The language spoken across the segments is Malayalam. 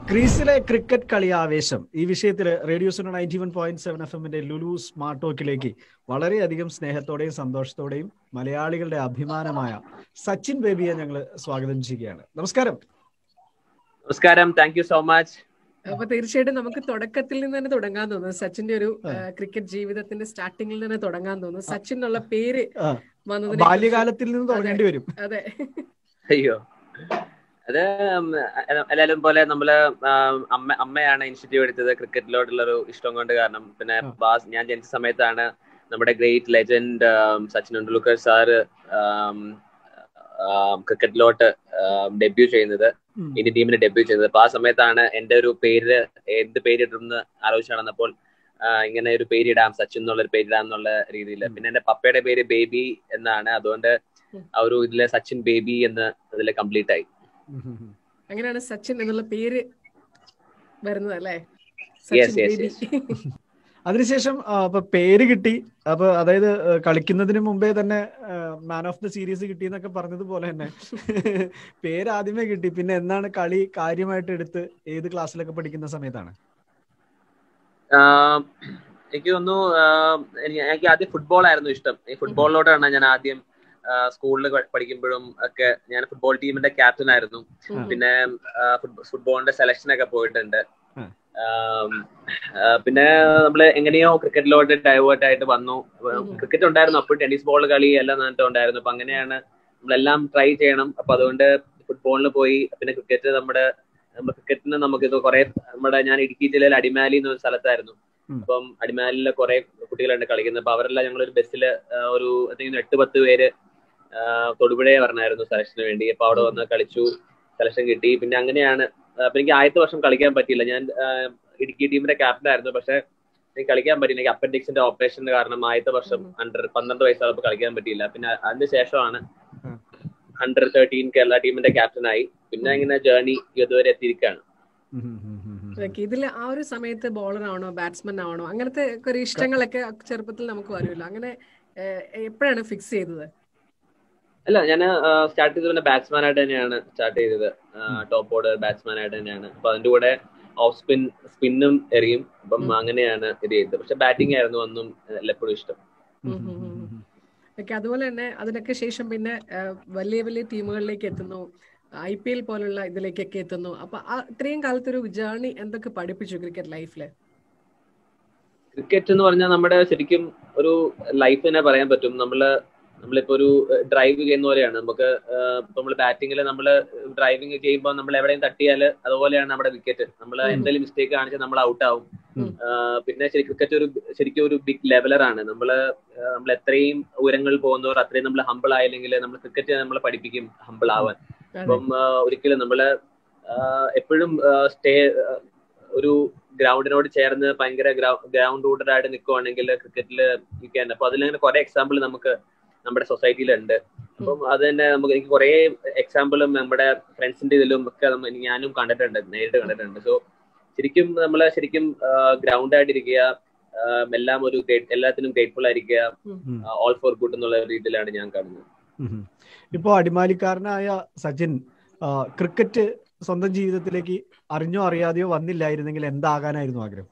ക്രീസിലെ ക്രിക്കറ്റ് കളി ആവേശം ഈ വിഷയത്തിൽ radio Suno ninety one point seven F എമ്മിന്റെ ലുലു സ്മാർട്ട് ടോക്കിലേക്ക് വളരെയധികം സ്നേഹത്തോടെയും സന്തോഷത്തോടെയും മലയാളികളുടെ അഭിമാനമായ സച്ചിൻ ബേബിയെ ഞങ്ങൾ സ്വാഗതം ചെയ്യുകയാണ് നമസ്കാരം നമസ്കാരം താങ്ക് യു സോ മച്ച് അപ്പൊ തീർച്ചയായിട്ടും നമുക്ക് തുടക്കത്തിൽ നിന്ന് തന്നെ തുടങ്ങാൻ തോന്നുന്നു സച്ചിന്റെ ഒരു ക്രിക്കറ്റ് ജീവിതത്തിന്റെ സ്റ്റാർട്ടിങ്ങിൽ തന്നെ തുടങ്ങാൻ തോന്നുന്നു സച്ചിൻ എന്നുള്ള പേര് ആ, വന്നതിനെ ബാല്യകാലത്തിൽ നിന്ന് തുടങ്ങേണ്ടി വരും അതെ അയ്യോ അത് ഉം, എല്ലാരും പോലെ നമ്മള് ആം, അമ്മ അമ്മയാണ് ഇനിഷ്യേറ്റീവ് എടുത്തത് ക്രിക്കറ്റിലോട്ടുള്ള ഒരു ഇഷ്ടം കൊണ്ട് കാരണം പിന്നെ ആ. ബാസ് ഞാൻ ജനിച്ച സമയത്താണ് നമ്മുടെ great legend Sachin Tendulkar sir ക്രിക്കറ്റിലോട്ട് ഡെബ്യൂ ചെയ്യുന്നത് ഉം. ഇന്ത്യൻ ടീമിന് ഡെബ്യൂ ചെയ്തത് അപ്പൊ ആ സമയത്താണ് എന്റെ ഒരു പേര് എന്ത് പേരിടുമെന്ന് ആലോചിച്ച് നടന്നപ്പോൾ ആ, ഇങ്ങനെ ഒരു പേരിടാം സച്ചിൻ എന്നുള്ള ഒരു പേരിടാം എന്നുള്ള രീതിയിൽ ഉം. പിന്നെ എന്റെ പപ്പയുടെ പേര് ബേബി എന്നാണ് അതുകൊണ്ട് ഉം. ആ ഒരു ഇതിലെ സച്ചിൻ ബേബി എന്ന് അതിലെ കംപ്ലീറ്റ് ആയി ഉം, ഉം, ഉം. അങ്ങനെയാണ് സച്ചിൻ എന്നുള്ള പേര് വരുന്നത് അല്ലേ Yes, സച്ചിൻ yes, ബേബി അതിനുശേഷം ആ, അപ്പൊ പേര് കിട്ടി അപ്പൊ അതായത് ആ, കളിക്കുന്നതിന് മുമ്പേ തന്നെ മാൻ ഓഫ് ദ സീരീസ് കിട്ടി എന്നൊക്കെ പറഞ്ഞതുപോലെ തന്നെ പേര് ആദ്യമേ കിട്ടി പിന്നെ എന്നാണ് കളി കാര്യമായിട്ട് എടുത്ത് ഏത് ക്ലാസ്സിലൊക്കെ പഠിക്കുന്ന സമയത്താണ് ആം, എനിക്ക് തോന്നുന്നു ആം, എനിക്ക് എനിക്ക് ആദ്യം ഫുട്ബോൾ ആയിരുന്നു ഇഷ്ടം ഈ ഫുട്ബോളിലോട്ടാണ് ഞാൻ ആദ്യം സ്കൂളിൽ പഠിക്കുമ്പോഴും ഒക്കെ ഞാൻ ഫുട്ബോൾ ടീമിന്റെ ക്യാപ്റ്റൻ ആയിരുന്നു ഉം. പിന്നെ ഫുട്ബോളിന്റെ സെലക്ഷൻ ഒക്കെ പോയിട്ടുണ്ട് ഉം. ആം, ആ, പിന്നെ നമ്മള് എങ്ങനെയോ ക്രിക്കറ്റിലോട്ട് ഡൈവേർട്ട് ആയിട്ട് വന്നു ഉം. ക്രിക്കറ്റ് ഉണ്ടായിരുന്നു അപ്പോൾ ടെന്നീസ് ബോൾ കളി എല്ലാം നന്നിട്ട് ഉണ്ടായിരുന്നു അപ്പൊ അങ്ങനെയാണ് നമ്മളെല്ലാം ട്രൈ ചെയ്യണം അപ്പൊ അതുകൊണ്ട് ഫുട്ബോളിന് പോയി പിന്നെ ക്രിക്കറ്റ് നമ്മുടെ നമ്മുടെ ക്രിക്കറ്റിന് നമുക്ക് ഇത് കുറെ നമ്മുടെ ഞാൻ ഇടുക്കി ജില്ലയിൽ അടിമാലി എന്ന ഒരു സ്ഥലത്തായിരുന്നു ഉം. അപ്പം അടിമാലിയിലെ കുറെ കുട്ടികളുണ്ട് കളിക്കുന്നത് അപ്പൊ അവരെല്ലാം ഞങ്ങൾ ഒരു ബസ്സിൽ ഒരു എന്തെങ്കിലും എട്ട് പത്ത് പേര് ആ, തൊടുപുഴയെ പറഞ്ഞായിരുന്നു സെലക്ഷന് വേണ്ടി അപ്പൊ അവിടെ വന്ന് കളിച്ചു സെലക്ഷൻ കിട്ടി പിന്നെ അങ്ങനെയാണ് ആ, അപ്പൊ എനിക്ക് ആദ്യത്തെ വർഷം കളിക്കാൻ പറ്റിയില്ല ഞാൻ ആ, ഇടുക്കി ടീമിന്റെ ക്യാപ്റ്റൻ ആയിരുന്നു പക്ഷെ എനിക്ക് കളിക്കാൻ പറ്റിയില്ല എനിക്ക് അപ്പൻഡിക്സിന്റെ ഓപ്പറേഷന്റെ കാരണം ആദ്യത്തെ വർഷം ഉം. അണ്ടർ പന്ത്രണ്ട് വയസ്സായപ്പോൾ കളിക്കാൻ പറ്റിയില്ല പിന്നെ അതിന് ശേഷമാണ് ഉം. അണ്ടർ തേർട്ടീൻ കേരള ടീമിന്റെ ക്യാപ്റ്റനായി പിന്നെ ഇങ്ങനെ ജേർണി ഇതുവരെ എത്തിയിരിക്കുകയാണ് ഉം, ഉം, ഉം, ഉം, ഉം. ഓക്കെ ഇതിൽ ആ ഒരു സമയത്ത് ബോളർ ആണോ ബാറ്റ്സ്മാൻ ആണോ അങ്ങനത്തെ ഒക്കെ ഒരു ഇഷ്ടങ്ങളൊക്കെ ചെറുപ്പത്തിൽ നമുക്ക് വരുമല്ലോ അങ്ങനെ ഏഹ്, എപ്പോഴാണ് ഫിക്സ് ചെയ്തത് അല്ല ഞാൻ സ്റ്റാർട്ട് ചെയ്തത് പിന്നെ ബാറ്റ്സ്മാൻ ആയിട്ട് തന്നെയാണ് സ്റ്റാർട്ട് ചെയ്തത് ടോപ്പ് ഓർഡർ ബാറ്റ്സ്മാൻ ആയിട്ട് തന്നെയാണ് അപ്പൊ അതിന്റെ കൂടെ ഓഫ് സ്പിൻ സ്പിന്നും എറിയും അപ്പം ഉം. അങ്ങനെയാണ് ഇത് ചെയ്തത് പക്ഷെ ബാറ്റിംഗ് ആയിരുന്നു അന്നും എപ്പോഴും ഇഷ്ടം ഉം, ഉം, ഉം, ഉം. ഓക്കെ അതുപോലെ തന്നെ അതിനൊക്കെ ശേഷം പിന്നെ ഏഹ്, വലിയ വലിയ ടീമുകളിലേക്ക് എത്തുന്നു ഐ പി എൽ പോലുള്ള ഇതിലേക്കൊക്കെ എത്തുന്നു അപ്പൊ ആ ഇത്രയും കാലത്തൊരു ജേർണി എന്തൊക്കെ പഠിപ്പിച്ചു ക്രിക്കറ്റ് ലൈഫില് ക്രിക്കറ്റ് എന്ന് പറഞ്ഞാൽ നമ്മുടെ ശരിക്കും ഒരു ലൈഫ് തന്നെ പറയാൻ പറ്റും നമ്മള് നമ്മളിപ്പോ ഒരു ഡ്രൈവ് ചെയ്യുന്ന പോലെയാണ് നമുക്ക് നമ്മൾ ബാറ്റിങ്ങിൽ നമ്മൾ ഡ്രൈവിംഗ് ചെയ്യുമ്പോൾ നമ്മൾ എവിടെയും തട്ടിയാൽ അതുപോലെയാണ് നമ്മുടെ വിക്കറ്റ് നമ്മൾ ഉം. എന്തെങ്കിലും മിസ്റ്റേക്ക് കാണിച്ചാൽ നമ്മൾ ഔട്ട് ആവും ഉം. ആ, പിന്നെ ശരി ക്രിക്കറ്റ് ഒരു ശരിക്കും ഒരു ബിഗ് ലെവലറാണ് നമ്മള് നമ്മൾ എത്രയും ഉയരങ്ങളിൽ പോകുന്നവർ അത്രയും നമ്മൾ ഹമ്പിൾ ആയില്ലെങ്കിൽ നമ്മൾ ക്രിക്കറ്റ് നമ്മളെ പഠിപ്പിക്കും ഹമ്പിൾ ആവാൻ അതെ. അപ്പം ആ, ഒരിക്കലും നമ്മള് എപ്പോഴും സ്റ്റേ ഒരു ഗ്രൗണ്ടിനോട് ചേർന്ന് ഭയങ്കര ഗ്രൗണ്ട് റൂട്ടഡ് ആയിട്ട് നിൽക്കുവാണെങ്കിൽ ക്രിക്കറ്റിൽ നിൽക്കാൻ അപ്പൊ അതിലങ്ങനെ കുറെ എക്സാമ്പിൾ നമുക്ക് നമ്മുടെ സൊസൈറ്റിയിൽ ഉണ്ട് അപ്പം അത് തന്നെ നമുക്ക് എനിക്ക് കുറെ എക്സാമ്പിളും നമ്മുടെ ഫ്രണ്ട്സിന്റെ ഇതിലും ഒക്കെ നമ്മ- ഞാനും കണ്ടിട്ടുണ്ട് നേരിട്ട് കണ്ടിട്ടുണ്ട് സോ ശരിക്കും നമ്മൾ ശരിക്കും ഗ്രൗണ്ട് ആയിട്ടിരിക്കുക ആ, എല്ലാം ഒരു great- എല്ലാത്തിനും ഗ്രേറ്റ്ഫുൾ ആയിരിക്കുക ഉം. ഓൾ ഫോർ ഗുഡ് എന്നുള്ള രീതിയിലാണ് ഞാൻ കാണുന്നത് ഉം. ഇപ്പോ അടിമാലിക്കാരനായ സച്ചിൻ ആ, ക്രിക്കറ്റ് സ്വന്തം ജീവിതത്തിലേക്ക് അറിഞ്ഞോ അറിയാതെയോ വന്നില്ലായിരുന്നെങ്കിൽ എന്താകാനായിരുന്നു ആഗ്രഹം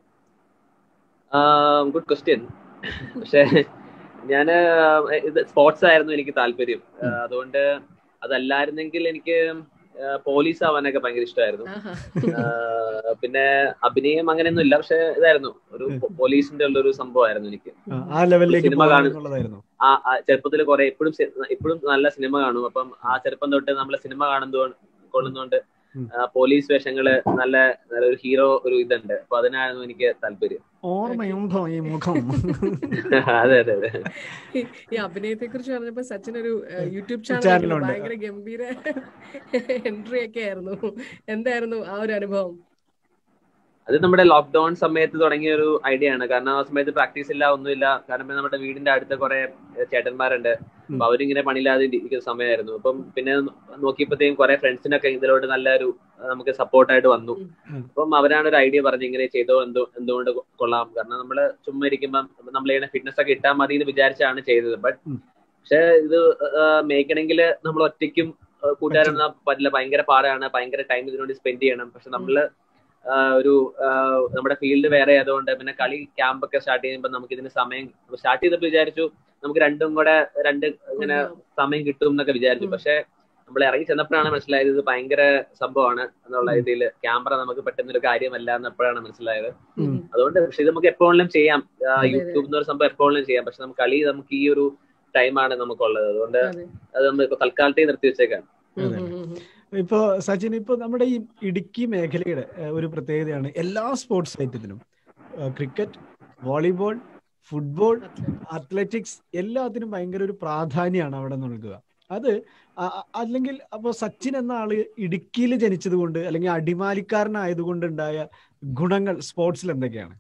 ഗുഡ് ക്വസ്റ്റ്യൻ പക്ഷെ ഞാന് ഇത് സ്പോർട്സ് ആയിരുന്നു എനിക്ക് താല്പര്യം ആ, അതുകൊണ്ട് അതല്ലായിരുന്നെങ്കിൽ എനിക്ക് പോലീസ് ആവാനൊക്കെ ഭയങ്കര ഇഷ്ടമായിരുന്നു ആഹാ. ആ, പിന്നെ അഭിനയം അങ്ങനെയൊന്നും ഇല്ല പക്ഷെ ഇതായിരുന്നു ഒരു പോലീസിന്റെ ഉള്ള ഒരു സംഭവമായിരുന്നു എനിക്ക് ആ, ആ ലെവലിലേക്ക് സിനിമ കാണും. എന്നുള്ളതായിരുന്നു ആ ചെറുപ്പത്തിൽ കുറെ എപ്പോഴും എപ്പോഴും നല്ല സിനിമ കാണും അപ്പം ആ ചെറുപ്പം തൊട്ട് നമ്മളെ സിനിമ കാണുന്നതോ കൊള്ളുന്നോണ്ട് ഉം. ആ, പോലീസ് വേഷങ്ങള് നല്ല നല്ല ഒരു ഹീറോ ഒരു ഇതുണ്ട് അപ്പൊ അതിനായിരുന്നു എനിക്ക് താല്പര്യം ഓർമ്മയുണ്ടോ ഈ മുഖം അതെ അതെ അതെ ഈ- ഈ അഭിനയത്തെ കുറിച്ച് പറഞ്ഞപ്പോ സച്ചിൻ ഒരു ഏഹ്, യൂട്യൂബ് ചാനലുണ്ട്. ചാനൽ ഭയങ്കര ഗംഭീര എൻട്രി ഒക്കെ ആയിരുന്നു എന്തായിരുന്നു ആ ഒരു അനുഭവം അത് നമ്മുടെ ലോക്ക്ഡൌൺ സമയത്ത് തുടങ്ങിയ ഒരു ഐഡിയ ആണ് കാരണം ആ സമയത്ത് പ്രാക്ടീസ് ഇല്ല ഒന്നുമില്ല കാരണം നമ്മുടെ വീടിന്റെ അടുത്ത് കുറെ ചേട്ടന്മാരുണ്ട് ഉം. അപ്പൊ അവരിങ്ങനെ പണിയില്ലാതെ ഇരിക്കുന്ന സമയമായിരുന്നു അപ്പം പിന്നെ നോക്കിയപ്പോഴത്തേക്കും കുറെ ഫ്രണ്ട്സിനൊക്കെ ഇതിലോട്ട് നല്ലൊരു ആ, നമുക്ക് സപ്പോർട്ടായിട്ട് വന്നു ഉം. അപ്പം അവരാണ് ഒരു ഐഡിയ പറഞ്ഞ് ഇങ്ങനെ ചെയ്തോ എന്തോ എന്തുകൊണ്ട് കൊള്ളാം കാരണം നമ്മള് ചുമ്മാ ഇരിക്കുമ്പോൾ നമ്മൾ ഇങ്ങനെ ഫിറ്റ്നസ് ഒക്കെ ഇട്ടാൽ മതി എന്ന് വിചാരിച്ചാണ് ചെയ്തത് ബട്ട് ഉം. പക്ഷെ ഇത് മേക്കണമെങ്കിൽ നമ്മൾ ഒറ്റയ്ക്കും കൂട്ടുകാരൊന്നും പറ്റില്ല ഭയങ്കര പാടാണ് ഭയങ്കര ടൈം ഇതിനുവേണ്ടി സ്പെൻഡ് ചെയ്യണം പക്ഷെ നമ്മള് ആ, ഒരു ആ, നമ്മുടെ ഫീൽഡ് വേറെ ആയതുകൊണ്ട് പിന്നെ കളി ക്യാമ്പ് ഒക്കെ സ്റ്റാർട്ട് ചെയ്യുമ്പോൾ നമുക്ക് ഇതിന് സമയം സ്റ്റാർട്ട് ചെയ്തപ്പോൾ വിചാരിച്ചു നമുക്ക് രണ്ടും കൂടെ രണ്ട് ഇങ്ങനെ സമയം കിട്ടും എന്നൊക്കെ വിചാരിച്ചു ഉം. പക്ഷെ നമ്മൾ ഇറങ്ങി ചെന്നപ്പോഴാണ് മനസ്സിലായത് ഇത് ഭയങ്കര സംഭവമാണ് എന്നുള്ള രീതിയിൽ ക്യാമറ നമുക്ക് പറ്റുന്ന ഒരു കാര്യമല്ല എന്നപ്പോഴാണ് മനസ്സിലായത് ഉം. അതുകൊണ്ട് പക്ഷെ ഇത് നമുക്ക് എപ്പോഴും ചെയ്യാം ആ, അതെ. യൂട്യൂബ് എന്ന് ഒരു സംഭവം എപ്പോഴും ചെയ്യാം പക്ഷെ നമുക്ക് കളി നമുക്ക് ഈ ഒരു ടൈമാണ് നമുക്കുള്ളത് അതുകൊണ്ട് അതെ. അത് നമ്മൾ ഇപ്പൊ തൽക്കാലത്തേക്ക് നിർത്തി വെച്ചേക്കാം ഉം, അതെ. ഉം, ഉം, ഉം. ഇപ്പോ സച്ചിൻ ഇപ്പൊ നമ്മുടെ ഈ ഇടുക്കി മേഖലയുടെ ഏഹ്, ഒരു പ്രത്യേകതയാണ് എല്ലാ സ്പോർട്സ് ഐറ്റത്തിനും ക്രിക്കറ്റ് വോളിബോൾ ഫുട്ബോൾ അത്ലറ്റിക്സ് എല്ലാത്തിനും ഭയങ്കര ഒരു പ്രാധാന്യമാണ് അവിടെ നൽകുക അത് അ- അ- അല്ലെങ്കിൽ അപ്പൊ സച്ചിൻ എന്ന ആള് ഇടുക്കിയിൽ ജനിച്ചത് കൊണ്ട് അല്ലെങ്കിൽ അടിമാലിക്കാരനായതുകൊണ്ട് ഉണ്ടായ ഗുണങ്ങൾ സ്പോർട്സിൽ എന്തൊക്കെയാണ്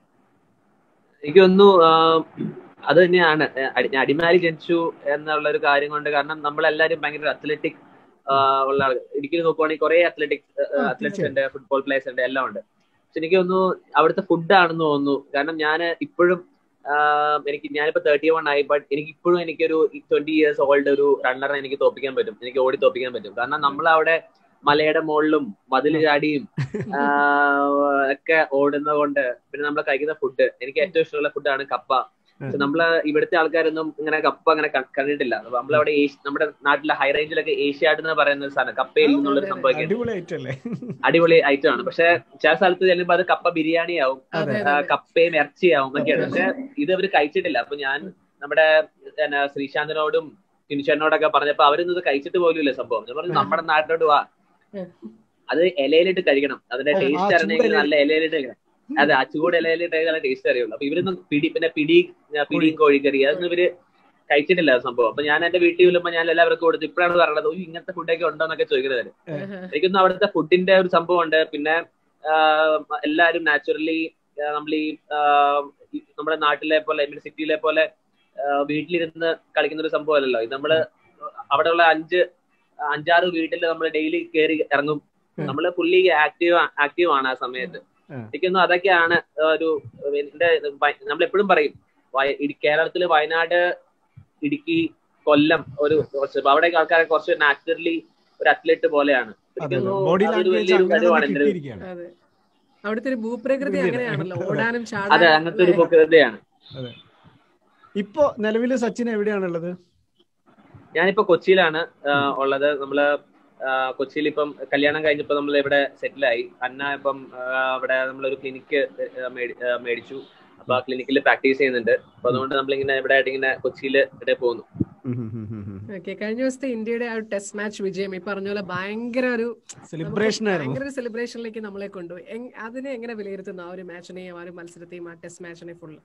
എനിക്ക് തോന്നുന്നു ആ, അത് തന്നെയാണ് ഏ, അടി- ഞാൻ അടിമാലി ജനിച്ചു എന്നുള്ള ഒരു കാര്യം കൊണ്ട് കാരണം നമ്മളെല്ലാരും ഭയങ്കര അത്ലറ്റിക് ഉള്ള ആൾ ഇടുക്കിയിൽ നോക്കുവാണെങ്കിൽ കുറെ അത്ലറ്റിക്സ് ആ, അത്ലറ്റ്സ് തീർച്ചയായും. ഉണ്ട് ഫുട്ബോൾ പ്ലേയേഴ്സ് ഉണ്ട് എല്ലാം ഉണ്ട് പക്ഷെ എനിക്ക് തോന്നുന്നു അവിടുത്തെ ഫുഡാണെന്ന് തോന്നുന്നു കാരണം ഞാൻ ഇപ്പോഴും എനിക്ക് ഞാനിപ്പോ തേർട്ടി വൺ ആയി ബട്ട് എനിക്ക് ഇപ്പോഴും എനിക്കൊരു ട്വന്റി ഇയേഴ്സ് ഓൾഡ് ഒരു റണ്ണറിനെ എനിക്ക് തോപ്പിക്കാൻ പറ്റും എനിക്ക് ഓടി തോപ്പിക്കാൻ പറ്റും കാരണം നമ്മളവിടെ മലയുടെ മുകളിലും മതിൽ ചാടിയും ആ, ഒക്കെ ഓടുന്നത് കൊണ്ട് പിന്നെ നമ്മൾ കഴിക്കുന്ന ഫുഡ് എനിക്ക് ഏറ്റവും ഇഷ്ടമുള്ള ഫുഡാണ് കപ്പ പക്ഷെ നമ്മള് ഇവിടുത്തെ ആൾക്കാരൊന്നും ഇങ്ങനെ കപ്പ അങ്ങനെ ക- കണ്ടിട്ടില്ല അപ്പൊ നമ്മളവിടെ ഏഷ്യ- നമ്മുടെ നാട്ടിലെ ഹൈ റേഞ്ചിലൊക്കെ ഏഷ്യാഡ് എന്ന് പറയുന്ന ഒരു സാധനം കപ്പയിൽ നിന്നുള്ളൊരു സംഭവമൊക്കെ ഉണ്ട്. അടിപൊളിയായിട്ടല്ലേ അടിപൊളി ഐറ്റം ആണ് പക്ഷെ ചില സ്ഥലത്ത് ചെല്ലുമ്പോ അത് കപ്പ ബിരിയാണി ആവും അതെ, ആ, അതെ. കപ്പയും ഇറച്ചിയാവും ഒക്കെയാണ് പക്ഷെ ഇത് അവര് കഴിച്ചിട്ടില്ല അപ്പൊ ഞാൻ നമ്മുടെ എന്നാ, ശ്രീശാന്തിനോടും ടിനിച്ചേട്ടനോടൊക്കെ പറഞ്ഞപ്പോ അവരൊന്നും ഇത് കഴിച്ചിട്ട് പോലും ഇല്ല സംഭവം ഞാൻ പറഞ്ഞു ആ. നമ്മുടെ നാട്ടിലോട്ട് വാ ഉം. അത് ഇലയിലിട്ട് കഴിക്കണം അതിന്റെ ആ, ആ ടേസ്റ്റ് അറിയണമെങ്കിൽ ചൂട് നല്ല ഇലയിലിട്ട് കഴിക്കണം അതെ ആ ചൂട് ഇലയിലിട്ട് കഴിക്കാൻ നല്ല ടേസ്റ്റ് അറിയുള്ളൂ അപ്പൊ ഇവരൊന്നും പിടി പിന്നെ പിടി ആ, പിടിയും കോഴിക്കറി അതൊന്നും ഇവര് കഴിച്ചിട്ടില്ല ആ സംഭവം അപ്പൊ ഞാൻ എന്റെ വീട്ടിൽ ചെല്ലുമ്പോൾ ഞാൻ എല്ലാവർക്കും കൊടുത്തു ഇപ്പോഴാണ് പറയുന്നത് "ഓ, ഇങ്ങനത്തെ ഫുഡൊക്കെ ഉണ്ടോ എന്നൊക്കെ ചോദിക്കുന്നത് അവര്. എനിക്കൊന്നും അവിടുത്തെ ഫുഡിന്റെ ഒരു സംഭവം ഉണ്ട് പിന്നെ ആഹ്, എല്ലാരും നാച്ചുറലി നമ്മൾ ഈ ആഹ്, ഈ നമ്മുടെ നാട്ടിലെ പോലെ സിറ്റിയിലെ പോലെ ആഹ്, വീട്ടിലിരുന്ന് കളിക്കുന്ന ഒരു സംഭവമല്ലല്ലോ ഇത് നമ്മള് അവിടെയുള്ള അഞ്ച് അഞ്ചാറ് വീട്ടിൽ നമ്മൾ ഡെയിലി കയറി ഇറങ്ങും ഉം. നമ്മള് പുള്ളി ആക്റ്റീവ് ആക്റ്റീവ് ആണ് ആ സമയത്ത് ഉം. എനിക്കൊന്നും അതൊക്കെയാണ് ഒരു എന്റെ നമ്മൾ എപ്പോഴും പറയും വയ- ഇടി- കേരളത്തില് വയനാട് ഇടുക്കി കൊല്ലം ഒരു കുറച്ച് അപ്പൊ അവിടെയൊക്കെ ആൾക്കാരെ കുറച്ച് നാച്ചുറലി ഒരു അത്ലറ്റ് പോലെയാണ് അതെ എനിക്കൊന്നു ബോഡി അതൊരു ലാംഗ്വേജ് വലിയൊരു അങ്ങനെ കഴിവാണ് തന്നെ എന്റെ ഒരു- കിട്ടിയിരിക്കുകയാണ് അതെ അവിടുത്തെ ഒരു ഭൂപ്രകൃതി ഇങ്ങനെ. അങ്ങനെയാണല്ലോ അതെ. ഓടാനും അതെ ചാടാനും അങ്ങനത്തെ ഒരു അല്ലേ? പ്രകൃതിയാണ് ഇപ്പൊ നിലവില് സച്ചിൻ എവിടെയാണുള്ളത് ഞാനിപ്പോ കൊച്ചിയിലാണ് ആ, ഉള്ളത് നമ്മള് ആ, കൊച്ചിയിൽ ഇപ്പം കല്യാണം കഴിഞ്ഞപ്പോ നമ്മൾ ഇവിടെ സെറ്റിലായി അന്ന ഇപ്പം ആ, അവിടെ നമ്മളൊരു ക്ലിനിക്ക് മേടിച്ചു അപ്പൊ ആ ക്ലിനിക്കിൽ പ്രാക്ടീസ് ചെയ്യുന്നുണ്ട് അപ്പൊ അതുകൊണ്ട് നമ്മളിങ്ങനെ ഇവിടെ ആയിട്ട് ഇങ്ങനെ കൊച്ചിയിൽ ഇവിടെ പോകുന്നു ഓക്കെ കഴിഞ്ഞ ദിവസത്തെ ഇന്ത്യയുടെ ആ ഒരു ടെസ്റ്റ് മാച്ച് വിജയം ഈ പറഞ്ഞ പോലെ ഭയങ്കര ഒരു സെലിബ്രേഷൻ നമുക്ക് ആയിരുന്നു ഭയങ്കര ഒരു സെലിബ്രേഷനിലേക്ക് നമ്മളെ കൊണ്ടുപോയി എങ്- അതിനെ എങ്ങനെ വിലയിരുത്തുന്നു ആ ഒരു മാച്ചിനെയും ആ ഒരു മത്സരത്തെയും ആ ടെസ്റ്റ് മാച്ചിനെ ഫുള്ള്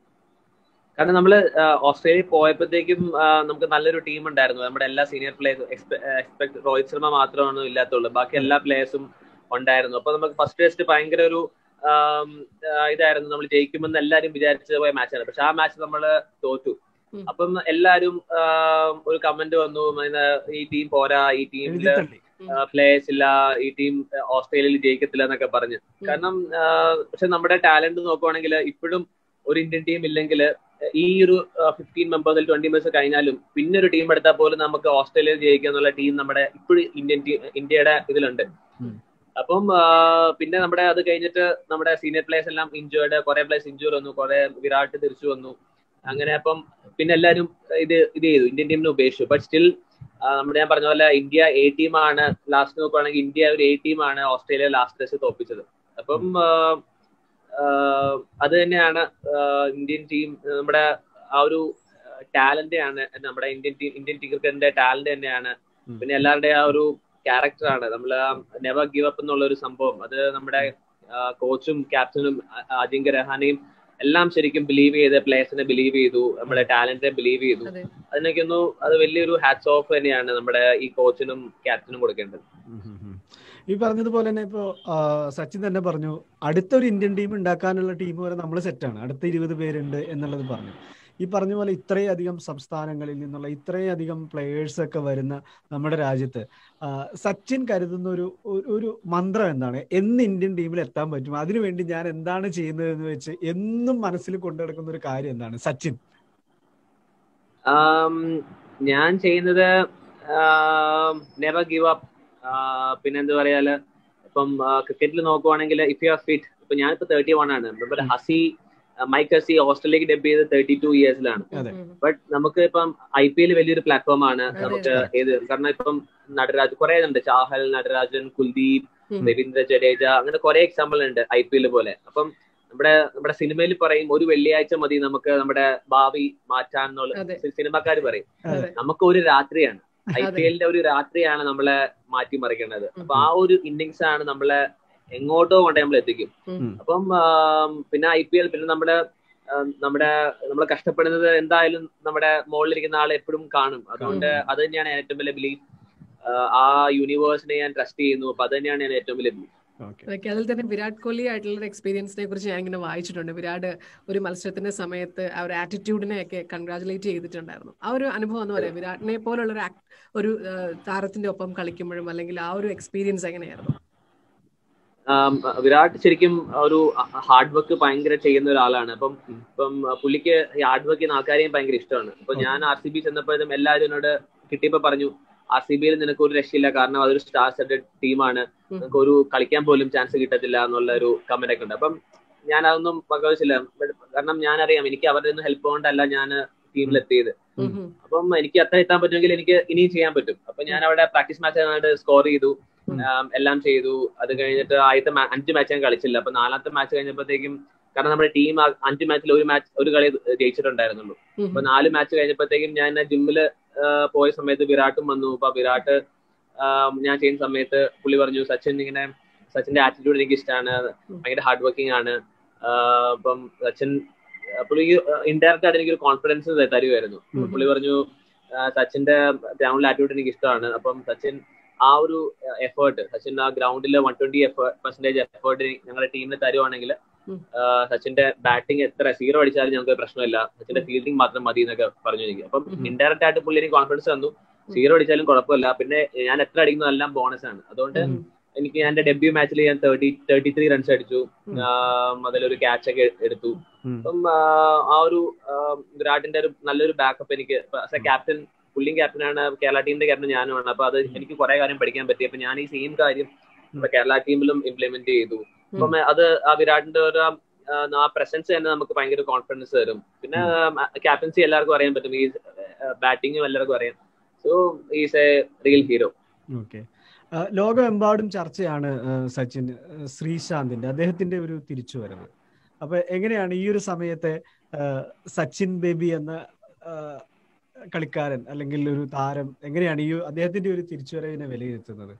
കാരണം നമ്മള് ആ, ഓസ്ട്രേലിയ പോയപ്പോഴത്തേക്കും ആ, നമുക്ക് നല്ലൊരു ടീം ഉണ്ടായിരുന്നു നമ്മുടെ എല്ലാ സീനിയർ പ്ലേയേഴ്സും എക്സ്പെക്ട് രോഹിത് ശർമ്മ മാത്രമാണ് ഇല്ലാത്തുള്ളൂ ബാക്കി എല്ലാ പ്ലേയേഴ്സും ഉണ്ടായിരുന്നു അപ്പൊ നമുക്ക് ഫസ്റ്റ് ടെസ്റ്റ് ഭയങ്കര ഒരു ആം, ആ, ഇതായിരുന്നു നമ്മൾ ജയിക്കുമെന്ന് എല്ലാരും വിചാരിച്ചു പോയ മാച്ചാണ് പക്ഷെ ആ മാച്ച് നമ്മൾ തോറ്റു ഉം. അപ്പം എല്ലാരും ആം, ഒരു കമന്റ് വന്നു ഇങ്ങനെ ഈ ടീം പോരാ ഈ ടീമില് എഴുതിത്തള്ളി പ്ലേയേഴ്സ് ഇല്ല ഈ ടീം ഓസ്ട്രേലിയയിൽ ജയിക്കത്തില്ല എന്നൊക്കെ പറഞ്ഞ് ഉം. കാരണം ആ, പക്ഷെ നമ്മുടെ ടാലന്റ് നോക്കുവാണെങ്കിൽ ഇപ്പോഴും ഒരു ഇന്ത്യൻ ടീം ഇല്ലെങ്കിൽ ഈ ഒരു ഫിഫ്റ്റീൻ മെമ്പേഴ്സ് ട്വന്റി മെമ്പേഴ്സ് കഴിഞ്ഞാലും പിന്നെ ഒരു ടീം എടുത്താൽ പോലും നമുക്ക് ഓസ്ട്രേലിയയിൽ ജയിക്കുക എന്നുള്ള ടീം നമ്മുടെ ഇപ്പോഴും ഇന്ത്യൻ ടീം ഇന്ത്യയുടെ ഇതിലുണ്ട് ഉം. അപ്പം ആ, പിന്നെ നമ്മുടെ അത് കഴിഞ്ഞിട്ട് നമ്മുടെ സീനിയർ പ്ലേയേഴ്സ് എല്ലാം ഇഞ്ചേർഡ് കുറെ പ്ലേയേഴ്സ് ഇഞ്ചൂർ വന്നു കുറെ വിരാട് തിരിച്ചു വന്നു അങ്ങനെ അപ്പം പിന്നെ എല്ലാരും ഇത് ഇത് ചെയ്തു ഇന്ത്യൻ ടീമിനെ ഉപേക്ഷിച്ചു ബട്ട് സ്റ്റിൽ നമ്മുടെ ഞാൻ പറഞ്ഞ പോലെ ഇന്ത്യ എ ടീമാണ് ലാസ്റ്റ് നോക്കുവാണെങ്കിൽ ഇന്ത്യ ഒരു എ ടീമാണ് ഓസ്ട്രേലിയ ലാസ്റ്റ് ടെസ്റ്റ് തോപ്പിച്ചത് അപ്പം ആ, ആ, അത് തന്നെയാണ് ആ, ഇന്ത്യൻ ടീം നമ്മുടെ ആ ഒരു ടാലന്റ് ആണ് നമ്മുടെ ഇന്ത്യൻ ടീം ഇന്ത്യൻ ക്രിക്കറ്റിന്റെ ടാലന്റ് തന്നെയാണ് ഉം. പിന്നെ എല്ലാവരുടെയും ആ ഒരു ക്യാരക്ടർ ആണ് നമ്മൾ നെവർ ഗിവ് അപ്പ് എന്നുള്ള ഒരു സംഭവം അത് നമ്മുടെ കോച്ചും ക്യാപ്റ്റനും അജിങ്ക്യ രഹാനെയും എല്ലാം ശരിക്കും ബിലീവ് ചെയ്ത് പ്ലേയേഴ്സിനെ ബിലീവ് ചെയ്തു നമ്മുടെ ടാലന്റിനെ ബിലീവ് ചെയ്തു അതെ അതിനൊക്കെ ഒന്ന് അത് വലിയൊരു ഹാറ്റ്സ് ഓഫ് തന്നെയാണ് നമ്മുടെ ഈ കോച്ചിനും ക്യാപ്റ്റനും കൊടുക്കേണ്ടത് ഉം ഉം ഉം. ഈ പറഞ്ഞതുപോലെ തന്നെ ഇപ്പോ ആ, സച്ചിൻ തന്നെ പറഞ്ഞു അടുത്തൊരു ഇന്ത്യൻ ടീം ഉണ്ടാക്കാനുള്ള ടീം വരെ നമ്മൾ സെറ്റാണ് അടുത്ത ഇരുപത് പേരുണ്ട് എന്നുള്ളത് പറഞ്ഞു ഈ പറഞ്ഞ പോലെ ഇത്രയധികം സംസ്ഥാനങ്ങളിൽ നിന്നുള്ള ഇത്രയധികം പ്ലേയേഴ്സ് ഒക്കെ വരുന്ന നമ്മുടെ രാജ്യത്ത് ആ, സച്ചിൻ കരുതുന്ന ഒരു ഒരു- ഒരു മന്ത്രം എന്താണ് എന്ന് ഇന്ത്യൻ ടീമിൽ എത്താൻ പറ്റും അതിനുവേണ്ടി ഞാൻ എന്താണ് ചെയ്യുന്നത് എന്ന് വെച്ച് എന്നും മനസ്സിൽ കൊണ്ടു നടക്കുന്ന ഒരു കാര്യം എന്താണ് സച്ചിൻ ആം, ഞാൻ ചെയ്യുന്നത് നെവർ ഗീവ് അപ്പ് പിന്നെ എന്താ പറയാല് ഇപ്പം ക്രിക്കറ്റിൽ നോക്കുവാണെങ്കിൽ ഇഫ് യു ആർ ഫിറ്റ് ഇപ്പൊ ഞാനിപ്പോ തേർട്ടി വൺ ആണ് നമ്മുടെ ഹസി മൈക്ക് ഹസി ഓസ്ട്രേലിയക്ക് ഡെബ് ചെയ്ത് തേർട്ടി ടു ഇയേഴ്സിലാണ് അതെ. ബട്ട് നമുക്ക് ഇപ്പം ഐ പി എൽ വലിയൊരു പ്ലാറ്റ്ഫോം ആണ് അതെ. നമുക്ക് ഏത് കാരണം ഇപ്പം നടരാജ് കുറെ ഉണ്ട് ചാഹൽ നടരാജൻ കുൽദീപ് ഉം. രവീന്ദ്ര ജഡേജ അങ്ങനെ കുറെ എക്സാമ്പിൾ ഉണ്ട് ഐ പി എൽ പോലെ അപ്പം നമ്മുടെ നമ്മുടെ സിനിമയിൽ പറയും ഒരു വെള്ളിയാഴ്ച മതി നമുക്ക് നമ്മുടെ ഭാവി മാറ്റാൻ എന്നുള്ള അതെ. സിനിമക്കാർ പറയും അതെ. നമുക്ക് ഒരു രാത്രിയാണ് ഐ അതെ. പി എല്ലിന്റെ ഒരു രാത്രിയാണ് നമ്മളെ മാറ്റിമറിക്കുന്നത് അപ്പൊ ആ ഒരു ഇന്നിങ്സ് ആണ് നമ്മളെ എങ്ങോട്ടോ കൊണ്ട് നമ്മൾ എത്തിക്കും ഉം. അപ്പം ആം, പിന്നെ ഐ പി എൽ പിന്നെ നമ്മുടെ ആം, നമ്മുടെ നമ്മൾ കഷ്ടപ്പെടുന്നത് എന്തായാലും നമ്മുടെ മുകളിലിരിക്കുന്ന ആൾ എപ്പോഴും കാണും അതുകൊണ്ട് അത് തന്നെയാണ് ഏറ്റവും വലിയ ബിലീഫ് ആ യൂണിവേഴ്സിനെ ഞാൻ ട്രസ്റ്റ് ചെയ്യുന്നു അപ്പൊ അത് തന്നെയാണ് ഞാൻ ഏറ്റവും വലിയ ബിലീഫ് ഓക്കെ ഓക്കെ അതിൽ തന്നെ വിരാട് കോഹ്ലി ആയിട്ടുള്ള ഒരു എക്സ്പീരിയൻസിനെ കുറിച്ച് ഞാൻ ഇങ്ങനെ വായിച്ചിട്ടുണ്ട് വിരാട് ഒരു മത്സരത്തിന്റെ സമയത്ത് ആ ഒരു ആറ്റിറ്റ്യൂഡിനെ ഒക്കെ കൺഗ്രാചുലേറ്റ് ചെയ്തിട്ടുണ്ടായിരുന്നു ആ ഒരു അനുഭവം എന്ന് പറയാം വിരാടിനെ പോലുള്ള ഒരു act- ഒരു ആ, താരത്തിന്റെ ഒപ്പം കളിക്കുമ്പോഴും അല്ലെങ്കിൽ ആ ഒരു എക്സ്പീരിയൻസ് എങ്ങനെയായിരുന്നു ആം, വിരാട് ശരിക്കും ഒരു ഹാർഡ് വർക്ക് ഭയങ്കര ചെയ്യുന്ന ഒരാളാണ് അപ്പം ഇപ്പം പുള്ളിക്ക് ഹാർഡ് വർക്ക് ചെയ്യുന്ന ആൾക്കാരെയും ഭയങ്കര ഇഷ്ടമാണ് അപ്പൊ ഞാൻ ആർ സി ബി ചെന്നപ്പോഴും എല്ലാവരും എന്നോട് കിട്ടിയപ്പോ പറഞ്ഞു ആർ സി ബിയിൽ നിനക്ക് ഒരു രക്ഷയില്ല കാരണം അതൊരു സ്റ്റാർ സെറ്റഡ് ടീമാണ് ഉം. നിനക്ക് ഒരു കളിക്കാൻ പോലും ചാൻസ് കിട്ടത്തില്ല എന്നുള്ള ഒരു കമന്റ് ഒക്കെ ഉണ്ട് അപ്പം ഞാൻ അതൊന്നും പകവച്ചില്ല കാരണം ഞാൻ അറിയാം എനിക്ക് അവരുടെ ഒന്നും ഹെൽപ്പ് കൊണ്ടല്ല ഞാൻ ടീമിലെത്തിയത് ഉം ഉം. അപ്പം എനിക്ക് അത്ര എത്താൻ പറ്റുമെങ്കിൽ എനിക്ക് ഇനിയും ചെയ്യാൻ പറ്റും അപ്പൊ ഞാൻ അവിടെ പ്രാക്ടീസ് മാച്ച് സ്കോർ ചെയ്തു ഉം. ആം, എല്ലാം ചെയ്തു അത് കഴിഞ്ഞിട്ട് ആദ്യത്തെ ma- അഞ്ച് മാച്ച് ഞാൻ കളിച്ചില്ല അപ്പൊ നാലാമത്തെ മാച്ച് കഴിഞ്ഞപ്പോഴത്തേക്കും കാരണം നമ്മുടെ ടീം അഞ്ച് മാച്ചിൽ ഒരു മാച്ച് ഒരു കളി ജയിച്ചിട്ടുണ്ടായിരുന്നുള്ളൂ ഉം അപ്പൊ നാല് മാച്ച് കഴിഞ്ഞപ്പോഴത്തേക്കും ഞാൻ ജിമ്മില് പോയ സമയത്ത് വിരാട്ടും വന്നു അപ്പൊ വിരാട്ട് ആം, ഞാൻ ചെയ്യുന്ന സമയത്ത് പുള്ളി പറഞ്ഞു സച്ചിൻ ഇങ്ങനെ സച്ചിന്റെ ആറ്റിറ്റ്യൂഡ് എനിക്ക് ഇഷ്ടമാണ് ഭയങ്കര ഹാർഡ് വർക്കിംഗ് ആണ് ആ, അപ്പം സച്ചിൻ ആ, പുള്ളിക്ക് ഇൻഡയറക്റ്റ് ആയിട്ട് എനിക്കൊരു കോൺഫിഡൻസ് തരുമായിരുന്നു ഉം. പുള്ളി പറഞ്ഞു ആ, സച്ചിന്റെ ഗ്രൗണ്ടിൽ ആറ്റിറ്റ്യൂഡ് എനിക്ക് ഇഷ്ടമാണ് അപ്പം സച്ചിൻ ആ ഒരു എഫേർട്ട് സച്ചിൻ ആ ഗ്രൗണ്ടിൽ വൺ ട്വന്റി പെർസെന്റേജ് എഫേർട്ട് ഞങ്ങളുടെ ടീമിന് തരുവാണെങ്കിൽ ഉം. സച്ചിന്റെ ബാറ്റിംഗ് എത്ര സീറോ അടിച്ചാലും ഞങ്ങൾക്ക് പ്രശ്നമില്ല സച്ചിന്റെ ഫീൽഡിംഗ് മാത്രം മതി എന്നൊക്കെ പറഞ്ഞു എനിക്ക് അപ്പം ഉം. ഇൻഡയറക്റ്റ് ആയിട്ട് പുള്ളി എനിക്ക് കോൺഫിഡൻസ് തന്നു സീറോ അടിച്ചാലും കുഴപ്പമില്ല പിന്നെ ഞാൻ എത്ര അടിക്കുന്നു എല്ലാം ബോണസ് ആണ് അതുകൊണ്ട് ഉം. എനിക്ക് ഞാൻ എന്റെ ഡെബ്യൂ മാച്ചിൽ ഞാൻ തേർട്ടി തേർട്ടി ത്രീ റൺസ് അടിച്ചു ഉം. ആം, അതിലൊരു ക്യാച്ച് ഒക്കെ എടുത്തു ഉം. അപ്പം ആ, ആ ഒരു ആം, വിരാടിന്റെ ഒരു നല്ലൊരു ബാക്കപ്പ് എനിക്ക് ആസ് എ ക്യാപ്റ്റൻ പുള്ളിയും ക്യാപ്റ്റനാണ് കേരള ടീമിന്റെ ക്യാപ്റ്റൻ ഞാനുമാണ് അപ്പൊ അത് എനിക്ക് കുറെ കാര്യം പഠിക്കാൻ പറ്റി അപ്പൊ ഞാൻ ഈ സെയിം കാര്യം ഇപ്പൊ കേരള ടീമിലും ഇംപ്ലിമെന്റ് ചെയ്തു അപ്പം അത് ആ വിരാടിന്റെ ഒരു ആ, ആ പ്രസൻസ് തന്നെ നമുക്ക് ഭയങ്കര കോൺഫിഡൻസ് തരും പിന്നെ ക്യാപ്റ്റൻസി എല്ലാവർക്കും അറിയാൻ പറ്റും ഈ ബാറ്റിങ്ങും എല്ലാവർക്കും അറിയാം so is a real hero okay ലോകമെമ്പാടും ചർച്ചയാണ് ആ, സച്ചിൻ ആ, ശ്രീശാന്തിന്റെ അദ്ദേഹത്തിന്റെ ഒരു തിരിച്ചുവരവ് അപ്പൊ എങ്ങനെയാണ് ഈ ഒരു സമയത്തെ ആ, സച്ചിൻ ബേബി എന്ന ആ, കളിക്കാരൻ അല്ലെങ്കിൽ ഒരു താരം എങ്ങനെയാണ് ഈ അദ്ദേഹത്തിന്റെ ഒരു തിരിച്ചുവരവിനെ വിലയിരുത്തുന്നത്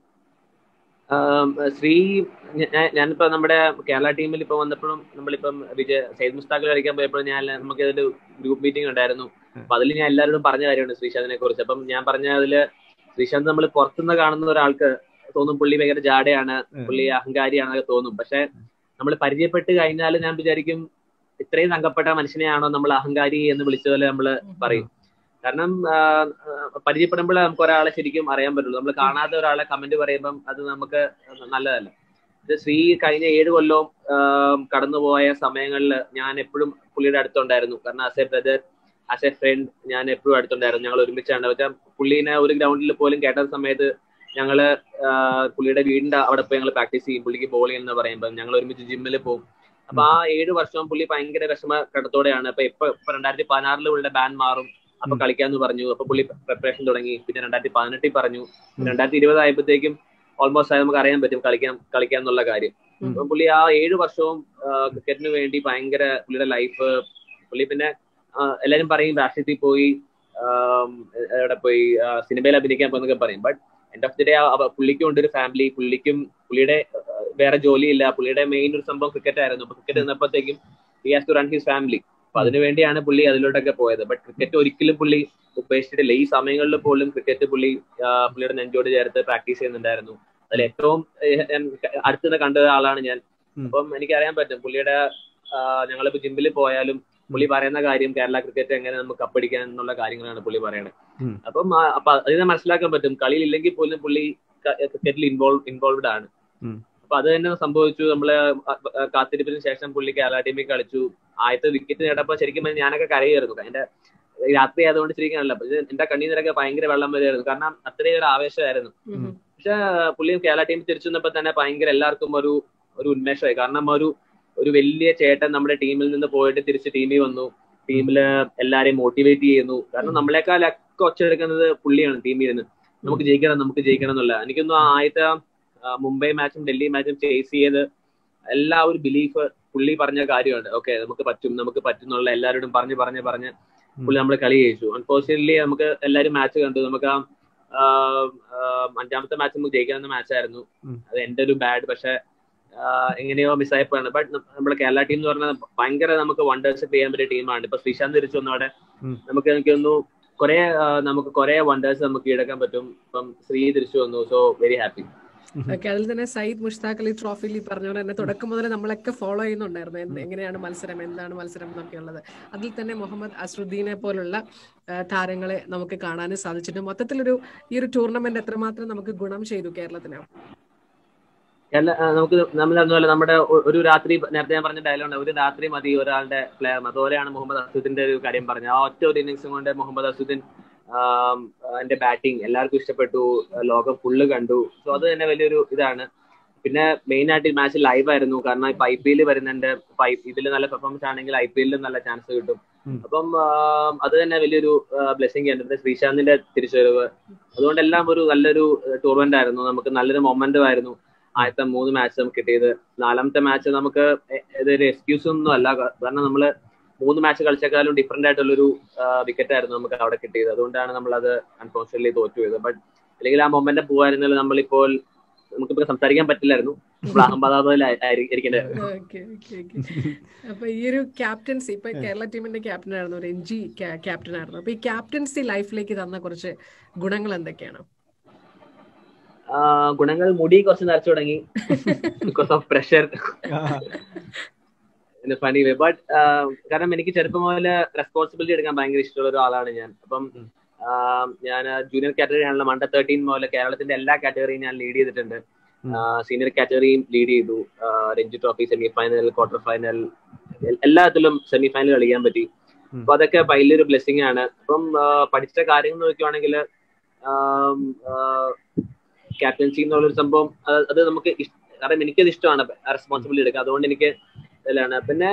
ആം, ശ്രീ ഞാ- ഞാനിപ്പോ നമ്മുടെ കേരള ടീമിൽ ഇപ്പൊ വന്നപ്പോഴും നമ്മളിപ്പം വിജയ സൈദ് മുസ്താഖിൽ കളിക്കാൻ പോയപ്പോഴും ഞാൻ നമുക്ക് ഒരു ഗ്രൂപ്പ് മീറ്റിംഗ് ഉണ്ടായിരുന്നു അപ്പൊ അതിൽ ഞാൻ എല്ലാവരോടും പറഞ്ഞ കാര്യമാണ് ശ്രീശാന്തിനെ കുറിച്ച് അപ്പം ഞാൻ പറഞ്ഞ അതില് ശ്രീശാന്ത് നമ്മൾ പുറത്തുനിന്ന് കാണുന്ന ഒരാൾക്ക് തോന്നും പുള്ളി ഭയങ്കര ജാടയാണ് ഉം. പുള്ളി അഹങ്കാരിയാണെന്നൊക്കെ തോന്നും പക്ഷെ നമ്മൾ പരിചയപ്പെട്ട് കഴിഞ്ഞാൽ ഞാൻ വിചാരിക്കും ഇത്രയും തങ്കപ്പെട്ട മനുഷ്യനെയാണോ നമ്മൾ അഹങ്കാരി എന്ന് വിളിച്ച പോലെ നമ്മൾ പറയും കാരണം ആ, ആ, പരിചയപ്പെടുമ്പോഴേ നമുക്ക് ഒരാളെ ശരിക്കും അറിയാൻ പറ്റുള്ളൂ നമ്മൾ കാണാത്ത ഒരാളെ കമന്റ് പറയുമ്പം അത് നമുക്ക് നല്ലതല്ല ഇത് ശ്രീ കഴിഞ്ഞ ഏഴ് കൊല്ലവും ആം, കടന്നുപോയ സമയങ്ങളിൽ ഞാൻ എപ്പോഴും പുള്ളിയുടെ അടുത്തുണ്ടായിരുന്നു കാരണം as a brother as a friend ഞാൻ എപ്പോഴും അടുത്തുണ്ടായിരുന്നു ഞങ്ങൾ ഒരുമിച്ചാണ് പക്ഷേ പുള്ളീനെ ഒരു ഗ്രൗണ്ടിൽ പോലും കേട്ട സമയത്ത് ഞങ്ങള് ആ, പുള്ളിയുടെ വീടിന്റെ അവിടെ പോയി ഞങ്ങൾ പ്രാക്ടീസ് ചെയ്യും പുള്ളിക്ക് ബോൾ എന്ന് പറയുമ്പോൾ ഞങ്ങൾ ഒരുമിച്ച് ജിമ്മിൽ പോകും അപ്പൊ ആ ഏഴ് വർഷവും പുള്ളി ഭയങ്കര വിഷമ ഘട്ടത്തോടെയാണ് അപ്പൊ ഇപ്പൊ ഇപ്പൊ രണ്ടായിരത്തി പതിനാറിൽ പുള്ളിയുടെ ബാൻ മാറും അപ്പൊ ഉം. കളിക്കാന്ന് പറഞ്ഞു അപ്പൊ പുള്ളി പ്രിപ്പറേഷൻ തുടങ്ങി പിന്നെ രണ്ടായിരത്തി പതിനെട്ടിൽ പറഞ്ഞു രണ്ടായിരത്തി ഇരുപത് ആയപ്പോഴത്തേക്കും ഓൾമോസ്റ്റ് നമുക്ക് അറിയാൻ പറ്റും കളിക്കാൻ കളിക്കാൻ എന്നുള്ള കാര്യം ഉം. അപ്പൊ പുള്ളി ആ ഏഴ് വർഷവും ക്രിക്കറ്റിന് വേണ്ടി ഭയങ്കര പുള്ളിയുടെ ലൈഫ് പുള്ളി പിന്നെ ആ, എല്ലാരും പറയും രാഷ്ട്രീയത്തിൽ പോയി ആം, എവിടെ പോയി ആ, സിനിമയിൽ അഭിനയിക്കാൻ പോകുന്നൊക്കെ പറയും but end of the day പുള്ളിക്കും ഉണ്ട് ഒരു ഫാമിലി പുള്ളിക്കും പുള്ളിയുടെ ആ, വേറെ ജോലിയില്ല പുള്ളിയുടെ മെയിൻ ഒരു സംഭവം ക്രിക്കറ്റ് ആയിരുന്നു അപ്പൊ ക്രിക്കറ്റ് നിന്നപ്പോഴത്തേക്കും he has to run his family അപ്പൊ അതിനു വേണ്ടിയാണ് പുള്ളി അതിലോട്ടൊക്കെ പോയത് ബട്ട് ക്രിക്കറ്റ് ഒരിക്കലും പുള്ളി ഉപേക്ഷിച്ചിട്ടില്ല ഈ സമയങ്ങളിൽ പോലും ക്രിക്കറ്റ് പുള്ളി ആ, പുള്ളിയുടെ നെഞ്ചോട് ചേർത്ത് പ്രാക്ടീസ് ചെയ്യുന്നുണ്ടായിരുന്നു അതിൽ ഏറ്റവും ഏഹ്, ഞാൻ അടുത്തുനിന്ന് കണ്ട ആളാണ് ഞാൻ ഉം. അപ്പം എനിക്കറിയാൻ പറ്റും പുള്ളിയുടെ ആ, ഞങ്ങളിപ്പോ ജിമ്മിൽ പോയാലും പുള്ളി പറയുന്ന കാര്യം കേരള ക്രിക്കറ്റ് എങ്ങനെ നമുക്ക് കപ്പടിക്കാൻ എന്നുള്ള കാര്യങ്ങളാണ് പുള്ളി പറയണത് ഉം. അപ്പം ആ, അപ്പൊ അതിനെ മനസ്സിലാക്കാൻ പറ്റും കളിയിൽ ഇല്ലെങ്കിൽ പോലും പുള്ളി ക്രിക്കറ്റിൽ ഇൻവോൾവ് ഇൻവോൾവ്ഡ് ആണ് ഉം. അപ്പൊ അത് തന്നെ സംഭവിച്ചു നമ്മള് ആ, ആ, കാത്തിരിപ്പിന് ശേഷം പുള്ളി കേരള ടീമിൽ കളിച്ചു ആദ്യത്തെ വിക്കറ്റ് നേടപ്പോ ശരിക്കും പറഞ്ഞാൽ ഞാനൊക്കെ കരയായിരുന്നു എന്റെ രാത്രി ആയതുകൊണ്ട് ശരിക്കാനല്ല പക്ഷെ എന്റെ കണ്ണീരിലൊക്കെ ഭയങ്കര വെള്ളം വരുമായിരുന്നു കാരണം അത്രയും ഒരു ആവേശമായിരുന്നു പക്ഷെ പുള്ളി കേരള ടീം തിരിച്ചു വന്നപ്പോ തന്നെ ഭയങ്കര എല്ലാവർക്കും ഒരു ഒരു ഉന്മേഷമായി കാരണം ഒരു ഒരു വലിയ ചേട്ടൻ നമ്മുടെ ടീമിൽ നിന്ന് പോയിട്ട് തിരിച്ച് ടീമിൽ വന്നു ടീമില് എല്ലാരെയും മോട്ടിവേറ്റ് ചെയ്യുന്നു കാരണം നമ്മളെക്കാളൊക്കെ ഒച്ചെടുക്കുന്നത് പുള്ളിയാണ് ടീമിൽ നിന്ന് നമുക്ക് ജയിക്കണം നമുക്ക് ജയിക്കണം എന്നുള്ള എനിക്കൊന്നും ആ ആദ്യത്തെ ആ, മുംബൈ മാച്ചും ഡൽഹി മാച്ചും ചേസ് ചെയ്ത് എല്ലാ ഒരു ബിലീഫ് പുള്ളി പറഞ്ഞ കാര്യമാണ് ഓക്കെ നമുക്ക് പറ്റും നമുക്ക് പറ്റും എന്നുള്ള എല്ലാവരോടും പറഞ്ഞ് പറഞ്ഞ് പറഞ്ഞ് പുള്ളി നമ്മളെ കളി ജയിച്ചു അൺഫോർച്ചുനേറ്റ്ലി നമുക്ക് എല്ലാവരും മാച്ച് കണ്ടു നമുക്ക് ആ ആ, ആ, അഞ്ചാമത്തെ മാച്ച് നമുക്ക് ജയിക്കാവുന്ന മാച്ചായിരുന്നു ഉം. അത് എന്റെ ഒരു ബാഡ് പക്ഷെ ആ, എങ്ങനെയോ മിസ്സായപ്പോഴാണ് ബട്ട് നമ്മുടെ കേരള ടീം എന്ന് പറഞ്ഞാൽ ഭയങ്കര നമുക്ക് വണ്ടേഴ്സ് ചെയ്യാൻ പറ്റിയ ടീമാണ് ഇപ്പൊ ശ്രീശാന്ത് തിരിച്ചു വന്നവിടെ ഉം. നമുക്ക് എനിക്ക് തോന്നുന്നു കുറെ നമുക്ക് കുറെ വണ്ടേഴ്സ് നമുക്ക് കീഴടക്കാൻ പറ്റും ഇപ്പം ശ്രീ തിരിച്ചു വന്നു സോ വെരി ഹാപ്പി ഓക്കെ അതിൽ തന്നെ സയ്യിദ് മുഷ്താഖ് അലി ട്രോഫിയിൽ ഈ പറഞ്ഞ പോലെ തന്നെ തുടക്കം മുതൽ നമ്മളൊക്കെ ഫോളോ ചെയ്യുന്നുണ്ടായിരുന്നു എന്ത് എങ്ങനെയാണ് മത്സരം എന്താണ് മത്സരം എന്നൊക്കെയുള്ളത് അതിൽ തന്നെ മുഹമ്മദ് അസ്രുദ്ദീനെ പോലുള്ള ആ, താരങ്ങളെ നമുക്ക് കാണാനും സാധിച്ചിട്ടുണ്ട് മൊത്തത്തിലൊരു ഈ ഒരു ടൂർണമെന്റ് എത്രമാത്രം നമുക്ക് ഗുണം ചെയ്തു കേരളത്തിന് എല്ലാ ആ, നമുക്ക് നമ്മൾ അതുപോലെ നമ്മുടെ ഒ- ഒരു രാത്രി നേരത്തെ ഞാൻ പറഞ്ഞ ഡയലോഗ് ഒരു രാത്രി മതി ഒരാളുടെ പ്ലെയർ അതുപോലെയാണ് മുഹമ്മദ് അസുദിന്റെ ഒരു കാര്യം പറഞ്ഞത് ആ ഒറ്റ ഒരു ഇന്നിങ്സും കൊണ്ട് മുഹമ്മദ് അസുദ്ദീൻ എന്റെ ബാറ്റിംഗ് എല്ലാവർക്കും ഇഷ്ടപ്പെട്ടു ലോകം ഫുള്ള് കണ്ടു സോ അത് തന്നെ വലിയൊരു ഇതാണ് പിന്നെ മെയിൻ ആയിട്ട് ഈ മാച്ച് ലൈവ് ആയിരുന്നു കാരണം ഇപ്പൊ ഐ പി എൽ വരുന്നുണ്ട് ഇതിൽ നല്ല പെർഫോമൻസ് ആണെങ്കിൽ ഐ പി എല്ലിലും നല്ല ചാൻസ് കിട്ടും ഉം. അപ്പം ആ, അത് തന്നെ വലിയൊരു ബ്ലെസ്സിങ് ആണ് പിന്നെ ശ്രീശാന്തിന്റെ തിരിച്ചുവരവ് അതുകൊണ്ടെല്ലാം ഒരു നല്ലൊരു ടൂർണമെന്റ് ആയിരുന്നു നമുക്ക് നല്ലൊരു മൊമെന്റും ആയിരുന്നു ആദ്യത്തെ മൂന്ന് മാച്ച് നമുക്ക് കിട്ടിയത് നാലാമത്തെ മാച്ച് നമുക്ക് എ- ഇതൊരു എക്സ്ക്യൂസ് ഒന്നും അല്ല ക- കാരണം നമ്മള് മൂന്ന് മാച്ച് കളിച്ചേക്കാളും ഡിഫറെന്റ് ആയിട്ടുള്ളൊരു വിക്കറ്റ് ആയിരുന്നു നമുക്ക് അവിടെ കിട്ടിയത് അതുകൊണ്ടാണ് നമ്മൾ അത് അൺഫോർച്ചുനേറ്റ്ലി തോറ്റു പോയത് ബട്ട് അല്ലെങ്കിൽ ആ മൊമെന്റ് പോവായിരുന്നെങ്കിൽ നമ്മളിപ്പോൾ നമുക്കിപ്പോ സംസാരിക്കാൻ പറ്റില്ലായിരുന്നു നമ്മൾ അഹമ്മദാബാദിൽ ഇരിക്കേണ്ടത് ഓക്കെ ഓക്കെ ഓക്കെ അപ്പൊ ഈ ഒരു ക്യാപ്റ്റൻസി ഇപ്പൊ കേരള ടീമിന്റെ ക്യാപ്റ്റൻ ആയിരുന്നു രഞ്ജി ക്യാപ്റ്റൻ ആയിരുന്നു അപ്പൊ ഈ ക്യാപ്റ്റൻസി ലൈഫിലേക്ക് തന്ന കുറച്ച് ഗുണങ്ങൾ എന്തൊക്കെയാണ് ആ, ഗുണങ്ങൾ മുടി കുറച്ച് നരച്ചു തുടങ്ങി because of pressure funny way but കാരണം എനിക്ക് ചെറുപ്പം മുതല് റെസ്പോൺസിബിലിറ്റി എടുക്കാൻ ഭയങ്കര ഇഷ്ടമുള്ള ഒരു ആളാണ് ഞാൻ അപ്പം ആ, ഞാൻ ജൂനിയർ കാറ്റഗറി ആണല്ലോ മണ്ട തേർട്ടീൻ മുതൽ കേരളത്തിന്റെ എല്ലാ കാറ്റഗറിയും ഞാൻ ലീഡ് ചെയ്തിട്ടുണ്ട് ഉം. സീനിയർ കാറ്റഗറിയും ലീഡ് ചെയ്തു ആ, Ranji trophy semi final quarter final എല്ലാത്തിലും സെമി ഫൈനൽ കളിക്കാൻ പറ്റി ഉം. അപ്പൊ അതൊക്കെ വലിയൊരു ബ്ലെസ്സിങ് ആണ് അപ്പം ആ, പഠിച്ച കാര്യങ്ങൾ നോക്കുകയാണെങ്കിൽ ക്യാപ്റ്റൻസി എന്നുള്ളൊരു സംഭവം അത് അത് നമുക്ക് ഇഷ്- കാരണം എനിക്കത് ഇഷ്ടമാണ് റെസ്പോൺസിബിലിറ്റി എടുക്കുക അതുകൊണ്ട് എനിക്ക് ഇതിലാണ് പിന്നെ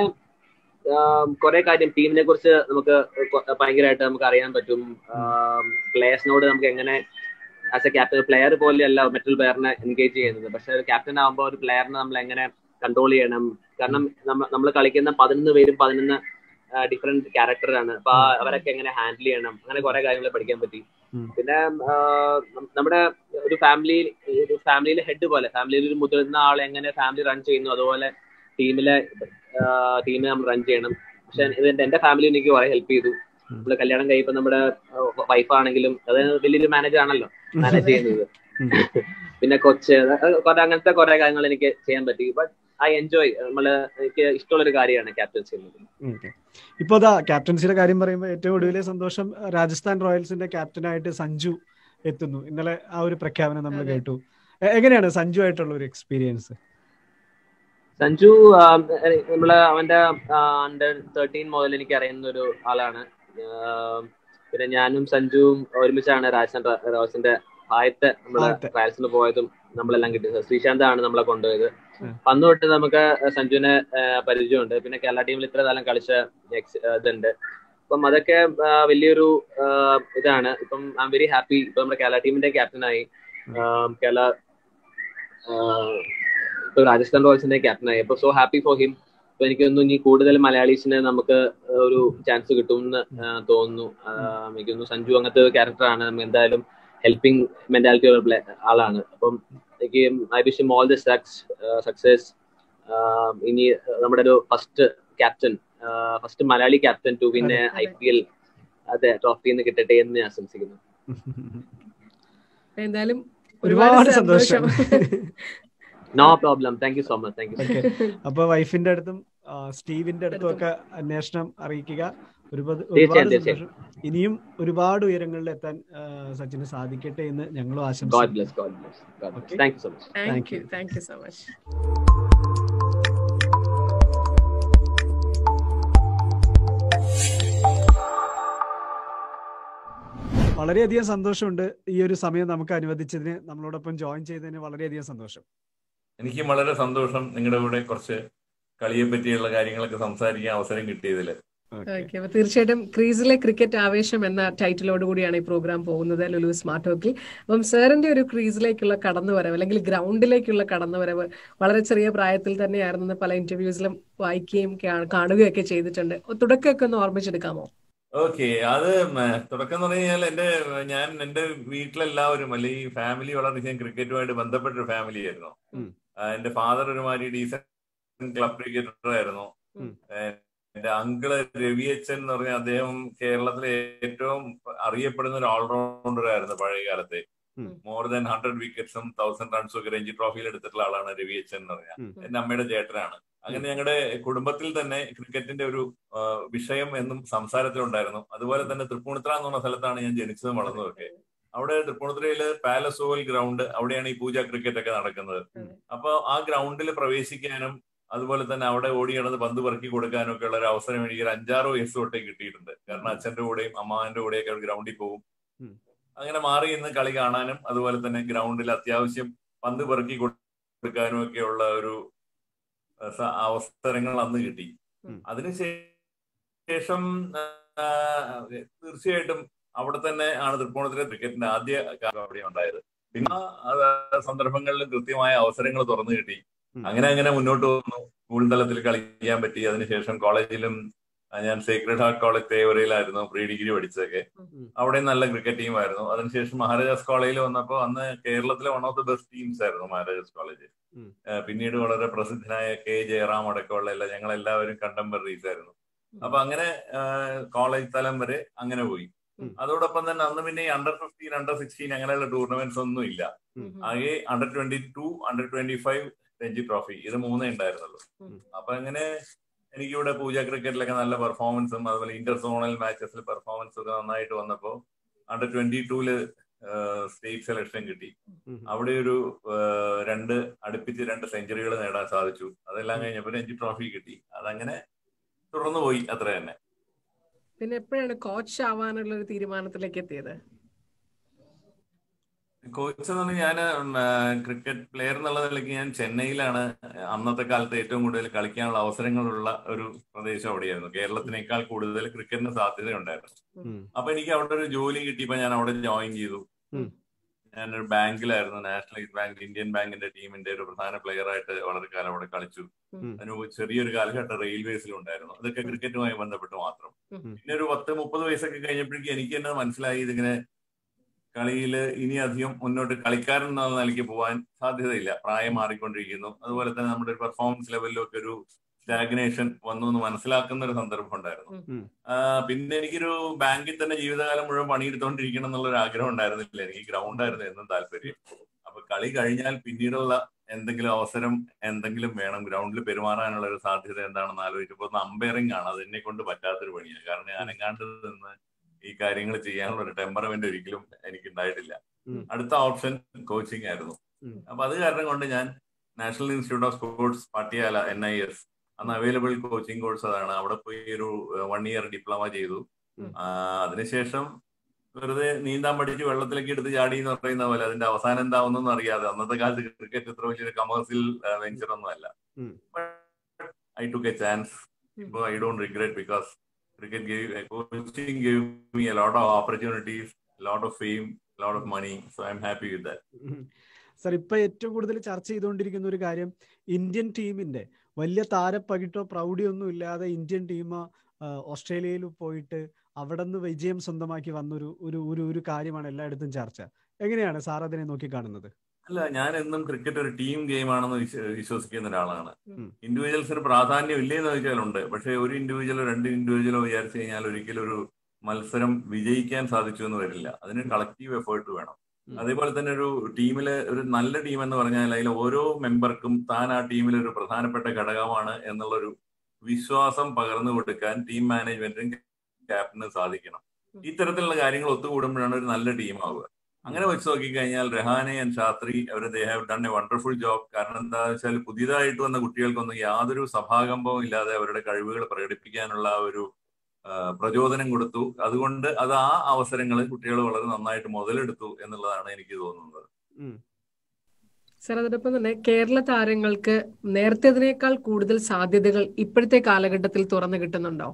കുറെ കാര്യം ടീമിനെ കുറിച്ച് നമുക്ക് കൊ- ഭയങ്കരമായിട്ട് നമുക്ക് അറിയാൻ പറ്റും പ്ലേയേഴ്സിനോട് നമുക്ക് എങ്ങനെ ആസ് എ ക്യാപ്റ്റൻ പ്ലെയർ പോലെയല്ല മറ്റൊരു പ്ലെയറിനെ എൻഗേജ് ചെയ്യുന്നത് പക്ഷെ ഒരു ക്യാപ്റ്റൻ ആകുമ്പോൾ ഒരു പ്ലെയറിനെ നമ്മൾ എങ്ങനെ കൺട്രോൾ ചെയ്യണം കാരണം നമ്മൾ കളിക്കുന്ന പതിനൊന്ന് പേരും പതിനൊന്ന് ഡിഫറെന്റ് ക്യാരക്ടറാണ് അപ്പൊ ആ അവരൊക്കെ എങ്ങനെ ഹാൻഡിൽ ചെയ്യണം അങ്ങനെ കുറെ കാര്യങ്ങൾ പഠിക്കാൻ പറ്റി ഉം. പിന്നെ ആ, നം- നമ്മുടെ ഒരു ഫാമിലി ഒരു ഫാമിലിയിലെ ഹെഡ് പോലെ ഫാമിലിയിൽ ഒരു മുതിർന്ന ആൾ എങ്ങനെ ഫാമിലി റൺ ചെയ്യുന്നു അതുപോലെ ടീമിലെ ടീമിനെ നമ്മൾ റൺ ചെയ്യണം പക്ഷെ ഇത് എന്റെ- എന്റെ ഫാമിലി എനിക്ക് കുറെ ഹെൽപ്പ് ചെയ്തു ഉം. നമ്മള് കല്യാണം കഴിയുമ്പോൾ നമ്മുടെ വൈഫ് ആണെങ്കിലും അത് വലിയൊരു മാനേജർ ആണല്ലോ മാനേജ് ചെയ്യുന്നത് ഉം. പിന്നെ കൊച്ച് അത് കുറെ അങ്ങനത്തെ കുറെ കാര്യങ്ങൾ എനിക്ക് ചെയ്യാൻ പറ്റി ബട്ട് ഐ എൻജോയ് നമ്മള് എനിക്ക് ഇഷ്ടമുള്ള ഒരു കാര്യമാണ് ക്യാപ്റ്റൻസി എന്നത് Okay. ഇപ്പൊ അതാ ക്യാപ്റ്റൻസിയുടെ കാര്യം പറയുമ്പോൾ ഏറ്റവും ഒടുവിലെ സന്തോഷം രാജസ്ഥാൻ റോയൽസിന്റെ ക്യാപ്റ്റനായിട്ട് സഞ്ജു എത്തുന്നു ഇന്നലെ ആ ഒരു പ്രഖ്യാപനം നമ്മൾ അതെ. കേട്ടു എ- എങ്ങനെയാണ് സഞ്ജു ആയിട്ടുള്ള ഒരു എക്സ്പീരിയൻസ് സഞ്ജു ആ, എ- നമ്മള് അവന്റെ അണ്ടർ തേർട്ടീൻ മുതൽ എനിക്ക് അറിയുന്ന ഒരു ആളാണ് ആ, പിന്നെ ഞാനും സഞ്ജുവും ഒരുമിച്ചാണ് രാജസ്ഥാൻ റോയൽസിന്റെ ആദ്യത്തെ നമ്മള് ആദ്യത്തെ. ട്രയൽസിന് പോയതും നമ്മളെല്ലാം കിട്ടിയത് ശ്രീശാന്ത് ആണ് നമ്മളെ കൊണ്ടുപോയത് ഉം. അന്ന് തൊട്ട് നമുക്ക് സഞ്ജുവിനെ ആ, പരിചയമുണ്ട് പിന്നെ കേരള ടീമിൽ ഇത്ര കാലം കളിച്ച ex- ആ, ഇതുണ്ട് അപ്പം അതൊക്കെ ആ, വലിയൊരു ആ, ഇതാണ് ഇപ്പം ഐ എം വെരി ഹാപ്പി ഇപ്പൊ നമ്മുടെ കേരള ടീമിന്റെ ക്യാപ്റ്റനായി കേരള ആ, ഇപ്പൊ രാജസ്ഥാൻ റോയൽസിന്റെ ക്യാപ്റ്റനായി അപ്പൊ സോ ഹാപ്പി ഫോർ ഹിം അപ്പൊ എനിക്ക് തോന്നുന്നു ഇനി കൂടുതൽ മലയാളീസിന് നമുക്ക് ഒരു ചാൻസ് കിട്ടുമെന്ന് ആ, തോന്നുന്നു ആ, എനിക്ക് തോന്നുന്നു സഞ്ജു അങ്ങനത്തെ ഒരു ക്യാരക്ടറാണ് എന്തായാലും ഹെൽപ്പിംഗ് മെന്റാലിറ്റി ഉള്ള പ്ലേ ആളാണ് അപ്പം എനിക്ക് I wish all the suc success ഇനി നമ്മുടെ ഒരു first captain first Malayali captain too പിന്നെ അതെ, ഐ അതെ. പി എൽ അതെ ട്രോഫി കിട്ടട്ടെ എന്ന് ഞാൻ ആശംസിക്കുന്നു എന്തായാലും ഒരുപാട് സന്തോഷം no problem thank you so much thank you Okay. അപ്പൊ വൈഫിന്റെ അടുത്തും ആ, സ്റ്റീവിന്റെ അടുത്തും ഒക്കെ അന്വേഷണം അറിയിക്കുക ഒരുപാട് ഒരുപാട് തീർച്ചയായും, തീർച്ചയായും. സന്തോഷം ഇനിയും ഒരുപാട് ഉയരങ്ങളിൽ എത്താൻ ആ, സച്ചിന് സാധിക്കട്ടെ എന്ന് ഞങ്ങളും ഗോഡ് ആശംസിക്കുന്നു bless god bless god Okay. Bless thank you so much thank you thank you so much വളരെയധികം സന്തോഷമുണ്ട് ഈ ഒരു സമയം നമുക്ക് അനുവദിച്ചതിന് നമ്മളോടൊപ്പം ജോയിൻ ചെയ്തതിന് വളരെയധികം സന്തോഷം എനിക്കും വളരെ സന്തോഷം നിങ്ങളുടെ കൂടെ കുറച്ച് കളിയെ പറ്റിയുള്ള കാര്യങ്ങളൊക്കെ സംസാരിക്കാൻ അവസരം കിട്ടിയതിൽ ഓക്കെ അപ്പൊ തീർച്ചയായിട്ടും ക്രീസിലെ ക്രിക്കറ്റ് ആവേശം എന്ന ടൈറ്റിലോട് കൂടിയാണ് ഈ പ്രോഗ്രാം പോകുന്നത് ലുലു സ്മാർട്ട് ടോക്കിൽ അപ്പം സാറിന്റെ ഒരു ക്രീസിലേക്കുള്ള കടന്നുവരവ് അല്ലെങ്കിൽ ഗ്രൗണ്ടിലേക്കുള്ള കടന്നുവരവ് വളരെ ചെറിയ പ്രായത്തിൽ തന്നെയായിരുന്നു പല ഇന്റർവ്യൂസിലും വായിക്കുകയും കാ- കാണുകയൊക്കെ ചെയ്തിട്ടുണ്ട് തുടക്കമൊക്കെ ഒന്ന് ഓർമ്മിച്ചെടുക്കാമോ ഓക്കെ അത് മ, തുടക്കം എന്ന് പറഞ്ഞു കഴിഞ്ഞാൽ എന്റെ ഞാൻ എന്റെ വീട്ടിലെല്ലാവരും അല്ലെങ്കിൽ ഫാമിലി വളരെയധികം ക്രിക്കറ്റുമായിട്ട് ബന്ധപ്പെട്ട ഒരു ഫാമിലി ആയിരുന്നു ഉം. ആ, എന്റെ ഫാദർ ഒരുമാതിരി ഡീസന്റ് ക്ലബ് ക്രിക്കറ്റർ ആയിരുന്നു ഉം. ഏ, എന്റെ അങ്കിള് രവിയച്ചൻ എന്ന് പറഞ്ഞ അദ്ദേഹം കേരളത്തിലെ ഏറ്റവും അറിയപ്പെടുന്ന ഒരു ഓൾറൗണ്ടർ ആയിരുന്നു പഴയ കാലത്തെ ഉം. മോർ ദാൻ ഹൺഡ്രഡ് വിക്കറ്റ്സും തൗസൻഡ് റൺസും ഒക്കെ രഞ്ജി ട്രോഫിയിൽ എടുത്തിട്ടുള്ള ആളാണ് രവിയച്ചൻ എന്ന് പറഞ്ഞാൽ ഉം. എന്റെ അമ്മയുടെ ചേട്ടനാണ് അങ്ങനെ ഞങ്ങളുടെ കുടുംബത്തിൽ തന്നെ ക്രിക്കറ്റിന്റെ ഒരു ആ, വിഷയം എന്നും സംസാരത്തിലുണ്ടായിരുന്നു അതുപോലെ തന്നെ തൃപ്പൂണിത്തറ എന്ന് പറഞ്ഞ സ്ഥലത്താണ് ഞാൻ ജനിച്ചതും വളർന്നതൊക്കെ അവിടെ തൃപ്പൂണിത്തുറയില് പാലസ് ഓവൽ ഗ്രൗണ്ട് അവിടെയാണ് ഈ പൂജ ക്രിക്കറ്റ് ഒക്കെ നടക്കുന്നത് ഉം. അപ്പൊ ആ ഗ്രൗണ്ടിൽ പ്രവേശിക്കാനും അതുപോലെ തന്നെ അവിടെ ഓടി നടന്ന് പന്ത് പെറുക്കി കൊടുക്കാനും ഒക്കെ ഉള്ള ഒരു അവസരം എനിക്ക് ഒരു അഞ്ചാറ് വയസ്സ് തൊട്ടേ കിട്ടിയിട്ടുണ്ട് കാരണം അച്ഛന്റെ കൂടെയും അമ്മാവന്റെ കൂടെയൊക്കെ ഗ്രൗണ്ടിൽ പോകും ഉം. അങ്ങനെ മാറി നിന്ന് കളി കാണാനും അതുപോലെ തന്നെ ഗ്രൗണ്ടിൽ അത്യാവശ്യം പന്ത് പെറുക്കി കൊടുക്കാനും ഒക്കെ ഉള്ള ഒരു അഹ് സ- അവസരങ്ങൾ അന്ന് കിട്ടി ഉം. അതിനുശേഷം ആ, തീർച്ചയായിട്ടും അവിടെ തന്നെ ആണ് തൃപ്പൂണിത്തുറ ക്രിക്കറ്റിന്റെ ആദ്യ കാലം അവിടെ ഉണ്ടായത് പിന്നെ ആ സന്ദർഭങ്ങളിലും കൃത്യമായ അവസരങ്ങൾ തുറന്നു കിട്ടി ഉം. അങ്ങനെ അങ്ങനെ മുന്നോട്ട് വന്നു സ്കൂൾ തലത്തിൽ കളിക്കാൻ പറ്റി അതിനുശേഷം കോളേജിലും ആ, ഞാൻ സേക്രഡ് ഹാർട്ട് കോളേജ് തേവരയിലായിരുന്നു പ്രീ ഡിഗ്രി പഠിച്ചതൊക്കെ ഉം. അവിടെ നല്ല ക്രിക്കറ്റ് ടീമായിരുന്നു അതിനുശേഷം മഹാരാജാസ് കോളേജിൽ വന്നപ്പോൾ അന്ന് കേരളത്തിലെ one of the best teams ആയിരുന്നു മഹാരാജാസ് കോളേജ് ഉം. ആ, പിന്നീട് വളരെ പ്രസിദ്ധനായ കെ ജയറാം അടക്കമുള്ള എല്ലാ ഞങ്ങൾ എല്ലാവരും കണ്ടംപററീസ് ആയിരുന്നു അപ്പൊ അങ്ങനെ കോളേജ് തലം വരെ അങ്ങനെ പോയി ഉം. അതോടൊപ്പം തന്നെ അന്ന് പിന്നെ അണ്ടർ ഫിഫ്റ്റീൻ അണ്ടർ സിക്സ്റ്റീൻ അങ്ങനെയുള്ള ടൂർണമെന്റ്സ് ഒന്നും ഇല്ല ആകെ under twenty two under twenty five Ranji trophy ഇത് മൂന്നേ ഉണ്ടായിരുന്നുള്ളൂ ഉം. അപ്പൊ അങ്ങനെ എനിക്കിവിടെ പൂജ ക്രിക്കറ്റിലൊക്കെ നല്ല പെർഫോമൻസും അതുപോലെ ഇന്റർ സോണൽ മാച്ചസിൽ പെർഫോമൻസ് ഒക്കെ നന്നായിട്ട് വന്നപ്പോ അണ്ടർ ട്വന്റി ടൂല് സ്റ്റേറ്റ് സെലക്ഷൻ കിട്ടി ഉം. അവിടെ ഒരു ആ, രണ്ട് അടുപ്പിച്ച് രണ്ട് സെഞ്ചുറികൾ നേടാൻ സാധിച്ചു അതെല്ലാം കഴിഞ്ഞപ്പോൾ രഞ്ജി ട്രോഫി കിട്ടി അതങ്ങനെ തുടർന്നു പോയി അത്ര തന്നെ പിന്നെ എപ്പോഴാണ് കോച്ച് ആവാനുള്ള ഒരു തീരുമാനത്തിലേക്ക് എത്തിയത് കോച്ച് എന്ന് പറഞ്ഞാൽ ഞാൻ ക്രിക്കറ്റ് പ്ലെയർ എന്നുള്ള നിലയ്ക്ക് ഞാൻ ചെന്നൈയിലാണ് അന്നത്തെ കാലത്ത് ഏറ്റവും കൂടുതൽ കളിക്കാനുള്ള അവസരങ്ങളുള്ള ഒരു പ്രദേശം അവിടെയായിരുന്നു കേരളത്തിനേക്കാൾ കൂടുതൽ ക്രിക്കറ്റിന് സാധ്യതയുണ്ടായിരുന്നു ഉം. അപ്പൊ എനിക്ക് അവിടെ ഒരു ജോലി കിട്ടിയപ്പോ ഞാൻ അവിടെ ജോയിൻ ചെയ്തു ഉം. ഞാനൊരു ബാങ്കിലായിരുന്നു നാഷണലൈസ് ബാങ്ക് ഇന്ത്യൻ ബാങ്കിന്റെ ടീമിന്റെ ഒരു പ്രധാന പ്ലെയർ ആയിട്ട് വളരെ കാലം അവിടെ കളിച്ചു ഉം. അതിന് മുമ്പ് ചെറിയൊരു കാലഘട്ടം റെയിൽവേസിലുണ്ടായിരുന്നു അതൊക്കെ ക്രിക്കറ്റുമായി ബന്ധപ്പെട്ട് മാത്രം ഉം. പിന്നെ ഒരു പത്ത് മുപ്പത് വയസ്സൊക്കെ കഴിഞ്ഞപ്പോഴേക്കും എനിക്ക് തന്നെ മനസ്സിലായി ഇതിങ്ങനെ കളിയിൽ ഇനി അധികം മുന്നോട്ട് കളിക്കാരൻ എന്നുള്ള നിലയ്ക്ക് പോകാൻ സാധ്യതയില്ല പ്രായം മാറിക്കൊണ്ടിരിക്കുന്നു അതുപോലെ തന്നെ നമ്മുടെ ഒരു പെർഫോമൻസ് ലെവലിലൊക്കെ ഒരു സ്റ്റാഗ്നേഷൻ വന്നു എന്ന് മനസ്സിലാക്കുന്ന ഒരു സന്ദർഭം ഉണ്ടായിരുന്നു ഉം. ആ, പിന്നെ എനിക്കൊരു ബാങ്കിൽ തന്നെ ജീവിതകാലം മുഴുവൻ പണിയെടുത്തോണ്ടിരിക്കണം എന്നുള്ള ഒരു ആഗ്രഹം ഉണ്ടായിരുന്നില്ല എനിക്ക് ഗ്രൗണ്ട് ആയിരുന്നു എന്നും താല്പര്യം അപ്പൊ കളി കഴിഞ്ഞാൽ പിന്നീടുള്ള എന്തെങ്കിലും അവസരം എന്തെങ്കിലും വേണം ഗ്രൗണ്ടിൽ പെരുമാറാനുള്ള ഒരു സാധ്യത എന്താണെന്ന് ആലോചിച്ചപ്പോൾ അമ്പയറിംഗ് ആണ് അത് എന്നെ കൊണ്ട് പറ്റാത്തൊരു പണിയാണ് കാരണം ഞാൻ അനങ്ങാണ്ട് നിന്ന് ഈ കാര്യങ്ങൾ ചെയ്യാനുള്ള ഒരു ടെമ്പറമെന്റ് ഒരിക്കലും എനിക്ക് ഉണ്ടായിട്ടില്ല ഉം. അടുത്ത ഓപ്ഷൻ കോച്ചിങ് ആയിരുന്നു ഉം. അപ്പൊ അത് കാരണം കൊണ്ട് ഞാൻ national institute of sports Patiala N I S അന്ന് അവൈലബിൾ കോച്ചിങ് കോഴ്സ് അതാണ് അവിടെ പോയി ഒരു വൺ ഇയർ ഡിപ്ലോമ ചെയ്തു ഉം. ആ, അതിനുശേഷം വെറുതെ നീന്താൻ പഠിച്ച് വെള്ളത്തിലേക്ക് എടുത്ത് ചാടി എന്ന് പറയുന്ന പോലെ അതിന്റെ അവസാനം എന്താവുന്നൊന്നും അറിയാതെ അന്നത്തെ കാലത്ത് ക്രിക്കറ്റ് ഇത്ര വലിയൊരു കമേഴ്സ്യൽ വെഞ്ചർ ഒന്നും അല്ല ഉം. ഐ ടുക്ക് എ ചാൻസ് ഉം. ഇപ്പൊ I don't regret because cricket gave coaching gave me a lot of opportunities lot of fame lot of money so I'm happy with that ഉം. സർ ഇപ്പൊ ഏറ്റവും കൂടുതൽ ചർച്ച ചെയ്തുകൊണ്ടിരിക്കുന്ന ഒരു കാര്യം ഇന്ത്യൻ ടീമിന്റെ വലിയ താരപ്പകിട്ടോ പ്രൗഢിയോ ഒന്നും ഇല്ലാതെ ഇന്ത്യൻ ടീം ഓസ്ട്രേലിയയിൽ പോയിട്ട് അവിടെ നിന്ന് വിജയം സ്വന്തമാക്കി വന്നൊരു ഒരു ഒരു ഒരു കാര്യമാണ് എല്ലായിടത്തും ചർച്ച എങ്ങനെയാണ് സാർ അതിനെ നോക്കി കാണുന്നത് അല്ല ഞാൻ എന്നും ക്രിക്കറ്റ് ഒരു ടീം ഗെയിം ആണെന്ന് വിശ്വ- വിശ്വസിക്കുന്ന ഒരാളാണ് ഉം. ഇൻഡിവിജ്വൽസിന് പ്രാധാന്യം ഇല്ലേന്ന് ചോദിച്ചാലുണ്ട് പക്ഷെ ഒരു ഇൻഡിവിജ്വലോ രണ്ട് ഇൻഡിവിജ്വലോ വിചാരിച്ചു കഴിഞ്ഞാൽ ഒരിക്കലും ഒരു മത്സരം വിജയിക്കാൻ സാധിച്ചു എന്ന് വരില്ല അതിന് കളക്റ്റീവ് എഫേർട്ട് വേണം ഉം. അതേപോലെ തന്നെ ഒരു ടീമില് ഒരു നല്ല ടീം എന്ന് പറഞ്ഞാൽ അതിൽ ഓരോ മെമ്പർക്കും താൻ ആ ടീമിൽ ഒരു പ്രധാനപ്പെട്ട ഘടകമാണ് എന്നുള്ളൊരു വിശ്വാസം പകർന്നു കൊടുക്കാൻ ടീം മാനേജ്മെന്റിനും ക്യാപ്റ്റനും സാധിക്കണം ഇത്തരത്തിലുള്ള കാര്യങ്ങൾ ഒത്തുകൂടുമ്പോഴാണ് ഒരു നല്ല ടീം ആവുക അങ്ങനെ വെച്ച് നോക്കിക്കഴിഞ്ഞാൽ രഹാനെ ആൻഡ് ശാസ്ത്രി അവർ they have done a wonderful job കാരണം എന്താ വെച്ചാൽ പുതിയതായിട്ട് വന്ന കുട്ടികൾക്കൊന്നും യാതൊരു സഭാകമ്പവും ഇല്ലാതെ അവരുടെ കഴിവുകൾ പ്രകടിപ്പിക്കാനുള്ള ആ ഒരു ആ, പ്രചോദനം കൊടുത്തു അതുകൊണ്ട് അത് ആ അവസരങ്ങൾ കുട്ടികൾ വളരെ നന്നായിട്ട് മുതലെടുത്തു എന്നുള്ളതാണ് എനിക്ക് തോന്നുന്നത് സർ അതോടൊപ്പം തന്നെ കേരള താരങ്ങൾക്ക് നേരത്തേതിനേക്കാൾ കൂടുതൽ സാധ്യതകൾ ഇപ്പോഴത്തെ കാലഘട്ടത്തിൽ തുറന്നു കിട്ടുന്നുണ്ടോ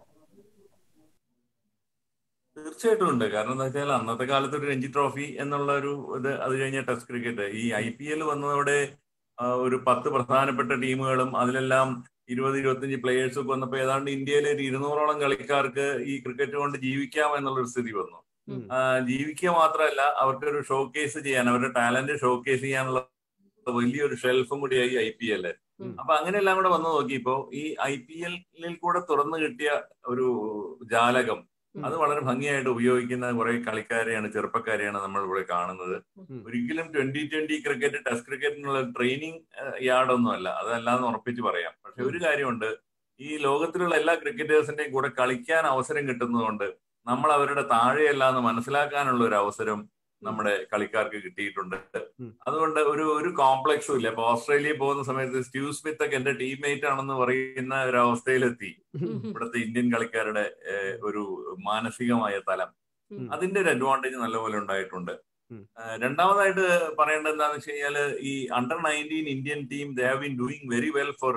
തീർച്ചയായിട്ടും ഉണ്ട് കാരണം എന്താ വെച്ചാൽ അന്നത്തെ കാലത്ത് ഒരു രഞ്ജി ട്രോഫി എന്നുള്ള ഒരു ഇത് അത് കഴിഞ്ഞ ടെസ്റ്റ് ക്രിക്കറ്റ് ഈ ഐ പി എൽ വന്നതോടെ ആ, ഒരു പത്ത് പ്രധാനപ്പെട്ട ടീമുകളും അതിലെല്ലാം ഇരുപത് ഇരുപത്തിയഞ്ച് പ്ലേയേഴ്സും ഒക്കെ വന്നപ്പോൾ ഏതാണ്ട് ഇന്ത്യയിലെ ഒരു ഇരുന്നൂറോളം കളിക്കാർക്ക് ഈ ക്രിക്കറ്റ് കൊണ്ട് ജീവിക്കാം എന്നുള്ളൊരു സ്ഥിതി വന്നു ഉം. ആ, ജീവിക്കുക മാത്രമല്ല അവർക്കൊരു ഷോക്കേസ് ചെയ്യാൻ അവരുടെ ടാലന്റ് ഷോക്കേസ് ചെയ്യാനുള്ള വലിയൊരു ഷെൽഫും കൂടിയായി ഐ പി എൽ ഉം. അപ്പൊ അങ്ങനെയെല്ലാം കൂടെ വന്നു നോക്കിയപ്പോ ഈ ഐ പി എല്ലിൽ കൂടെ തുറന്നു കിട്ടിയ ഒരു ജാലകം ഉം. അത് വളരെ ഭംഗിയായിട്ട് ഉപയോഗിക്കുന്ന കുറെ കളിക്കാരെയാണ് ചെറുപ്പക്കാരെയാണ് നമ്മൾ ഇവിടെ കാണുന്നത് ഉം. ഒരിക്കലും ട്വന്റി ട്വന്റി ക്രിക്കറ്റ് ടെസ്റ്റ് ക്രിക്കറ്റിനുള്ള ട്രെയിനിങ് യാർഡൊന്നും അല്ല അതല്ലാന്ന് ഉറപ്പിച്ച് പറയാം പക്ഷെ ഒരു കാര്യമുണ്ട് ഈ ലോകത്തിലുള്ള എല്ലാ ക്രിക്കറ്റേഴ്സിന്റെയും കൂടെ കളിക്കാൻ അവസരം കിട്ടുന്നതുകൊണ്ട് നമ്മൾ അവരുടെ താഴെയല്ല എന്ന് മനസ്സിലാക്കാനുള്ള ഒരു അവസരം നമ്മുടെ കളിക്കാർക്ക് കിട്ടിയിട്ടുണ്ട് ഉം. അതുകൊണ്ട് ഒരു ഒരു കോംപ്ലക്സും ഇല്ല ഇപ്പൊ ഓസ്ട്രേലിയയിൽ പോകുന്ന സമയത്ത് സ്റ്റീവ് സ്മിത്ത് ഒക്കെ എന്റെ ടീംമേറ്റ് ആണെന്ന് പറയുന്ന ഒരു അവസ്ഥയിലെത്തി ഇവിടുത്തെ ഇന്ത്യൻ കളിക്കാരുടെ ഏഹ്, ഒരു മാനസികമായ തലം ഉം. അതിന്റെ ഒരു അഡ്വാൻറ്റേജ് നല്ലപോലെ ഉണ്ടായിട്ടുണ്ട് ഉം. ഏഹ്, രണ്ടാമതായിട്ട് പറയേണ്ടത് എന്താണെന്ന് വെച്ച് കഴിഞ്ഞാൽ ഈ under nineteen Indian team they have been doing very well for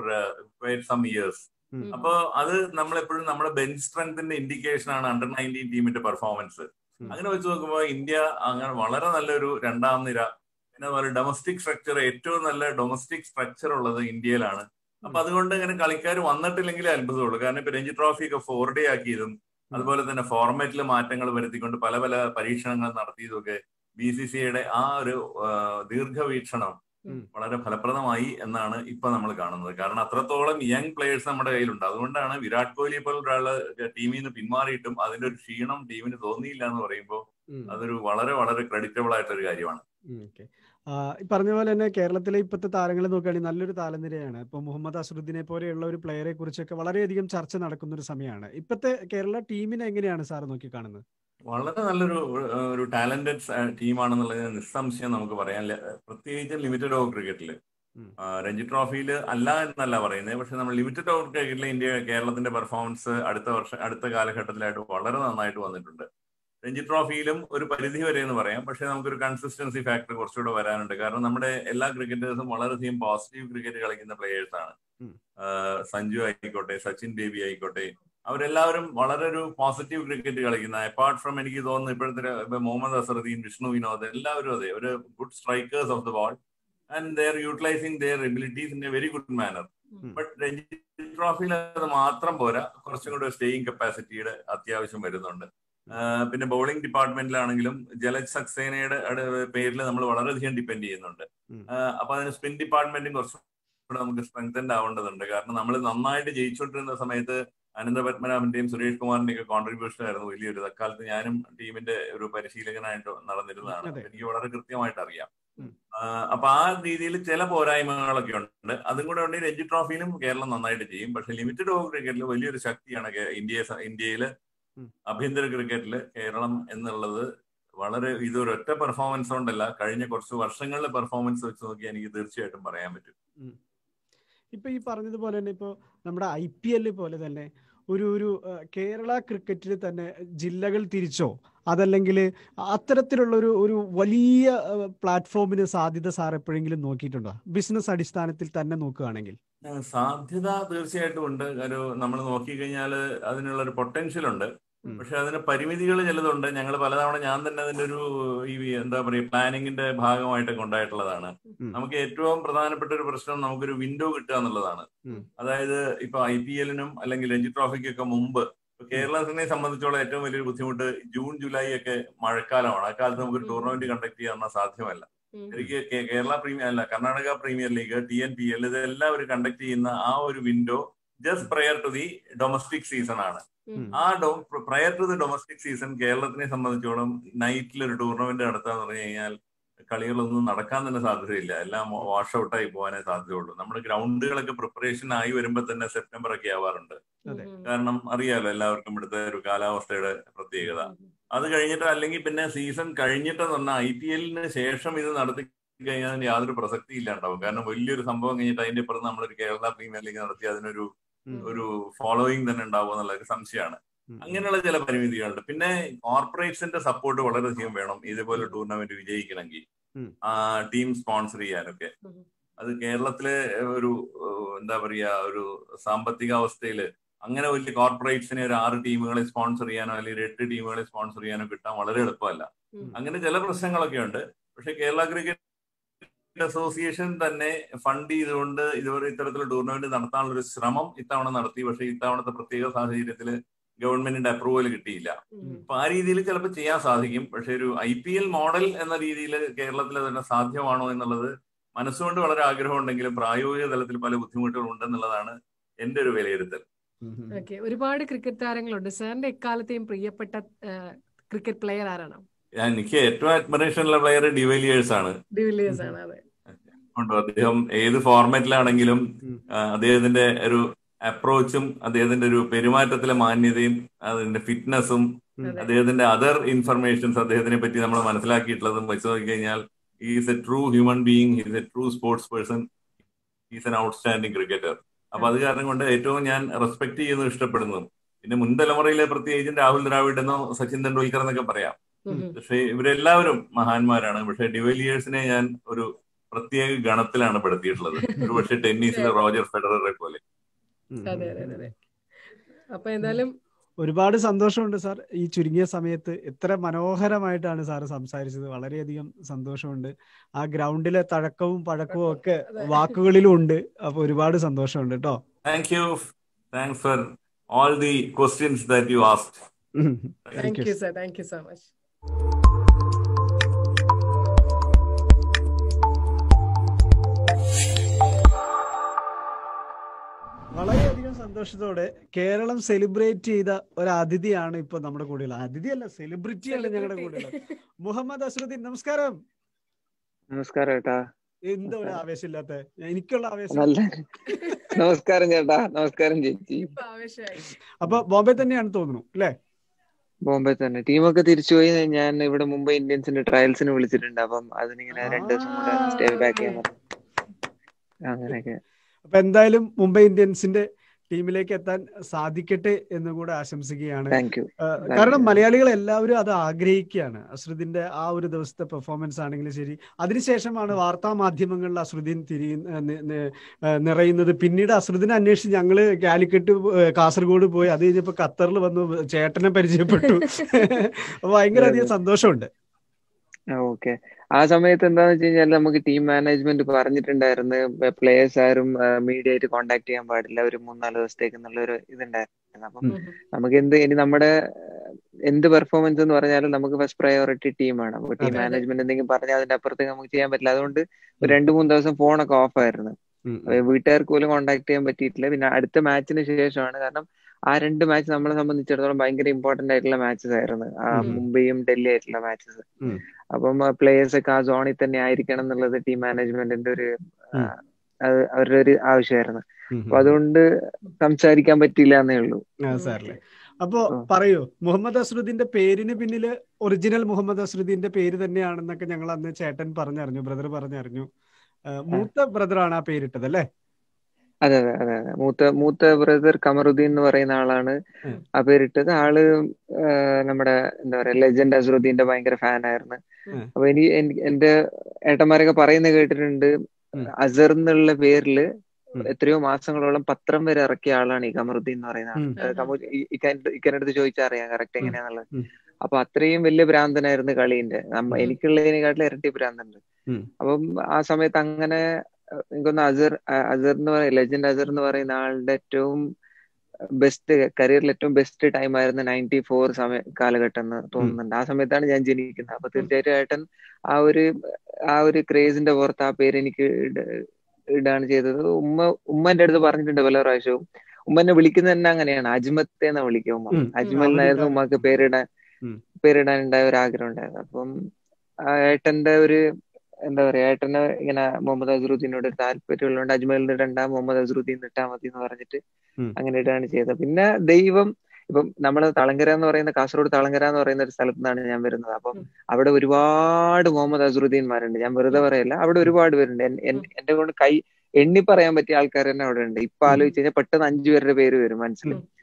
some years ഉം. അപ്പൊ അത് നമ്മളെപ്പോഴും നമ്മുടെ ബെഞ്ച് സ്ട്രെങ്ത്തിന്റെ ഇൻഡിക്കേഷൻ ആണ് അണ്ടർ നയൻറ്റീൻ ടീമിന്റെ പെർഫോമൻസ് ഉം. അങ്ങനെ വെച്ച് നോക്കുമ്പോൾ ഇന്ത്യ അങ്ങനെ വളരെ നല്ലൊരു രണ്ടാം നിര പിന്നെ അതുപോലെ ഡൊമസ്റ്റിക് സ്ട്രക്ചർ ഏറ്റവും നല്ല ഡൊമസ്റ്റിക് സ്ട്രക്ചർ ഉള്ളത് ഇന്ത്യയിലാണ് അപ്പൊ അതുകൊണ്ട് ഇങ്ങനെ കളിക്കാർ വന്നിട്ടില്ലെങ്കിലേ അത്ഭുതമുള്ളൂ കാരണം ഇപ്പൊ രഞ്ജി ട്രോഫി ഒക്കെ ഫോർ ഡേ ആക്കിയതും അതുപോലെ തന്നെ ഫോർമാറ്റിൽ മാറ്റങ്ങൾ വരുത്തിക്കൊണ്ട് പല പല പരീക്ഷണങ്ങൾ നടത്തിയതൊക്കെ ബി സി സിയുടെ ആ ഒരു ആ, ദീർഘവീക്ഷണം ഉം. വളരെ ഫലപ്രദമായി എന്നാണ് ഇപ്പൊ നമ്മൾ കാണുന്നത് കാരണം അത്രത്തോളം യങ് പ്ലേയേഴ്സ് നമ്മുടെ കയ്യിലുണ്ട് അതുകൊണ്ടാണ് വിരാട് കോഹ്ലി പോലെ ഒരാള് ടീമിൽ നിന്ന് പിന്മാറിയിട്ടും അതിന്റെ ഒരു ക്ഷീണം ടീമിന് തോന്നിയില്ല എന്ന് പറയുമ്പോൾ ഉം. അതൊരു വളരെ വളരെ ക്രെഡിറ്റബിൾ ആയിട്ടൊരു കാര്യമാണ് ഉം, ഓക്കെ ആ, ഈ പറഞ്ഞ പോലെ തന്നെ കേരളത്തിലെ ഇപ്പോഴത്തെ താരങ്ങളെ നോക്കുകയാണെങ്കിൽ നല്ലൊരു താരനിരയാണ് ഇപ്പൊ മുഹമ്മദ് അസറുദ്ദീനെ പോലെയുള്ള ഒരു പ്ലെയറെ കുറിച്ചൊക്കെ വളരെയധികം ചർച്ച നടക്കുന്ന ഒരു സമയമാണ് ഇപ്പോഴത്തെ കേരള ടീമിനെ എങ്ങനെയാണ് സാർ നോക്കി കാണുന്നത് വളരെ നല്ലൊരു ഏഹ്, ഒരു ടാലന്റഡ് ടീമാണെന്നുള്ളത് നിസ്സംശയം നമുക്ക് പറയാൻ ല- പ്രത്യേകിച്ച് ലിമിറ്റഡ് ഓവർ ക്രിക്കറ്റിൽ ഉം. രഞ്ജി ട്രോഫിയിൽ അല്ല എന്നല്ല പറയുന്നത് പക്ഷെ നമ്മൾ ലിമിറ്റഡ് ഓവർ ക്രിക്കറ്റിൽ ഇന്ത്യ കേരളത്തിന്റെ പെർഫോമൻസ് അടുത്ത വർഷം അടുത്ത കാലഘട്ടത്തിലായിട്ട് വളരെ നന്നായിട്ട് വന്നിട്ടുണ്ട് രഞ്ജി ട്രോഫിയിലും ഒരു പരിധി വരെ എന്ന് പറയാം പക്ഷെ നമുക്കൊരു കൺസിസ്റ്റൻസി ഫാക്ടർ കുറച്ചുകൂടെ വരാനുണ്ട് കാരണം നമ്മുടെ എല്ലാ ക്രിക്കറ്റേഴ്സും വളരെയധികം പോസിറ്റീവ് ക്രിക്കറ്റ് കളിക്കുന്ന പ്ലേയേഴ്സ് ആണ് ഉം. ആഹ് സഞ്ജു ആയിക്കോട്ടെ സച്ചിൻ ബേബി ആയിക്കോട്ടെ അവരെല്ലാവരും വളരെ ഒരു പോസിറ്റീവ് ക്രിക്കറ്റ് കളിക്കുന്ന അപ്പാർട്ട് ഫ്രം എനിക്ക് തോന്നുന്നു ഇപ്പോഴത്തെ ഒരു- ഇപ്പൊ മുഹമ്മദ് അസറുദ്ദീൻ വിഷ്ണു വിനോദ് എല്ലാവരും അതെ ഒരു good strikers of the ball and they are utilising their abilities in a very good manner um. But Ranji ട്രോഫിയിൽ അത് മാത്രം പോരാ കുറച്ചും കൂടെ സ്റ്റേയിങ് കപ്പാസിറ്റിയുടെ അത്യാവശ്യം വരുന്നുണ്ട് ആഹ് പിന്നെ ബൗളിംഗ് ഡിപ്പാർട്ട്മെന്റിലാണെങ്കിലും ജലജ് സക്സേനയുടെ പേരിൽ നമ്മൾ വളരെയധികം ഡിപ്പെൻഡ് ചെയ്യുന്നുണ്ട് ഉം. ആഹ് അപ്പൊ അതിന് സ്പിൻ ഡിപ്പാർട്ട്മെന്റും കുറച്ചും കൂടെ നമുക്ക് സ്ട്രെങ്തൻഡ് ആവേണ്ടതുണ്ട് കാരണം നമ്മൾ നന്നായിട്ട് ജയിച്ചുകൊണ്ടിരുന്ന സമയത്ത് അനന്ത പത്മനാഭന്റെയും സുരേഷ് കുമാറിന്റെയും ഒക്കെ കോൺട്രിബ്യൂഷൻ ആയിരുന്നു വലിയൊരു അക്കാലത്ത് ഞാനും ടീമിന്റെ ഒരു പരിശീലകനായിട്ട് നടന്നിരുന്നതാണ് അതെ. അപ്പൊ എനിക്ക് വളരെ കൃത്യമായിട്ട് അറിയാം ഉം. ആഹ് അപ്പൊ ആ രീതിയിൽ ചില പോരായ്മകളൊക്കെ ഉണ്ട് അതും കൂടെ ഉണ്ടെങ്കിൽ രഞ്ജി ട്രോഫിയിലും കേരളം നന്നായിട്ട് ചെയ്യും പക്ഷെ ലിമിറ്റഡ് ഓവർ ക്രിക്കറ്റിൽ വലിയൊരു ശക്തിയാണ് കേ- ഇന്ത്യയെ സ- ഇന്ത്യയില് ഉം. ആഭ്യന്തര ക്രിക്കറ്റില് കേരളം എന്നുള്ളത് വളരെ ഇതൊരൊറ്റ പെർഫോമൻസ് കൊണ്ടല്ല കഴിഞ്ഞ കുറച്ച് വർഷങ്ങളിലെ പെർഫോമൻസ് വെച്ച് നോക്കി എനിക്ക് തീർച്ചയായിട്ടും പറയാൻ പറ്റും ഇപ്പൊ ഈ പറഞ്ഞതുപോലെ തന്നെ ഇപ്പൊ നമ്മുടെ ഐ പി എല്ലിൽ പോലെ തന്നെ ഒരു ഒരു ആ, കേരള ക്രിക്കറ്റിൽ തന്നെ ജില്ലകൾ തിരിച്ചോ അതല്ലെങ്കിൽ അത്തരത്തിലുള്ള ഒരു ഒരു വലിയ പ്ലാറ്റ്ഫോമിന് സാധ്യത സാർ എപ്പോഴെങ്കിലും നോക്കിയിട്ടുണ്ടോ ബിസിനസ് അടിസ്ഥാനത്തിൽ തന്നെ നോക്കുകയാണെങ്കിൽ ആ, സാധ്യത തീർച്ചയായിട്ടും ഉണ്ട് ഒരു നമ്മൾ നോക്കിക്കഴിഞ്ഞാൽ അതിനുള്ള ഒരു പൊട്ടൻഷ്യൽ ഉണ്ട് ഉം. പക്ഷെ അതിന് പരിമിതികൾ ചിലതുണ്ട് ഞങ്ങൾ പലതവണ ഞാൻ തന്നെ അതിന്റെ ഒരു ഈ എന്താ പറയുക പ്ലാനിങ്ങിന്റെ ഭാഗമായിട്ടൊക്കെ ഉണ്ടായിട്ടുള്ളതാണ് ഉം. നമുക്ക് ഏറ്റവും പ്രധാനപ്പെട്ട ഒരു പ്രശ്നം നമുക്കൊരു വിൻഡോ കിട്ടുക എന്നുള്ളതാണ് ഉം. അതായത് ഇപ്പൊ ഐ പി എല്ലിനും അല്ലെങ്കിൽ രഞ്ജി ട്രോഫിക്കൊക്കെ മുമ്പ് ഇപ്പൊ കേരളത്തിനെ സംബന്ധിച്ചോളം ഏറ്റവും വലിയൊരു ബുദ്ധിമുട്ട് ജൂൺ ജൂലൈ ഒക്കെ മഴക്കാലമാണ് ആ കാലത്ത് നമുക്ക് ഉം. ടൂർണമെന്റ് കണ്ടക്ട് ചെയ്യാൻ സാധ്യമല്ല ഉം. എനിക്ക് കേ- കേരള പ്രീമിയർ അല്ല Karnataka premier league T N P L ഇതെല്ലാം ഒരു കണ്ടക്ട് ചെയ്യുന്ന ആ ഒരു window just prior to the domestic season ആണ് ഉം. ആ ഡോ prior to the domestic season കേരളത്തിനെ സംബന്ധിച്ചോളം നൈറ്റിൽ ഒരു ടൂർണമെന്റ് നടത്താന്ന് പറഞ്ഞു കഴിഞ്ഞാൽ കളികളൊന്നും നടക്കാൻ തന്നെ സാധ്യതയില്ല എല്ലാം വാഷ് ഔട്ടായി പോകാനേ സാധ്യതയുള്ളൂ നമ്മുടെ ഗ്രൗണ്ടുകളൊക്കെ പ്രിപ്പറേഷൻ ആയി വരുമ്പോൾ തന്നെ സെപ്റ്റംബർ ഒക്കെ ആവാറുണ്ട് അതെ. ഉം. കാരണം അറിയാലോ എല്ലാവർക്കും ഇവിടുത്തെ ഒരു കാലാവസ്ഥയുടെ പ്രത്യേകത അത് കഴിഞ്ഞിട്ട് അല്ലെങ്കിൽ പിന്നെ സീസൺ കഴിഞ്ഞിട്ടെന്ന് പറഞ്ഞാൽ ഐ പി എല്ലിന് ശേഷം ഇത് നടത്തി കഴിഞ്ഞാൽ അതിന് യാതൊരു പ്രസക്തി ഇല്ലാണ്ടാവും കാരണം വലിയൊരു സംഭവം കഴിഞ്ഞിട്ട് അതിന്റെ ഇപ്പുറത്ത് നമ്മളൊരു കേരള പ്രീമിയർ ലീഗ് നടത്തി അതിനൊരു ഉം. ഒരു ഫോളോയിങ് തന്നെ ഉണ്ടാവും എന്നുള്ള ഒരു സംശയമാണ് അങ്ങനെയുള്ള ചില പരിമിതികളുണ്ട് പിന്നെ കോർപ്പറേറ്റ്സിന്റെ സപ്പോർട്ട് വളരെയധികം വേണം ഇതേപോലെ ടൂർണമെന്റ് വിജയിക്കണമെങ്കിൽ ഉം. ആ ടീം സ്പോൺസർ ചെയ്യാനൊക്കെ ഉം. അത് കേരളത്തിലെ ഒരു ഏഹ്, എന്താ പറയാ ഒരു സാമ്പത്തിക അവസ്ഥയില് അങ്ങനെ വലിയ കോർപ്പറേറ്റ്സിനെ ഒരു ആറ് ടീമുകളെ സ്പോൺസർ ചെയ്യാനോ അല്ലെങ്കിൽ ഒരു എട്ട് ടീമുകളെ സ്പോൺസർ ചെയ്യാനോ കിട്ടാൻ വളരെ എളുപ്പമല്ല ഉം. അങ്ങനെ ചില പ്രശ്നങ്ങളൊക്കെ ഉണ്ട് പക്ഷെ കേരള ക്രിക്കറ്റ് അസോസിയേഷൻ തന്നെ ഫണ്ട് ചെയ്തുകൊണ്ട് ഇതുവരെ ഇത്തരത്തിലുള്ള ടൂർണമെന്റ് നടത്താനുള്ള ഒരു ശ്രമം ഇത്തവണ നടത്തി പക്ഷെ ഇത്തവണത്തെ പ്രത്യേക സാഹചര്യത്തിൽ ഗവൺമെന്റിന്റെ അപ്രൂവൽ കിട്ടിയില്ല ഉം. അപ്പൊ ആ രീതിയിൽ ചിലപ്പോൾ ചെയ്യാൻ സാധിക്കും പക്ഷെ ഒരു ഐ പി എൽ മോഡൽ എന്ന രീതിയിൽ കേരളത്തിൽ തന്നെ സാധ്യമാണോ എന്നുള്ളത് മനസ്സുകൊണ്ട് വളരെ ആഗ്രഹമുണ്ടെങ്കിലും പ്രായോഗിക തലത്തിൽ പല ബുദ്ധിമുട്ടുകൾ ഉണ്ടെന്നുള്ളതാണ് എന്റെ ഒരു വിലയിരുത്തൽ ഓക്കെ ഒരുപാട് ക്രിക്കറ്റ് താരങ്ങളുണ്ട് സാറിന്റെ എക്കാലത്തെയും പ്രിയപ്പെട്ട ക്രിക്കറ്റ് പ്ലെയർ ആരാണ് ഞാൻ എനിക്ക് ഏറ്റവും അഡ്മിറേഷൻ ഉള്ള പ്ലെയർ ഡിവലിയേഴ്സ് ആണ് ഡിവിലിയേഴ്സ് ആണ് അതെ ഉണ്ട് അദ്ദേഹം ഏത് ഫോർമാറ്റിലാണെങ്കിലും ഉം. ആ, അദ്ദേഹത്തിന്റെ ഒരു അപ്രോച്ചും അദ്ദേഹത്തിന്റെ ഒരു പെരുമാറ്റത്തിലെ മാന്യതയും അതിന്റെ ഫിറ്റ്നസും അതെ. അദ്ദേഹത്തിന്റെ അതർ ഇൻഫർമേഷൻസ് അദ്ദേഹത്തിനെ പറ്റി നമ്മൾ മനസ്സിലാക്കിയിട്ടുള്ളതും വെച്ച് നോക്കിക്കഴിഞ്ഞാൽ is a true human being is a true sports person is an outstanding cricketer അപ്പൊ അത് കാരണം കൊണ്ട് ഏറ്റവും ഞാൻ റെസ്പെക്ട് ചെയ്യുന്നതും ഇഷ്ടപ്പെടുന്നതും പിന്നെ മുൻ തലമുറയിലെ പ്രത്യേകിച്ചും രാഹുൽ ദ്രാവിഡ് എന്നോ സച്ചിൻ തെണ്ടുൽക്കർ എന്നൊക്കെ പറയാം ഉം. പക്ഷേ ഇവരെല്ലാവരും മഹാന്മാരാണ് പക്ഷെ ഡിവലിയേഴ്സിനെ ഞാൻ ഒരു പ്രത്യേക ഗണത്തിലാണ് പെടുത്തിയിട്ടുള്ളത് ഒരു പക്ഷേ ടെന്നീസിലെ റോജർ ഫെഡററെ പോലെ അതെ അതെ അതെ അപ്പൊ എന്തായാലും ഒരുപാട് സന്തോഷമുണ്ട് സാർ ഈ ചുരുങ്ങിയ സമയത്ത് എത്ര മനോഹരമായിട്ടാണ് സാർ സംസാരിച്ചത് വളരെയധികം സന്തോഷമുണ്ട് ആ ഗ്രൗണ്ടിലെ തഴക്കവും പഴക്കവും ഒക്കെ അതെ. വാക്കുകളിലും ഉണ്ട് അപ്പൊ ഒരുപാട് സന്തോഷമുണ്ട് കേട്ടോ thank you thanks for all the questions that you asked thank you sir thank you so much വളരെയധികം സന്തോഷത്തോടെ കേരളം സെലിബ്രേറ്റ് ചെയ്ത ഒരു അതിഥിയാണ് ഇപ്പൊ നമ്മുടെ കൂടെയുള്ളത് അതിഥിയല്ല സെലിബ്രിറ്റിയാണ് ഞങ്ങളുടെ കൂടെയുള്ളത് മുഹമ്മദ് അസ്രുദ്ദീൻ നമസ്കാരം നമസ്കാരം ചേട്ടാ എന്താ ഒരു ആവേശമില്ലാത്ത എനിക്കുള്ള ആവേശം നല്ല നമസ്കാരം ചേട്ടാ നമസ്കാരം ചേച്ചി ഇപ്പൊ ആവേശമായി അപ്പൊ ബോംബെ തന്നെയാണ് തോന്നുന്നു അല്ലേ ബോംബെ തന്നെ ടീമൊക്കെ തിരിച്ചുപോയി ഞാൻ ഇവിടെ മുംബൈ ഇന്ത്യൻസിന്റെ ട്രയൽസിന് വിളിച്ചിട്ടുണ്ട് അപ്പം അതിനിങ്ങനെ രണ്ടു ദിവസം കൂടെ സ്റ്റേ ബാക്ക് ചെയ്യാൻ പറഞ്ഞു അങ്ങനെയൊക്കെ അപ്പൊ എന്തായാലും മുംബൈ ഇന്ത്യൻസിന്റെ ടീമിലേക്ക് എത്താൻ സാധിക്കട്ടെ എന്ന് കൂടെ ആശംസിക്കുകയാണ് താങ്ക് യു ആ, you. കാരണം മലയാളികൾ എല്ലാവരും അത് ആഗ്രഹിക്കുകയാണ് അശ്രുദിന്റെ ആ ഒരു ദിവസത്തെ പെർഫോമൻസ് ആണെങ്കിലും ശരി അതിനുശേഷമാണ് വാർത്താ മാധ്യമങ്ങളിൽ അശ്രുദ്ദീൻ തിരി നി- നി- ആ, നിറയുന്നത് പിന്നീട് അശ്രുദിനെ അന്വേഷിച്ച് ഞങ്ങള് കാലിക്കറ്റ് പോ- ഏ, കാസർഗോഡ് പോയി അത് കഴിഞ്ഞപ്പോ ഖത്തറിൽ വന്നു ചേട്ടനെ പരിചയപ്പെട്ടു അപ്പൊ ഭയങ്കര അധികം സന്തോഷമുണ്ട് ഓക്കെ ആ സമയത്ത് എന്താന്ന് വെച്ച് കഴിഞ്ഞാൽ നമുക്ക് ടീം മാനേജ്മെന്റ് പറഞ്ഞിട്ടുണ്ടായിരുന്നു പ്ലേയേഴ്സ് ആരും മീഡിയ ആയിട്ട് കോണ്ടാക്ട് ചെയ്യാൻ പാടില്ല ഒരു മൂന്നാല് ദിവസത്തേക്ക് എന്നുള്ള ഒരു ഇതുണ്ടായിരുന്നു അപ്പം നമുക്ക് എന്ത് ഇനി നമ്മുടെ ഏഹ്, എന്ത് പെർഫോമൻസ് എന്ന് പറഞ്ഞാലും നമുക്ക് ഫസ്റ്റ് പ്രയോറിറ്റി ടീമാണ് അപ്പൊ ടീം അതെ. മാനേജ്മെന്റ് എന്തെങ്കിലും പറഞ്ഞാൽ അതിന്റെ അപ്പുറത്തേക്ക് നമുക്ക് ചെയ്യാൻ പറ്റില്ല അതുകൊണ്ട് ഒരു രണ്ട് മൂന്ന് ദിവസം ഫോണൊക്കെ ഓഫ് ആയിരുന്നു അപ്പൊ വീട്ടുകാർക്ക് പോലും കോണ്ടാക്ട് ചെയ്യാൻ പറ്റിയിട്ടില്ല പിന്നെ അടുത്ത മാച്ചിന് ശേഷമാണ് കാരണം ആ രണ്ട് മാച്ച് നമ്മളെ സംബന്ധിച്ചിടത്തോളം ഭയങ്കര ഇമ്പോർട്ടന്റ് ആയിട്ടുള്ള മാച്ചസ് ആയിരുന്നു ആ ഉം. മുംബൈയും ഡൽഹി ആയിട്ടുള്ള മാച്ചസ് ഉം. അപ്പം പ്ലേയേഴ്സ് ഒക്കെ ആ സോണിൽ തന്നെ ആയിരിക്കണം എന്നുള്ളത് ടീം മാനേജ്മെന്റിന്റെ ഒരു ആ, ഉം. അത് അവരുടെ ഒരു ആവശ്യമായിരുന്നു ഉം. അപ്പൊ അതുകൊണ്ട് സംസാരിക്കാൻ പറ്റിയില്ല എന്നേ ഉള്ളൂ ആ, സാറല്ലേ അപ്പോ ആ. പറയൂ മുഹമ്മദ് അസ്രുദ്ദീന്റെ പേരിന് പിന്നില് ഒറിജിനൽ മുഹമ്മദ് അസ്രുദ്ദീന്റെ പേര് തന്നെയാണെന്നൊക്കെ ഞങ്ങൾ അന്ന് ചേട്ടൻ പറഞ്ഞറിഞ്ഞു ബ്രദർ പറഞ്ഞറിഞ്ഞു ആ, മൂത്ത ബ്രദറാണ് ആ പേരിട്ടത് അല്ലേ അതെ അതെ അതെ അതെ മൂത്ത മൂത്ത ബ്രദർ കമറുദ്ദീൻ എന്ന് പറയുന്ന ആളാണ് ഉം. ആ പേരിട്ടത് ആള് ആ, നമ്മുടെ എന്താ പറയാ ലെജൻഡ് അസറുദ്ദീന്റെ ഭയങ്കര ഫാൻ ആയിരുന്നു ഉം. അപ്പൊ എനിക്ക് എൻ- എന്റെ ഏട്ടന്മാരൊക്കെ പറയുന്നത് കേട്ടിട്ടുണ്ട് ഉം. അസർ എന്നുള്ള പേരില് ഉം. എത്രയോ മാസങ്ങളോളം പത്രം വരെ ഇറക്കിയ ആളാണ് ഈ കമറുദ്ദീൻ എന്ന് പറയുന്ന ആൾ ഉം. അത് കമു ഇക്കൻ്റെ അടുത്ത് ചോദിച്ചാൽ അറിയാം കറക്റ്റ് ഉം. എങ്ങനെയാന്നുള്ളത് ഉം. അപ്പൊ അത്രയും വലിയ ഭ്രാന്തനായിരുന്നു കളീന്റെ നമ്മ ഉം. എനിക്കുള്ളതിനെക്കാട്ടിലും ഇരട്ടി ഭ്രാന്തുണ്ട് ഉം. അപ്പം ആ സമയത്ത് അങ്ങനെ അഹ് എനിക്കൊന്ന് അസർ അഹ് അസർ എന്ന് പറയുന്ന ലെജൻഡ് അസർ എന്ന് പറയുന്ന ആളുടെ ഏറ്റവും ബെസ്റ്റ് കരിയറിൽ ഏറ്റവും ബെസ്റ്റ് ടൈം ആയിരുന്നു നയൻറ്റി ഫോർ സമയ കാലഘട്ടം എന്ന് തോന്നുന്നുണ്ട് ആ സമയത്താണ് ഞാൻ ജനിക്കുന്നത് അപ്പൊ തീർച്ചയായിട്ടും ഏട്ടൻ ആ ഒരു ആ ഒരു ക്രേസിന്റെ പുറത്ത് ആ പേര് എനിക്ക് ഇട- ഇടാണ് ചെയ്തത് ഉമ്മ ഉമ്മ എന്റെ അടുത്ത് പറഞ്ഞിട്ടുണ്ട് പല പ്രാവശ്യവും ഉമ്മ എന്നെ വിളിക്കുന്നത് തന്നെ അങ്ങനെയാണ് അജ്മത്തെ എന്നാ വിളിക്കുക ഉമ്മ ഉം. അജ്മൽ എന്നായിരുന്നു ഉമ്മക്ക് പേരിടാൻ ഉം. പേരിടാൻ ഉണ്ടായ ഒരു ആഗ്രഹം ഉണ്ടായിരുന്നു അപ്പം ആ ഏട്ടന്റെ ഒരു എന്താ പറയാ ഏട്ടന് ഇങ്ങനെ മുഹമ്മദ് അസറുദ്ദീനോട് ഒരു താല്പര്യം ഉള്ളതുകൊണ്ട് അജ്മലിന് ഇടണ്ട മുഹമ്മദ് അസറുദ്ദീൻ ഇട്ടാ മതി എന്ന് പറഞ്ഞിട്ട് ഉം. അങ്ങനെ ഇടാണ് ചെയ്തത് പിന്നെ ദൈവം ഇപ്പം നമ്മള് തളങ്കര എന്ന് പറയുന്ന കാസർഗോഡ് തളങ്കര എന്ന് പറയുന്ന ഒരു സ്ഥലത്ത് നിന്നാണ് ഞാൻ വരുന്നത് അപ്പം ഉം. അവിടെ ഒരുപാട് മുഹമ്മദ് അസറുദ്ദീൻമാരുണ്ട് ഞാൻ വെറുതെ പറയല്ല അവിടെ ഒരുപാട് പേരുണ്ട് എൻ- എൻ- എന്റെ കൊണ്ട് കൈ എണ്ണി പറയാൻ പറ്റിയ ആൾക്കാർ തന്നെ അവിടെ ഉണ്ട് ഇപ്പൊ ഉം. ആലോചിച്ച് കഴിഞ്ഞാൽ പെട്ടെന്ന് അഞ്ചു പേരുടെ പേര് വരും മനസ്സിൽ ഉം. ഉം.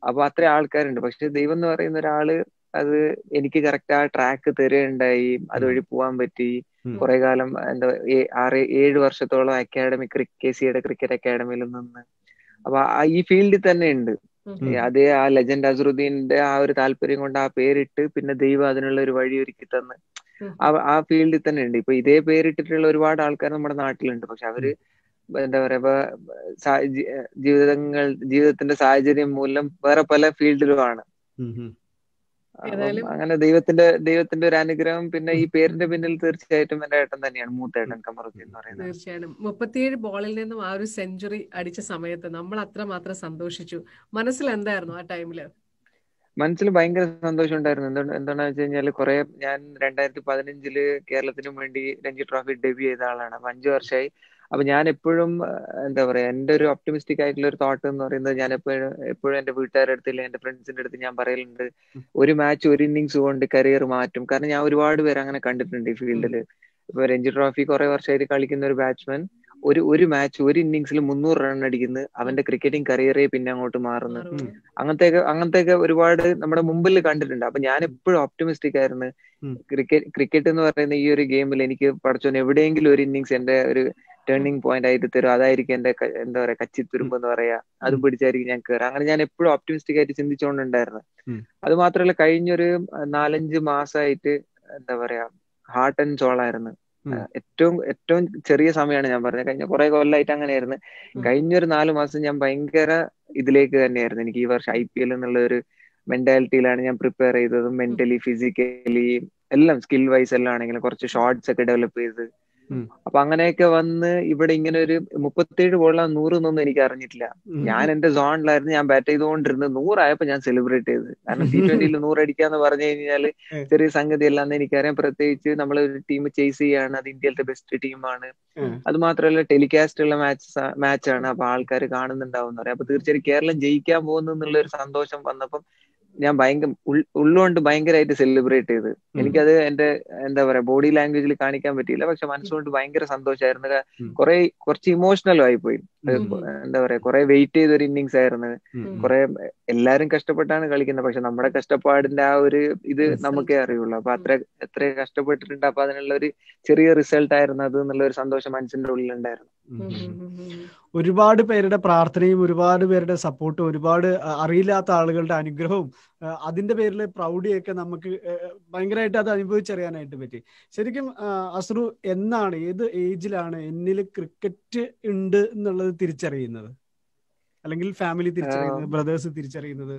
അപ്പൊ അത്ര ആൾക്കാരുണ്ട് പക്ഷെ ദൈവം എന്ന് പറയുന്ന ഒരാള് അത് എനിക്ക് കറക്റ്റ് ആ ട്രാക്ക് തരുകയുണ്ടായി അതുവഴി പോവാൻ പറ്റി ഉം. കുറെ കാലം എന്താ ഏ- ആറ് ഏഴ് വർഷത്തോളം അക്കാഡമി കെ സിയുടെ ക്രിക്കറ്റ് അക്കാഡമിയിൽ നിന്ന് അപ്പൊ ആ- ഈ ഫീൽഡിൽ തന്നെ ഉണ്ട് ഉം. ഉം. അതേ ആ ലെജൻഡ് അസറുദ്ദീന്റെ ആ ഒരു താല്പര്യം കൊണ്ട് ആ പേരിട്ട് പിന്നെ ദൈവം അതിനുള്ള ഒരു വഴി ഒരുക്കി തന്ന് ഉം. ആ ആ ഫീൽഡിൽ തന്നെ ഉണ്ട് ഇപ്പൊ ഇതേ പേരിട്ടിട്ടുള്ള ഒരുപാട് ആൾക്കാർ നമ്മുടെ നാട്ടിലുണ്ട് പക്ഷെ അവര് എന്താ പറയാ ഇപ്പൊ സാ- ജി- ജീവിതങ്ങൾ ജീവിതത്തിന്റെ സാഹചര്യം മൂലം വേറെ പല ഫീൽഡിലുമാണ് ഉം, ഉം. അപ്പം ഏതായാലും അങ്ങനെ ദൈവത്തിന്റെ ദൈവത്തിന്റെ ഒരു അനുഗ്രഹം പിന്നെ ഈ പേരിന്റെ പിന്നിൽ തീർച്ചയായിട്ടും എന്റെ ഏട്ടൻ തന്നെയാണ് മൂത്തേട്ടൻ കമറുദ്ദീൻ എന്ന് പറയുന്നത് തീർച്ചയായും മുപ്പത്തിയേഴ് ബോളിൽ നിന്നും ആ ഒരു സെഞ്ചുറി അടിച്ച സമയത്ത് നമ്മൾ അത്രമാത്രം സന്തോഷിച്ചു മനസ്സിൽ എന്തായിരുന്നു ആ ടൈമില് മനസ്സിൽ ഭയങ്കര സന്തോഷം ഉണ്ടായിരുന്നു എന്തുകൊണ്ട് എന്താണെന്ന് വെച്ച് കഴിഞ്ഞാല് കുറെ ഞാൻ രണ്ടായിരത്തി പതിനഞ്ചില് കേരളത്തിന് വേണ്ടി രഞ്ജി ട്രോഫി ഡെബ്യൂ ചെയ്ത ആളാണ് അപ്പൊ അഞ്ചു വർഷമായി അപ്പൊ ഞാൻ എപ്പോഴും എന്താ പറയാ എന്റെ ഒരു ഒപ്റ്റിമിസ്റ്റിക് ആയിട്ടുള്ള ഒരു തോട്ട് എന്ന് പറയുന്നത് ഞാൻ എപ്പോഴും എപ്പോഴും എന്റെ വീട്ടുകാരുടെ അടുത്ത് എന്റെ ഫ്രണ്ട്സിന്റെ അടുത്ത് ഞാൻ പറയലുണ്ട് ഒരു മാച്ച് ഒരു ഇന്നിങ്സ് കൊണ്ട് കരിയർ മാറ്റും കാരണം ഞാൻ ഒരുപാട് പേര് അങ്ങനെ കണ്ടിട്ടുണ്ട് ഈ ഫീൽഡിൽ ഇപ്പൊ രഞ്ജി ട്രോഫി കുറെ വർഷമായിട്ട് കളിക്കുന്ന ഒരു ബാറ്റ്സ്മാൻ ഒരു ഒരു മാച്ച് ഒരു ഇന്നിങ്സിൽ മുന്നൂറ് റൺ അടിക്കുന്നു അവന്റെ ക്രിക്കറ്റിംഗ് കരിയറേ പിന്നെ അങ്ങോട്ട് മാറുന്നു മാറുമോ? അങ്ങനത്തെയൊക്കെ അങ്ങനത്തെയൊക്കെ ഒരുപാട് നമ്മുടെ മുമ്പിൽ കണ്ടിട്ടുണ്ട് അപ്പൊ ഞാൻ എപ്പോഴും ഓപ്റ്റിമിസ്റ്റിക് ആയിരുന്നു ഉം. ക്രിക്കറ്റ് ക്രിക്കറ്റ് എന്ന് പറയുന്ന ഈ ഒരു ഗെയിമിൽ എനിക്ക് പഠിച്ചോൻ എവിടെയെങ്കിലും ഒരു ഇന്നിങ്സ് എന്റെ ഒരു ടേണിംഗ് പോയിന്റ് ആയിട്ട് തരും അതായിരിക്കും എന്റെ ക- എന്താ പറയാ കച്ചിത്തുരുമ്പ് എന്ന് പറയാ അത് പിടിച്ചായിരിക്കും ഞാൻ കയറുക അങ്ങനെ ഞാൻ എപ്പോഴും ഓപ്റ്റിമിസ്റ്റിക് ആയിട്ട് ചിന്തിച്ചുകൊണ്ടുണ്ടായിരുന്നു ഉം. അത് മാത്രമല്ല കഴിഞ്ഞൊരു നാലഞ്ച് മാസമായിട്ട് എന്താ പറയാ ഹാർട്ട് ആൻഡ് സോളായിരുന്നു ഉം. ഏറ്റവും ഏറ്റവും ചെറിയ സമയമാണ് ഞാൻ പറഞ്ഞത് കഴിഞ്ഞ കുറെ കൊല്ലമായിട്ട് അങ്ങനെയായിരുന്നു ഉം. കഴിഞ്ഞൊരു നാല് മാസം ഞാൻ ഭയങ്കര ഇതിലേക്ക് തന്നെയായിരുന്നു എനിക്ക് ഈ വർഷം ഐ പി എൽ എന്നുള്ള ഒരു മെന്റാലിറ്റിയിലാണ് ഞാൻ പ്രിപ്പയർ ചെയ്തത് മെന്റലി ഫിസിക്കലി എല്ലാം സ്കിൽ വൈസ് എല്ലാം ആണെങ്കിലും കുറച്ച് ഷോർട്സ് ഒക്കെ ഡെവലപ്പ് ചെയ്ത് ഉം. അപ്പൊ അങ്ങനെയൊക്കെ വന്ന് ഇവിടെ ഇങ്ങനെ ഒരു മുപ്പത്തേഴ് ബോളാ നൂറ് എന്നൊന്നും എനിക്ക് അറിഞ്ഞിട്ടില്ല ഉം. ഞാൻ എന്റെ സോണിലായിരുന്നു ഞാൻ ബാറ്റ് ചെയ്തുകൊണ്ടിരുന്നത് നൂറായപ്പോ ഞാൻ സെലിബ്രേറ്റ് ചെയ്ത് കാരണം ടി ട്വന്റിയിൽ നൂറടിക്കാന്ന് പറഞ്ഞു കഴിഞ്ഞാല് ഉം. ചെറിയ സംഗതി അല്ലാന്ന് എനിക്കറിയാം പ്രത്യേകിച്ച് നമ്മൾ ഒരു ടീം ചേസ് ചെയ്യാണ് അത് ഇന്ത്യയിലത്തെ ബെസ്റ്റ് ടീമാണ് ഉം. അത് മാത്രമല്ല ടെലികാസ്റ്റ് ഉള്ള മാച്ച് മാച്ചാണ് അപ്പൊ ആൾക്കാർ കാണുന്നുണ്ടാവും പറയാം അപ്പൊ തീർച്ചയായും കേരളം ജയിക്കാൻ പോകുന്നു എന്നുള്ള ഒരു സന്തോഷം വന്നപ്പം ഞാൻ ഭയങ്കര ഉൾ- ഉള്ളുകൊണ്ട് ഭയങ്കരമായിട്ട് സെലിബ്രേറ്റ് ചെയ്ത് എനിക്കത് എന്റെ എന്താ പറയാ ബോഡി ലാംഗ്വേജിൽ കാണിക്കാൻ പറ്റിയില്ല പക്ഷെ മനസ്സുകൊണ്ട് ഭയങ്കര സന്തോഷമായിരുന്നു ക- ഉം. കുറെ കുറച്ച് ഇമോഷണലും ആയിപ്പോയി അത് ഉം. കൊ- എന്താ പറയാ കുറെ വെയിറ്റ് ചെയ്ത ഒരു ഇന്നിങ്സ് ആയിരുന്നു ഉം. കുറെ എല്ലാരും കഷ്ടപ്പെട്ടാണ് കളിക്കുന്നത് പക്ഷെ നമ്മുടെ കഷ്ടപ്പാടിന്റെ ആ ഒരു ഇത് Result. നമുക്കേ അറിയുള്ളൂ അപ്പൊ അത്ര എത്ര കഷ്ടപ്പെട്ടിട്ടുണ്ട് അപ്പൊ അതിനുള്ള ഒരു ചെറിയ റിസൾട്ട് ആയിരുന്നു അത് എന്നുള്ള ഒരു സന്തോഷം മനസ്സിന്റെ ഉള്ളിലുണ്ടായിരുന്നു ഉം, ഉം, ഉം, ഉം. ഒരുപാട് പേരുടെ പ്രാർത്ഥനയും ഒരുപാട് പേരുടെ സപ്പോർട്ടും ഒരുപാട് അഹ് അറിയില്ലാത്ത ആളുകളുടെ അനുഗ്രഹവും അഹ് അതിന്റെ പേരിൽ പ്രൗഢിയൊക്കെ നമുക്ക് അഹ് ഭയങ്കരമായിട്ട് അത് അനുഭവിച്ചറിയാനായിട്ട് പറ്റി ശരിക്കും അഹ് അസ്രു എന്നാണ് ഏത് ഏജിലാണ് എന്നിൽ ക്രിക്കറ്റ് ഉണ്ട് എന്നുള്ളത് തിരിച്ചറിയുന്നത് അല്ലെങ്കിൽ ഫാമിലി തിരിച്ചറിയുന്നത് ബ്രദേഴ്സ് തിരിച്ചറിയുന്നത്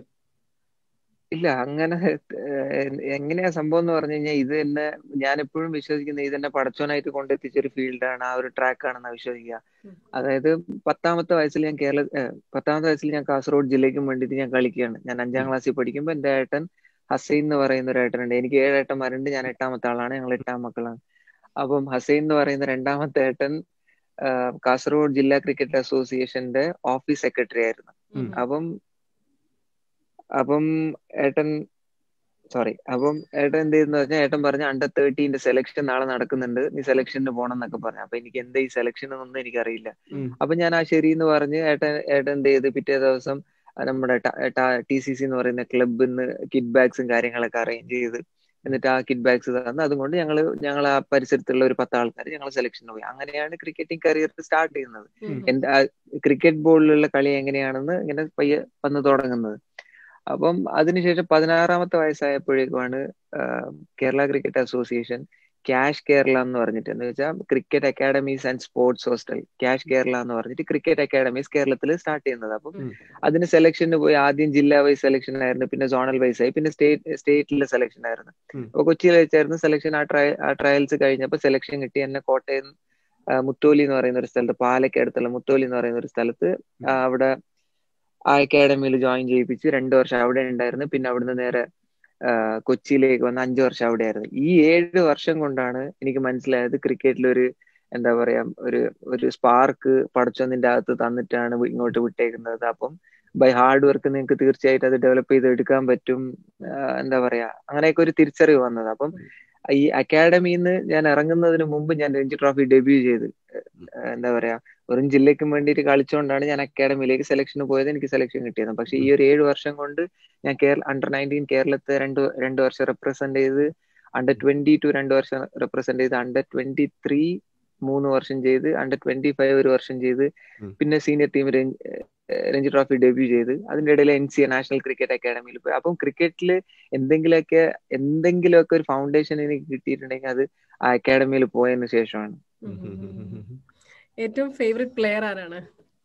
ഇല്ല അങ്ങനെ ഏഹ്, എങ്ങനെയാ സംഭവം എന്ന് പറഞ്ഞു കഴിഞ്ഞാൽ ഇത് തന്നെ ഞാൻ എപ്പോഴും വിശ്വസിക്കുന്നത് ഇത് തന്നെ പടച്ചോനായിട്ട് കൊണ്ടെത്തിച്ച ഒരു ഫീൽഡാണ് ആ ഒരു ട്രാക്ക് ആണെന്ന് വിശ്വസിക്കുക ഉം. അതായത് പത്താമത്തെ വയസ്സിൽ ഞാൻ കേരള ഏഹ്, പത്താമത്തെ വയസ്സിൽ ഞാൻ കാസർഗോഡ് ജില്ലയ്ക്ക് വേണ്ടിയിട്ട് ഞാൻ കളിക്കുകയാണ് ഞാൻ അഞ്ചാം ക്ലാസ്സിൽ പഠിക്കുമ്പോൾ എന്റെ ഏട്ടൻ ഹസൈൻ എന്ന് പറയുന്ന ഒരു ഏട്ടനുണ്ട് എനിക്ക് ഏഴ് ഏട്ടന്മാരുണ്ട് ഞാൻ എട്ടാമത്തെ ആളാണ് ഞങ്ങൾ എട്ടാം മക്കളാണ് അപ്പം ഹസൈൻ എന്ന് പറയുന്ന രണ്ടാമത്തെ ഏട്ടൻ ആഹ്, കാസർഗോഡ് ജില്ലാ ക്രിക്കറ്റ് അസോസിയേഷന്റെ ഓഫീസ് സെക്രട്ടറി ആയിരുന്നു ഉം. അപ്പം അപ്പം ഏട്ടൻ സോറി അപ്പം ഏട്ടൻ എന്ത് ചെയ്തെന്ന് പറഞ്ഞാൽ ഏട്ടൻ പറഞ്ഞ അണ്ടർ തേർട്ടീന്റെ സെലക്ഷൻ നാളെ നടക്കുന്നുണ്ട് നീ സെലക്ഷന് പോകണം എന്നൊക്കെ പറഞ്ഞു അപ്പൊ എനിക്ക് എന്താ ഈ സെലക്ഷൻ എന്നൊന്നും എനിക്കറിയില്ല ഉം. അപ്പൊ ഞാൻ ആ ശരി എന്ന് പറഞ്ഞ് ഏട്ടൻ ഏട്ടൻ എന്ത് ചെയ്ത് പിറ്റേ ദിവസം ആ നമ്മുടെ ടി സി സി എന്ന് പറയുന്ന ക്ലബിൽ നിന്ന് കിഡ് ബാഗ്സും കാര്യങ്ങളൊക്കെ അറേഞ്ച് ചെയ്ത് എന്നിട്ട് ആ കിഡ് ബാഗ്സ് തന്ന് അതുകൊണ്ട് ഞങ്ങൾ ഞങ്ങൾ ആ പരിസരത്തുള്ള ഒരു പത്ത് ആൾക്കാർ ഞങ്ങൾ സെലക്ഷന് പോയി അങ്ങനെയാണ് ക്രിക്കറ്റിംഗ് കരിയർ സ്റ്റാർട്ട് ചെയ്യുന്നത് ഉം. എന്റെ ക്രിക്കറ്റ് ബോളിലുള്ള കളി എങ്ങനെയാണെന്ന് ഇങ്ങനെ പയ്യെ വന്ന് തുടങ്ങുന്നത് അപ്പം അതിനുശേഷം പതിനാറാമത്തെ വയസ്സായപ്പോഴേക്കുമാണ് ആഹ്, Kerala cricket association CASH Kerala എന്ന് പറഞ്ഞിട്ട് എന്ന് വെച്ചാൽ cricket academies and sports hostel CASH Kerala എന്ന് പറഞ്ഞിട്ട് ക്രിക്കറ്റ് അക്കാഡമീസ് കേരളത്തിൽ സ്റ്റാർട്ട് ചെയ്യുന്നത് അപ്പം ഉം. അതിന് സെലക്ഷന് പോയി ആദ്യം ജില്ലാ വൈസ് സെലക്ഷൻ ആയിരുന്നു പിന്നെ സോണൽ വൈസ് ആയി പിന്നെ സ്റ്റേറ്റ് സ്റ്റേറ്റിലെ സെലക്ഷൻ ആയിരുന്നു ഉം. അപ്പൊ കൊച്ചിയിൽ വെച്ചായിരുന്നു സെലക്ഷൻ ആ ട്രയ ആ ട്രയൽസ് കഴിഞ്ഞപ്പോൾ സെലക്ഷൻ കിട്ടി എന്നെ കോട്ടയം ആ, മുത്തോലി എന്ന് പറയുന്ന ഒരു സ്ഥലത്ത് പാലക്കടുത്തുള്ള മുത്തോലി എന്ന് പറയുന്ന ഒരു സ്ഥലത്ത് ആ, അവിടെ ആ അക്കാഡമിയിൽ ജോയിൻ ചെയ്യിപ്പിച്ച് രണ്ടു വർഷം അവിടെ ഉണ്ടായിരുന്നു പിന്നെ അവിടുന്ന് നേരെ ആ, കൊച്ചിയിലേക്ക് വന്ന് അഞ്ചു വർഷം അവിടെ ആയിരുന്നു ഈ ഏഴ് വർഷം കൊണ്ടാണ് എനിക്ക് മനസ്സിലായത് ക്രിക്കറ്റിൽ ഒരു എന്താ പറയാ ഒരു ഒരു സ്പാർക്ക് പടച്ചൊന്നിന്റെ അകത്ത് തന്നിട്ടാണ് ഇങ്ങോട്ട് വിട്ടേക്കുന്നത് അപ്പം ബൈ ഹാർഡ് വർക്ക് നിങ്ങൾക്ക് തീർച്ചയായിട്ടും അത് ഡെവലപ്പ് ചെയ്ത് എടുക്കാൻ പറ്റും ആ, എന്താ പറയാ അങ്ങനെയൊക്കെ ഒരു തിരിച്ചറിവ് വന്നത് അപ്പം ഈ അക്കാഡമിന്ന് ഞാൻ ഇറങ്ങുന്നതിന് മുമ്പ് ഞാൻ രഞ്ജി ട്രോഫി ഡെബ്യൂ ചെയ്ത് ആ, എന്താ പറയാ വെറും ജില്ലയ്ക്കും വേണ്ടിയിട്ട് കളിച്ചുകൊണ്ടാണ് ഞാൻ അക്കാഡമിയിലേക്ക് സെലക്ഷന് പോയത് എനിക്ക് സെലക്ഷൻ കിട്ടിയത് പക്ഷെ ഈ ഒരു ഏഴ് വർഷം കൊണ്ട് ഞാൻ കേരള അണ്ടർ നയൻറ്റീൻ കേരളത്തെ രണ്ട് രണ്ട് വർഷം റെപ്രസെന്റ് ചെയ്ത് അണ്ടർ ട്വന്റി ടു രണ്ട് വർഷം റെപ്രസെന്റ് ചെയ്ത് അണ്ടർ ട്വന്റി ത്രീ മൂന്ന് വർഷം ചെയ്ത് അണ്ടർ ട്വന്റി ഫൈവ് ഒരു വർഷം ചെയ്ത് പിന്നെ senior team Ranji trophy debut ചെയ്ത് അതിന്റെ ഇടയിൽ N C A national cricket അക്കാഡമിയിൽ പോയി അപ്പം ക്രിക്കറ്റിൽ എന്തെങ്കിലുമൊക്കെ എന്തെങ്കിലുമൊക്കെ ഒരു ഫൗണ്ടേഷൻ എനിക്ക് കിട്ടിയിട്ടുണ്ടെങ്കിൽ അത് ആ അക്കാഡമിയിൽ പോയതിനു ശേഷമാണ് ഏറ്റവും ഫേവറേറ്റ് പ്ലെയർ ആരാണ്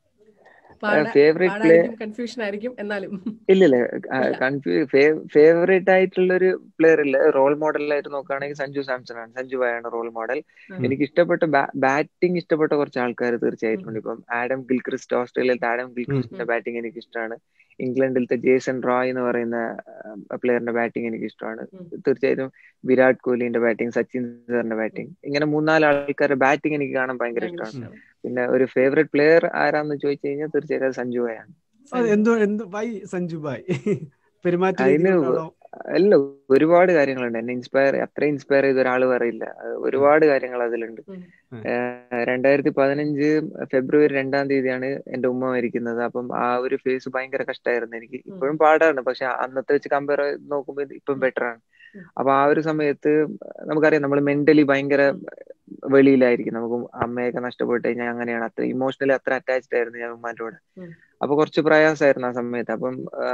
ഫേവറേറ്റ് പ്ലേ കൺഫ്യൂഷൻ ആയിരിക്കും എന്നാലും ഇല്ലില്ല കൺഫ്യൂ ഫേവറേറ്റ് ആയിട്ടുള്ള ഒരു പ്ലെയർ ഇല്ല റോൾ മോഡലായിട്ട് നോക്കുകയാണെങ്കിൽ സഞ്ജു സാംസൺ ആണ് സഞ്ജു ആണ് റോൾ മോഡൽ എനിക്ക് ഇഷ്ടപ്പെട്ട ബാറ്റിംഗ് ഇഷ്ടപ്പെട്ട കുറച്ച് ആൾക്കാർ തീർച്ചയായിട്ടും ഉണ്ട് ഇപ്പം ആഡം ഗിൽക്രിസ്റ്റ് ഓസ്ട്രേലിയയിലത്തെ ആഡം ഗിൽക്രിസ്റ്റിന്റെ ബാറ്റിംഗ് എനിക്ക് ഇഷ്ടമാണ് ഇംഗ്ലണ്ടിലത്തെ ജേസൺ റോയ് എന്ന് പറയുന്ന പ്ലെയറിന്റെ ബാറ്റിംഗ് എനിക്ക് ഇഷ്ടമാണ് തീർച്ചയായിട്ടും വിരാട് കോഹ്ലിന്റെ ബാറ്റിംഗ് സച്ചിൻ സാറിന്റെ ബാറ്റിംഗ് ഇങ്ങനെ മൂന്നാല് ആൾക്കാരുടെ ബാറ്റിംഗ് എനിക്ക് കാണാൻ ഭയങ്കര ഇഷ്ടമാണ് പിന്നെ ഒരു ഫേവറേറ്റ് പ്ലെയർ ആരാന്ന് ചോദിച്ചു കഴിഞ്ഞാൽ തീർച്ചയായിട്ടും സഞ്ജു ഭായാണ് എന്തോ എന്ത് വൈ സഞ്ജു ഭായ് പെരുമാറ്റം അതിന് അല്ല ഒരുപാട് കാര്യങ്ങളുണ്ട് എന്നെ ഇൻസ്പയർ അത്ര ഇൻസ്പയർ ചെയ്ത ഒരാൾ പറയില്ല ഒരുപാട് കാര്യങ്ങൾ അതിലുണ്ട് രണ്ടായിരത്തി പതിനഞ്ച് ഫെബ്രുവരി രണ്ടാം തീയതിയാണ് എന്റെ ഉമ്മ മരിക്കുന്നത് അപ്പം ആ ഒരു ഫേസ് ഭയങ്കര കഷ്ടമായിരുന്നു എനിക്ക് ഇപ്പോഴും പാടാണ് പക്ഷെ അന്നത്തെ വെച്ച് കമ്പയർ നോക്കുമ്പോൾ ഇപ്പം ബെറ്റർ ആണ് അപ്പൊ ആ ഒരു സമയത്ത് നമുക്കറിയാം നമ്മൾ മെന്റലി ഭയങ്കര വെളിയിലായിരിക്കും നമുക്ക് അമ്മയൊക്കെ നഷ്ടപ്പെട്ട് കഴിഞ്ഞാൽ അങ്ങനെയാണ് അത്ര ഇമോഷണലി അത്ര അറ്റാച്ച്ഡ് ആയിരുന്നു ഞാൻ ഉമ്മാന്റെ കൂടെ അപ്പൊ കുറച്ച് പ്രയാസമായിരുന്നു ആ സമയത്ത് അപ്പം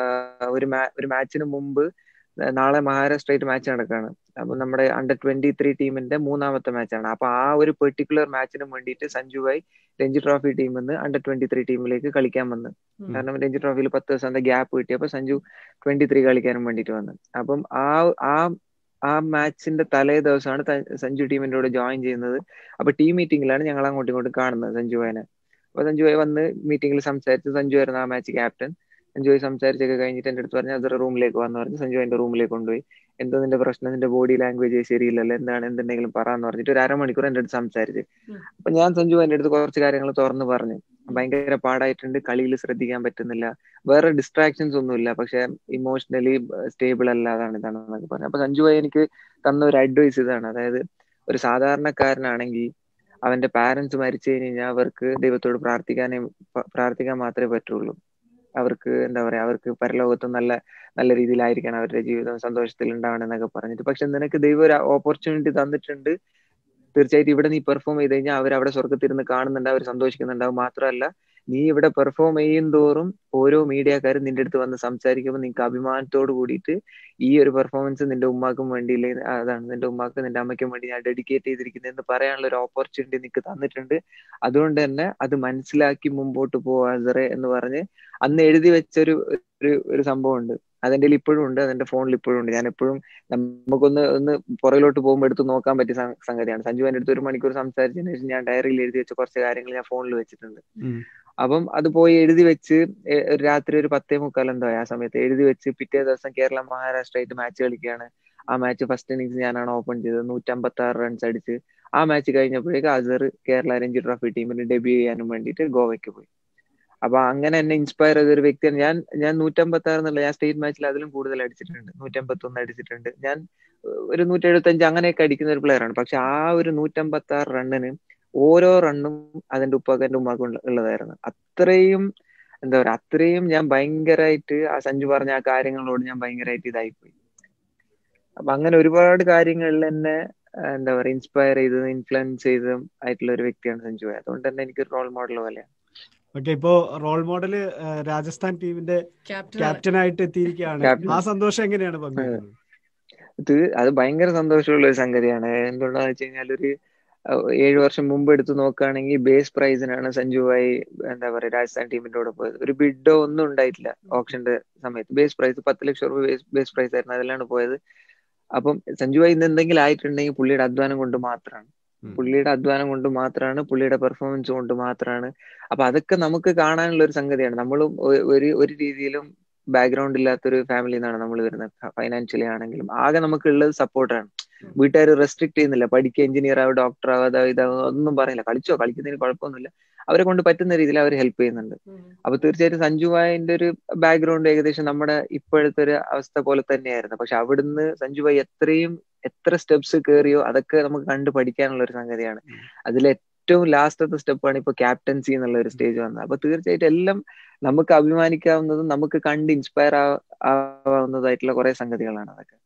ഒരു ഒരു മാച്ചിന് മുമ്പ് നാളെ മഹാരാഷ്ട്രയായിട്ട് മാച്ച് നടക്കുകയാണ് അപ്പൊ നമ്മുടെ അണ്ടർ ട്വന്റി ത്രീ ടീമിന്റെ മൂന്നാമത്തെ മാച്ചാണ് അപ്പൊ ആ ഒരു പെർട്ടിക്കുലർ മാച്ചിന് വേണ്ടിയിട്ട് സഞ്ജുഭായ് രഞ്ജി ട്രോഫി ടീമിൽ നിന്ന് അണ്ടർ ട്വന്റി ത്രീ ടീമിലേക്ക് കളിക്കാൻ വന്ന് കാരണം രഞ്ജി ട്രോഫിയിൽ പത്ത് ദിവസം ഗ്യാപ്പ് കിട്ടിയപ്പോ സഞ്ജു ട്വന്റി ത്രീ കളിക്കാനും വേണ്ടിയിട്ട് വന്ന് അപ്പം ആ ആ ആ മാച്ചിന്റെ തലേ ദിവസമാണ് സഞ്ജു ടീമിന്റെ കൂടെ ജോയിൻ ചെയ്യുന്നത് അപ്പൊ ടീം മീറ്റിംഗിലാണ് ഞങ്ങൾ അങ്ങോട്ടും ഇങ്ങോട്ടും കാണുന്നത് സഞ്ജുവാനെ അപ്പൊ സഞ്ജുവായി വന്ന് മീറ്റിംഗിൽ സംസാരിച്ച് സഞ്ജു ആയിരുന്നു ആ മാച്ച് ക്യാപ്റ്റൻ സഞ്ജുവായി സംസാരിച്ചൊക്കെ കഴിഞ്ഞിട്ട് എന്റെ അടുത്ത് പറഞ്ഞു അതൊരു റൂമിലേക്ക് വന്ന് പറഞ്ഞു സഞ്ജു എന്റെ റൂമിലേക്ക് കൊണ്ടുപോയി എന്തോ നിന്റെ പ്രശ്നം നിന്റെ ബോഡി ലാംഗ്വേജ് ശരിയില്ലല്ലോ എന്താണ് എന്തെങ്കിലും പറയാന്ന് പറഞ്ഞിട്ട് ഒരു അരമണിക്കൂർ എന്റെ അടുത്ത് സംസാരിച്ച് അപ്പൊ ഞാൻ സഞ്ജു എന്റെ അടുത്ത് കുറച്ച് കാര്യങ്ങൾ തുറന്ന് പറഞ്ഞു ഭയങ്കര പാടായിട്ടുണ്ട് കളിയിൽ ശ്രദ്ധിക്കാൻ പറ്റുന്നില്ല വേറെ ഡിസ്ട്രാക്ഷൻസ് ഒന്നുമില്ല പക്ഷെ ഇമോഷണലി സ്റ്റേബിൾ അല്ല അതാണ് ഇതാണെന്നൊക്കെ പറഞ്ഞു അപ്പൊ സഞ്ജു എനിക്ക് തന്ന ഒരു അഡ്വൈസ് ഇതാണ് അതായത് ഒരു സാധാരണക്കാരനാണെങ്കിൽ അവന്റെ പാരന്റ്സ് മരിച്ചു കഴിഞ്ഞാൽ അവർക്ക് ദൈവത്തോട് പ്രാർത്ഥിക്കാനേ പ്രാർത്ഥിക്കാൻ മാത്രമേ പറ്റുള്ളൂ അവർക്ക് എന്താ പറയാ അവർക്ക് പരലോകത്ത് നല്ല നല്ല രീതിയിലായിരിക്കണം അവരുടെ ജീവിതം സന്തോഷത്തിൽ ഉണ്ടാവണം എന്നൊക്കെ പറഞ്ഞിട്ട് പക്ഷെ നിനക്ക് ദൈവം ഒരു ഓപ്പർച്യൂണിറ്റി തന്നിട്ടുണ്ട് തീർച്ചയായിട്ടും ഇവിടെ നീ പെർഫോം ചെയ്ത് കഴിഞ്ഞാൽ അവർ അവിടെ സ്വർഗത്തിരുന്ന് കാണുന്നുണ്ട് അവർ സന്തോഷിക്കുന്നുണ്ടാവും മാത്രമല്ല നീ ഇവിടെ പെർഫോം ചെയ്യും തോറും ഓരോ മീഡിയക്കാരും നിന്റെ അടുത്ത് വന്ന് സംസാരിക്കുമ്പോൾ നിനക്ക് അഭിമാനത്തോട് കൂടിയിട്ട് ഈ ഒരു പെർഫോമൻസ് നിന്റെ ഉമ്മാക്കും വേണ്ടിയില്ലേ അതാണ് നിന്റെ ഉമ്മാക്കും നിന്റെ അമ്മയ്ക്കും വേണ്ടി ഞാൻ ഡെഡിക്കേറ്റ് ചെയ്തിരിക്കുന്നത് എന്ന് പറയാനുള്ള ഒരു ഓപ്പർച്യൂണിറ്റി നിനക്ക് തന്നിട്ടുണ്ട് അതുകൊണ്ട് തന്നെ അത് മനസ്സിലാക്കി മുമ്പോട്ട് പോവാസറെ എന്ന് പറഞ്ഞ് അന്ന് എഴുതി വെച്ചൊരു ഒരു ഒരു സംഭവം ഉണ്ട് അതെന്റെ ഇപ്പോഴും ഉണ്ട് അതെന്റെ ഫോണിൽ ഇപ്പോഴും ഉണ്ട് ഞാൻ എപ്പോഴും നമുക്കൊന്ന് ഒന്ന് പുറകിലോട്ട് പോകുമ്പോൾ എടുത്ത് നോക്കാൻ പറ്റിയ സംഗതിയാണ് സഞ്ജു എന്റെ അടുത്ത് ഒരു മണിക്കൂർ സംസാരിച്ചതിന് ശേഷം ഞാൻ ഡയറിയിൽ എഴുതി വെച്ച കുറച്ച് കാര്യങ്ങൾ ഞാൻ ഫോണിൽ വെച്ചിട്ടുണ്ട് അപ്പം അത് പോയി എഴുതി വെച്ച് രാത്രി ഒരു പത്തേ മുക്കാൽ എന്തോ ആ സമയത്ത് എഴുതി വെച്ച് പിറ്റേ ദിവസം കേരള മഹാരാഷ്ട്രയായിട്ട് മാച്ച് കളിക്കുകയാണ് ആ മാച്ച് ഫസ്റ്റ് ഇന്നിങ്സ് ഞാനാണ് ഓപ്പൺ ചെയ്തത് നൂറ്റമ്പത്തി ആറ് റൺസ് അടിച്ച് ആ മാച്ച് കഴിഞ്ഞപ്പോഴേക്ക് അസർ കേരള രഞ്ജി ട്രോഫി ടീമിന് ഡെബ്യൂ ചെയ്യാനും വേണ്ടിയിട്ട് ഗോവയ്ക്ക് പോയി അപ്പൊ അങ്ങനെ എന്നെ ഇൻസ്പയർ ചെയ്ത ഒരു വ്യക്തിയാണ് ഞാൻ ഞാൻ നൂറ്റമ്പത്തി ആറ് എന്നുള്ള ഞാൻ സ്റ്റേറ്റ് മാച്ചിൽ അതിലും കൂടുതൽ അടിച്ചിട്ടുണ്ട് നൂറ്റമ്പത്തി ഒന്ന് അടിച്ചിട്ടുണ്ട് ഞാൻ ഒരു നൂറ്റി എഴുപത്തി അഞ്ച് അങ്ങനെയൊക്കെ അടിക്കുന്ന ഒരു പ്ലെയർ ആണ് പക്ഷെ ആ ഒരു നൂറ്റമ്പത്തി ആറ് റണ്ണിന് ഓരോ റണ്ണും അതിന്റെ ഉപ്പാക്ക് എന്റെ ഉമ്മാക്ക് ഉള്ളതായിരുന്നു അത്രയും എന്താ പറയാ അത്രയും ഞാൻ ഭയങ്കരമായിട്ട് ആ സഞ്ജു പറഞ്ഞ ആ കാര്യങ്ങളോട് ഞാൻ ഭയങ്കരമായിട്ട് ഇതായിപ്പോയി അപ്പൊ അങ്ങനെ ഒരുപാട് കാര്യങ്ങളിൽ എന്നെ എന്താ പറയാ ഇൻസ്പയർ ചെയ്തതും ഇൻഫ്ലുവൻസ് ചെയ്തതും ആയിട്ടുള്ള ഒരു വ്യക്തിയാണ് സഞ്ജു അതുകൊണ്ട് തന്നെ എനിക്ക് റോൾ മോഡൽ പോലെയാണ് ഓക്കെ ഇപ്പോ റോൾ മോഡല് രാജസ്ഥാൻ ടീമിന്റെ ക്യാപ്റ്റൻ ആയിട്ട് എത്തിയിരിക്കുകയാണ് ആ സന്തോഷം എങ്ങനെയാണ് പങ്കുവെക്കുന്നത് ഇത് അത് ഭയങ്കര സന്തോഷമുള്ള ഒരു സംഗതിയാണ് എന്തുകൊണ്ടാന്ന് വെച്ച് കഴിഞ്ഞാൽ ഒരു ഏഴു വർഷം മുമ്പ് എടുത്ത് നോക്കുകയാണെങ്കിൽ ബേസ് പ്രൈസിനാണ് സഞ്ജുവായി എന്താ പറയാ രാജസ്ഥാൻ ടീമിന്റെ കൂടെ പോയത് ഒരു ബിഡോ ഒന്നും ഉണ്ടായിട്ടില്ല ഓപ്ഷന്റെ സമയത്ത് ബേസ് പ്രൈസ് പത്ത് ലക്ഷം രൂപ ബേസ് ബേസ് പ്രൈസ് ആയിരുന്നു അതിലാണ് പോയത് അപ്പം സഞ്ജുവായി ഇന്ന് എന്തെങ്കിലും ആയിട്ടുണ്ടെങ്കിൽ പുള്ളിയുടെ അധ്വാനം കൊണ്ട് മാത്രമാണ് പുള്ളിയുടെ അധ്വാനം കൊണ്ട് മാത്രമാണ് പുള്ളിയുടെ പെർഫോമൻസ് കൊണ്ട് മാത്രമാണ് അപ്പൊ അതൊക്കെ നമുക്ക് കാണാനുള്ള ഒരു സംഗതിയാണ് നമ്മളും ഒരു ഒരു രീതിയിലും ബാക്ക്ഗ്രൗണ്ട് ഇല്ലാത്തൊരു ഫാമിലിയിൽ നിന്നാണ് നമ്മൾ വരുന്നത് ഫൈനാൻഷ്യലി ആണെങ്കിലും ആകെ നമുക്ക് ഉള്ളത് സപ്പോർട്ടാണ് വീട്ടുകാർ റെസ്ട്രിക്ട് ചെയ്യുന്നില്ല പഠിക്കുക എഞ്ചിനീയർ ആവുക ഡോക്ടർ ആവുക ഇതാവുക ഒന്നും പറയില്ല കളിച്ചോ കളിക്കുന്നതിന് കുഴപ്പമൊന്നുമില്ല അവരെ കൊണ്ട് പറ്റുന്ന രീതിയിൽ അവർ ഹെൽപ്പ് ചെയ്യുന്നുണ്ട് അപ്പൊ തീർച്ചയായിട്ടും സഞ്ജുവായിന്റെ ഒരു ബാക്ക്ഗ്രൗണ്ട് ഏകദേശം നമ്മുടെ ഇപ്പോഴത്തെ ഒരു അവസ്ഥ പോലെ തന്നെയായിരുന്നു പക്ഷെ അവിടുന്ന് സഞ്ജുവായി എത്രയും എത്ര സ്റ്റെപ്സ് കയറിയോ അതൊക്കെ നമുക്ക് കണ്ടു പഠിക്കാനുള്ള ഒരു സംഗതിയാണ് അതിൽ ഏറ്റവും ലാസ്റ്റത്തെ സ്റ്റെപ്പാണ് ഇപ്പൊ ക്യാപ്റ്റൻസി എന്നുള്ള ഒരു സ്റ്റേജ് വന്നത് അപ്പൊ തീർച്ചയായിട്ടും എല്ലാം നമുക്ക് അഭിമാനിക്കാവുന്നതും നമുക്ക് കണ്ട് ഇൻസ്പയർ ആവാവുന്നതായിട്ടുള്ള കുറെ സംഗതികളാണ് അതൊക്കെ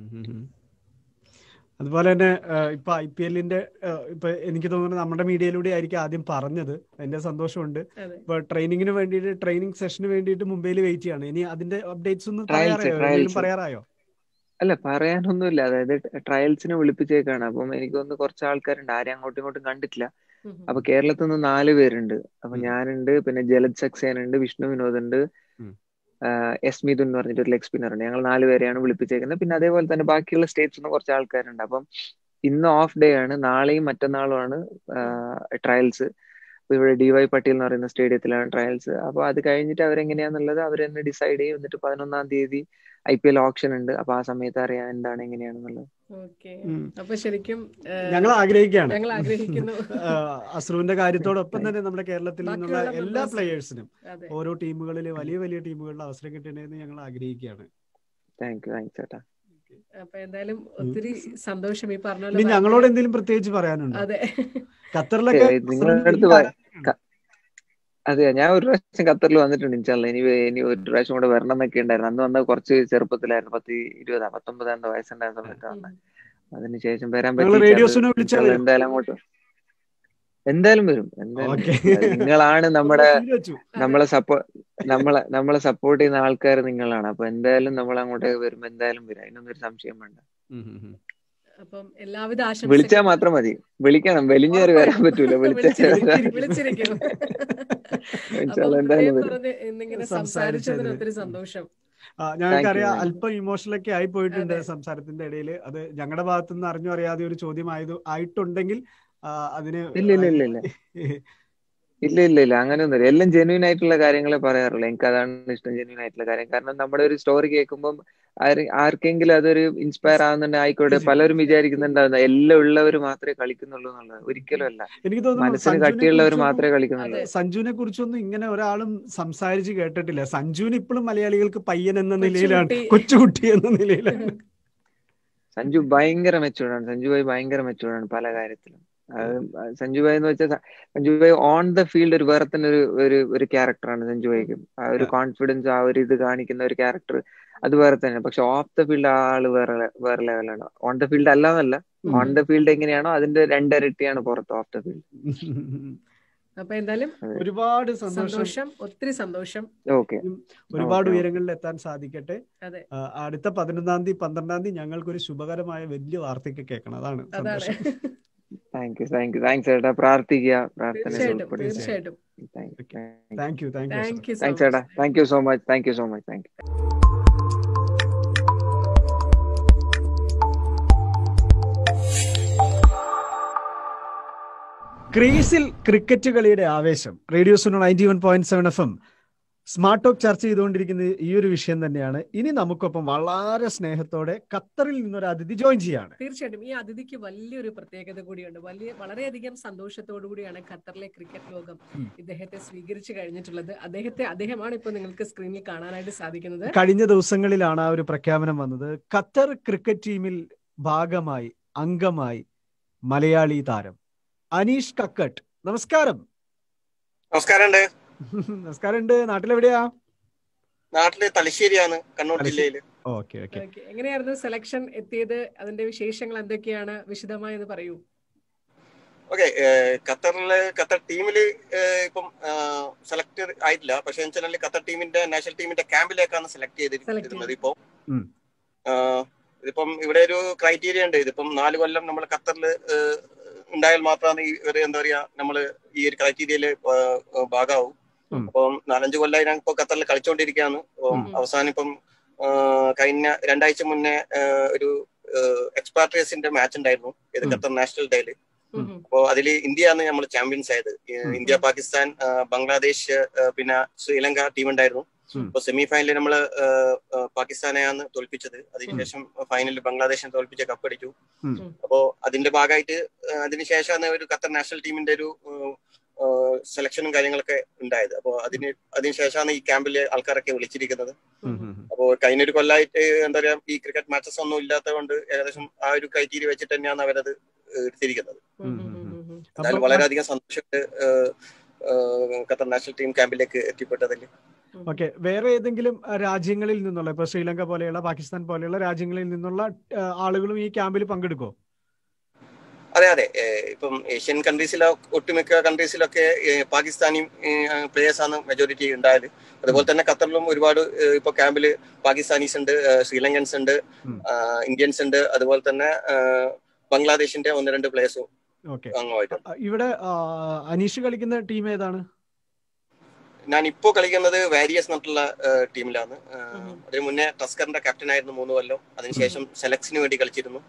അതുപോലെ തന്നെ ഏഹ്, ഇപ്പൊ ഐ പി എല്ലിന്റെ ഇപ്പൊ എനിക്ക് തോന്നുന്നു നമ്മുടെ മീഡിയയിലൂടെ ആയിരിക്കും ആദ്യം പറഞ്ഞത് അതിന്റെ സന്തോഷമുണ്ട് അതെ ഇപ്പൊ ട്രെയിനിങ്ങിന് വേണ്ടിയിട്ട് ട്രെയിനിങ് സെഷന് വേണ്ടിയിട്ട് മുംബൈയിൽ വെയിറ്റ് ചെയ്യാണ് ഇനി അതിന്റെ അപ്ഡേറ്റ്സ് ഒന്നും Trials, പറയാറായോ എന്തെങ്കിലും trials. പറയാറായോ അല്ല പറയാനൊന്നുമില്ല അതായത് ട്രയൽസിന് വിളിപ്പിച്ചേക്കാണ് അപ്പം എനിക്ക് തോന്നുന്നു കുറച്ച് ആൾക്കാരുണ്ട് ആരെയും അങ്ങോട്ടും ഇങ്ങോട്ടും കണ്ടിട്ടില്ല ഉം, ഉം. അപ്പൊ കേരളത്തിൽ നിന്ന് നാല് പേരുണ്ട് അപ്പൊ ഉം. ഞാനുണ്ട് പിന്നെ ജലജ് സക്സേന ഉണ്ട് വിഷ്ണു വിനോദ് ഉണ്ട് ഉം. എസ് മിഥുൻ എന്ന് പറഞ്ഞിട്ട് ഒരു ലെഗ് സ്പിന്നർ ഉണ്ട് ഞങ്ങൾ നാല് പേരെയാണ് വിളിപ്പിച്ചേക്കുന്നത് പിന്നെ അതേപോലെ തന്നെ ബാക്കിയുള്ള സ്റ്റേറ്റ്സിൽ നിന്ന് കുറച്ച് ആൾക്കാരുണ്ട് അപ്പം ഇന്ന് ഓഫ് ഡേ ആണ് നാളെയും മറ്റന്നാളുമാണ് ട്രയൽസ് അപ്പൊ ഇവിടെ ഡി വൈ പട്ടീൽ എന്ന് പറയുന്ന സ്റ്റേഡിയത്തിലാണ് ട്രയൽസ് അപ്പൊ അത് കഴിഞ്ഞിട്ട് അവരെങ്ങനെയാന്നുള്ളത് അവർ തന്നെ ഡിസൈഡ് ചെയ്യും എന്നിട്ട് പതിനൊന്നാം തീയതി ഐ പി എൽ ഓപ്ഷൻ ഉണ്ട് അപ്പൊ ആ സമയത്ത് അറിയാം എന്താണ് എങ്ങനെയാണെന്നുള്ളത് ഓക്കെ ഉം. അപ്പൊ ശരിക്കും ഏഹ്, ഞങ്ങൾ ആഗ്രഹിക്കുകയാണ് ഞങ്ങൾ ആഗ്രഹിക്കുന്നു ഏഹ്, അസ്രുവിന്റെ കാര്യത്തോടൊപ്പം തന്നെ നമ്മുടെ കേരളത്തിൽ നിന്നുള്ള ബാക്കിയുള്ള എല്ലാ members- പ്ലേയേഴ്സിനും അതെ ഓരോ ടീമുകളിൽ വലിയ വലിയ ടീമുകളിൽ അവസരം കിട്ടണമെന്ന് ഞങ്ങൾ ആഗ്രഹിക്കുകയാണ് താങ്ക് യു താങ്ക്സ് ചേട്ടാ അപ്പൊ എന്തായാലും ഒത്തിരി സന്തോഷം ഈ പറഞ്ഞ പോലെ ഇനി ഭയങ്കര- ഞങ്ങളോട് എന്തെങ്കിലും പ്രത്യേകിച്ച് പറയാനുണ്ടോ അതെ ഖത്തറിലൊക്കെ ഏയ് നിങ്ങളുടെ അടുത്ത് അസ്രുവിന് വ- ക- അതെയോ ഞാൻ ഒരു പ്രാവശ്യം ഖത്തറിൽ വന്നിട്ടുണ്ട് ഇൻഷാല്ല ഇനി വേ- ഇനി ഒരു പ്രാവശ്യം കൂടെ വരണം എന്നൊക്കെ ഉണ്ടായിരുന്നു അന്ന് വന്നത് കുറച്ച് ചെറുപ്പത്തിലായിരുന്നു പത്ത് ഇരുപതാ പത്തൊമ്പതാം വയസ്സുണ്ടായിരുന്ന സമയത്ത് വന്നത് അതിനുശേഷം വരാൻ ഞങ്ങൾ പറ്റിയില്ല. റേഡിയോ അത് സുനോ വിളിച്ചാൽ ഇൻഷാല്ലാ വരും. എന്തായാലും അങ്ങോട്ട് എന്തായാലും വരും എന്തായാലും ഓക്കെ വരും. അത് നിങ്ങളാണ് നമ്മുടെ വെച്ചു നമ്മളെ സപ്പോ നമ്മളെ നമ്മളെ സപ്പോർട്ട് ചെയ്യുന്ന ആൾക്കാർ നിങ്ങളാണ് അപ്പൊ എന്തായാലും നമ്മൾ അങ്ങോട്ടേക്ക് വരുമ്പോ എന്തായാലും വരും അതിനൊന്നും ഒരു സംശയം വേണ്ട അപ്പം എല്ലാവിധ വിളിച്ചാൽ ആശംസകളും മാത്രം മതി വിളിക്കണം വെലിഞ്ഞേറി വരാൻ പറ്റൂല വിളിച്ചാൽ വിളിച്ചിരിക്കും വിളിച്ചിരിക്കും ഇൻഷാല്ലാ അപ്പം എന്തായാലും ഹൃദയം വരും തുറന്ന് ഇന്നിങ്ങനെ സംസാരിച്ചതിന്. സംസാരിച്ചതിന് ഒത്തിരി സന്തോഷം ആ, ഞങ്ങൾക്കറിയാം Thank you, അല്പം ഇമോഷണലൊക്കെ ആയി പോയിട്ടുണ്ട് അതെ. സംസാരത്തിന്റെ ഇടയിൽ അത് ഞങ്ങളുടെ ഭാഗത്തു നിന്ന് അറിഞ്ഞു അറിയാതെ ഒരു ചോദ്യം ആയത് ആയിട്ടുണ്ടെങ്കിൽ ആ, അതിന് ഇല്ല ഇല്ല ഇല്ല ഇല്ല ഇല്ല ഇല്ല ഇല്ല അങ്ങനെയൊന്നുമില്ല എല്ലാം ജെന്യൂൻ ആയിട്ടുള്ള കാര്യങ്ങളെ പറയാറുള്ളൂ എനിക്ക് അതാണ് ഇഷ്ടം ജെന്യൂൻ ആയിട്ടുള്ള കാര്യം കാരണം നമ്മുടെ ഒരു സ്റ്റോറി കേൾക്കുമ്പോൾ ആർക്കെങ്കിലും അതൊരു ഇൻസ്പയർ ആവുന്നുണ്ട് ആയിക്കോട്ടെ തീർച്ചയായും. പലരും വിചാരിക്കുന്നുണ്ടാവുന്ന എല്ലാം ഉള്ളവർ മാത്രമേ കളിക്കുന്നുള്ളൂ എന്നുള്ളത് ഒരിക്കലും അല്ല എനിക്ക് തോന്നുന്നു മനസ്സിന് സഞ്ജുവിനെ കട്ടിയുള്ളവർ കുറിച്ചൊന്നും- മാത്രമേ കളിക്കുന്നുള്ളൂ അതെ. സഞ്ജുവിനെ കുറിച്ചൊന്നും ഇങ്ങനെ ഒരാളും സംസാരിച്ച് കേട്ടിട്ടില്ല സഞ്ജുവിന് ഇപ്പോഴും മലയാളികൾക്ക് പയ്യൻ എന്ന നിലയിലാണ് കൊച്ചുകുട്ടി. കൊച്ചുകുട്ടി എന്ന നിലയിലാണ് സഞ്ജു ഭയങ്കര മെച്ചൂർഡാണ് സഞ്ജു ഭായ് ഭയങ്കര മെച്ചൂർഡാണ് പല കാര്യത്തിലും അത് സഞ്ജു ഭായ് എന്ന് വെച്ചാൽ Sanju bhai on the field ഒരു വേറെ തന്നെ ഒരു ഒരു ഒരു ക്യാരക്ടറാണ് സഞ്ജു ഭായ്ക്ക് ആ ഒരു കോൺഫിഡൻസ് ആ ഒരു ഇത് കാണിക്കുന്ന ഒരു ക്യാരക്ടർ അത് വേറെ തന്നെ പക്ഷെ ഓഫ് ദ ഫീൽഡ് ആ ആള് വേറെ വേറെ ലെവലാണ് ഓൺ ദ ഫീൽഡ് അല്ലാന്നല്ല ഓൺ ദ ഫീൽഡ് എങ്ങനെയാണോ അതിന്റെ രണ്ടിരട്ടിയാണ് പുറത്ത് ഓഫ് ദ ഫീൽഡ് അപ്പൊ എന്തായാലും ഒരുപാട് സന്തോഷം സന്തോഷം ഒത്തിരി സന്തോഷം ഓക്കെ ഒരുപാട് ഓക്കെ. ഉയരങ്ങളിൽ എത്താൻ സാധിക്കട്ടെ അതെ ആ, അടുത്ത പതിനൊന്നാം തീയതി പന്ത്രണ്ടാം തീയതി ഞങ്ങൾക്ക് ഒരു ശുഭകരമായ വലിയ വാർത്തയൊക്കെ കേൾക്കണം അതാണ് അതാണ് സന്തോഷം thank you thank you thanks ചേട്ടാ പ്രാർത്ഥിക്കുക പ്രാർത്ഥന തീർച്ചയായിട്ടും ഉൾപ്പെടുത്തുക തീർച്ചയായിട്ടും thank you thank you thank you thank you so thanks ചേട്ടാ thank you so much thank you so much thank you ക്രീസിൽ ക്രിക്കറ്റ് കളിയുടെ ആവേശം radio Suno ninety one point seven F M smart talk ചർച്ച ചെയ്തുകൊണ്ടിരിക്കുന്നത് ഈ ഒരു വിഷയം തന്നെയാണ് ഇനി നമുക്കൊപ്പം വളരെ സ്നേഹത്തോടെ ഖത്തറിൽ നിന്നൊരു അതിഥി ജോയിൻ ചെയ്യാണ് തീർച്ചയായിട്ടും ഈ അതിഥിക്ക് വലിയൊരു പ്രത്യേകത കൂടിയുണ്ട് വലിയ വളരെയധികം സന്തോഷത്തോടു കൂടിയാണ് ഖത്തറിലെ ക്രിക്കറ്റ് ലോകം ഉം. ഇദ്ദേഹത്തെ സ്വീകരിച്ചു കഴിഞ്ഞിട്ടുള്ളത് അദ്ദേഹത്തെ അദ്ദേഹമാണ് ഇപ്പോൾ നിങ്ങൾക്ക് സ്ക്രീനിൽ കാണാനായിട്ട് സാധിക്കുന്നത് കഴിഞ്ഞ ദിവസങ്ങളിലാണ് ആ ഒരു പ്രഖ്യാപനം വന്നത് ഖത്തർ ക്രിക്കറ്റ് ടീമിൽ ഭാഗമായി അംഗമായി മലയാളി താരം അനീഷ് കക്കട്ട് നമസ്കാരം നമസ്കാരമുണ്ട് നമസ്കാരം ഉണ്ട് നാട്ടിലെവിടെയാ നാട്ടില് തലശ്ശേരിയാണ് കണ്ണൂർ തലശ്ശേരി. ജില്ലയില് ഓക്കെ ഓക്കെ Okay. എങ്ങനെയായിരുന്നു സെലക്ഷൻ എത്തിയത് അതിന്റെ വിശേഷങ്ങൾ എന്തൊക്കെയാണ് വിശദമായി എന്ന് പറയൂ ഓക്കെ ഖത്തറില് ഖത്തർ ടീമില് ഏഹ്, ഇപ്പം സെലക്ട് ആയിട്ടില്ല പക്ഷെ വെച്ചാൽ ഖത്തർ ടീമിന്റെ നാഷണൽ ടീമിന്റെ ക്യാമ്പിലേക്കാണ് സെലക്ട് Select ചെയ്തിരിക്കുന്നത് ഇപ്പൊ ഉം. ആഹ്, ഇതിപ്പം ഇവിടെ ഒരു ക്രൈറ്റീരിയ ഉണ്ട് ഇതിപ്പം നാല് കൊല്ലം നമ്മൾ ഖത്തറിൽ ഉണ്ടായാൽ മാത്രമാണ് ഈ ഒരു എന്താ പറയാ നമ്മള് ഈ ഒരു ക്രൈറ്റീരിയയില് ഭാഗമാവും ഉം. അപ്പം നാലഞ്ച് കൊല്ലമായി ഞാൻ ഇപ്പൊ ഖത്തറിൽ കളിച്ചുകൊണ്ടിരിക്കുകയാണ് അപ്പം ഉം. അവസാനം ഇപ്പം ആഹ്, കഴിഞ്ഞ രണ്ടാഴ്ച മുന്നേ ആഹ്, ഒരു എക്സ്പാട്രിയസിന്റെ മാച്ച് ഉണ്ടായിരുന്നു ഇത് ഉം. ഖത്തർ നാഷണൽ ഡേയില് ഉം. അപ്പോൾ അതിൽ ഇന്ത്യയാണ് നമ്മൾ ചാമ്പ്യൻസ് ആയത് ഈ ഉം. ഇന്ത്യ പാകിസ്ഥാൻ ആ, ബംഗ്ലാദേശ് ആ, പിന്നെ ശ്രീലങ്ക ടീം ഉണ്ടായിരുന്നു ഉം. അപ്പോൾ സെമി ഫൈനലിൽ നമ്മൾ പാകിസ്ഥാനെയാണ് തോൽപ്പിച്ചത് അതിനുശേഷം ഫൈനലിൽ ബംഗ്ലാദേശിനെ തോൽപ്പിച്ച് കപ്പടിച്ചു ഉം. അപ്പോൾ അതിന്റെ ഭാഗമായിട്ട് ആ, അതിനുശേഷമാണ് ഒരു ഖത്തർ നാഷണൽ ടീമിന്റെ ഒരു സെലക്ഷനും കാര്യങ്ങളൊക്കെ ഉണ്ടായത് അപ്പോൾ അതിന് അതിനുശേഷമാണ് ഈ ക്യാമ്പിൽ ആൾക്കാരൊക്കെ വിളിച്ചിരിക്കുന്നത് ഉം, ഉം, ഉം. അപ്പോൾ കഴിഞ്ഞൊരു കൊല്ലമായിട്ട് എന്താ പറയാ ഈ ക്രിക്കറ്റ് മാച്ചസ് ഒന്നും ഇല്ലാത്തത് കൊണ്ട് ഏകദേശം ആ ഒരു ക്രൈറ്റീരിയ വെച്ചിട്ട് തന്നെയാണ് അവരത് എടുത്തിരിക്കുന്നത് ഉം, ഉം, ഉം, ഉം. എന്തായാലും വളരെയധികം സന്തോഷമുണ്ട് ഏഹ്, ഏഹ്, ഖത്തർ നാഷണൽ ടീം ക്യാമ്പിലേക്ക് എത്തിപ്പെട്ടതിൽ ഓക്കെ വേറെ ഏതെങ്കിലും ആ, രാജ്യങ്ങളിൽ നിന്നുള്ള ഇപ്പൊ ശ്രീലങ്ക പോലെയുള്ള പാകിസ്ഥാൻ പോലെയുള്ള രാജ്യങ്ങളിൽ നിന്നുള്ള ആ, ആളുകളും ഈ ക്യാമ്പിൽ പങ്കെടുക്കോ അതെ അതെ ഏഹ്, ഇപ്പം ഏഷ്യൻ കൺട്രീസിലെ ഒട്ടുമിക്ക കൺട്രീസിലൊക്കെ ഏഹ്, പാകിസ്ഥാനി പ്ലേയേഴ്സ് ആണ് മെജോറിറ്റി ഉണ്ടായത് അതുപോലെ തന്നെ ഖത്തറിലും ഒരുപാട് ഏഹ്, ഇപ്പൊ ക്യാമ്പിൽ പാകിസ്ഥാനീസ് ഉണ്ട് ഏഹ്, ശ്രീലങ്കൻസ് ഉണ്ട് ഉം. ആഹ്, ഇന്ത്യൻസ് ഉണ്ട് അതുപോലെ തന്നെ ആഹ്, ബംഗ്ലാദേശിന്റെ ഒന്ന് രണ്ട് പ്ലേയേഴ്സും ഓക്കെ അംഗമായിട്ടുണ്ട് ഇവിടെ ആ, അനീഷ് കളിക്കുന്ന ടീം ഏതാണ് ഞാൻ ഇപ്പോ കളിക്കുന്നത് വാരിയസ് എന്നിട്ടുള്ള ഏഹ്, ടീമിലാണ് ഏഹ്, ഉം. അതിന് മുന്നേ ടസ്കറിന്റെ ക്യാപ്റ്റൻ ആയിരുന്നു മൂന്ന് കൊല്ലം അതിനുശേഷം സെലക്സിന് വേണ്ടി കളിച്ചിരുന്നു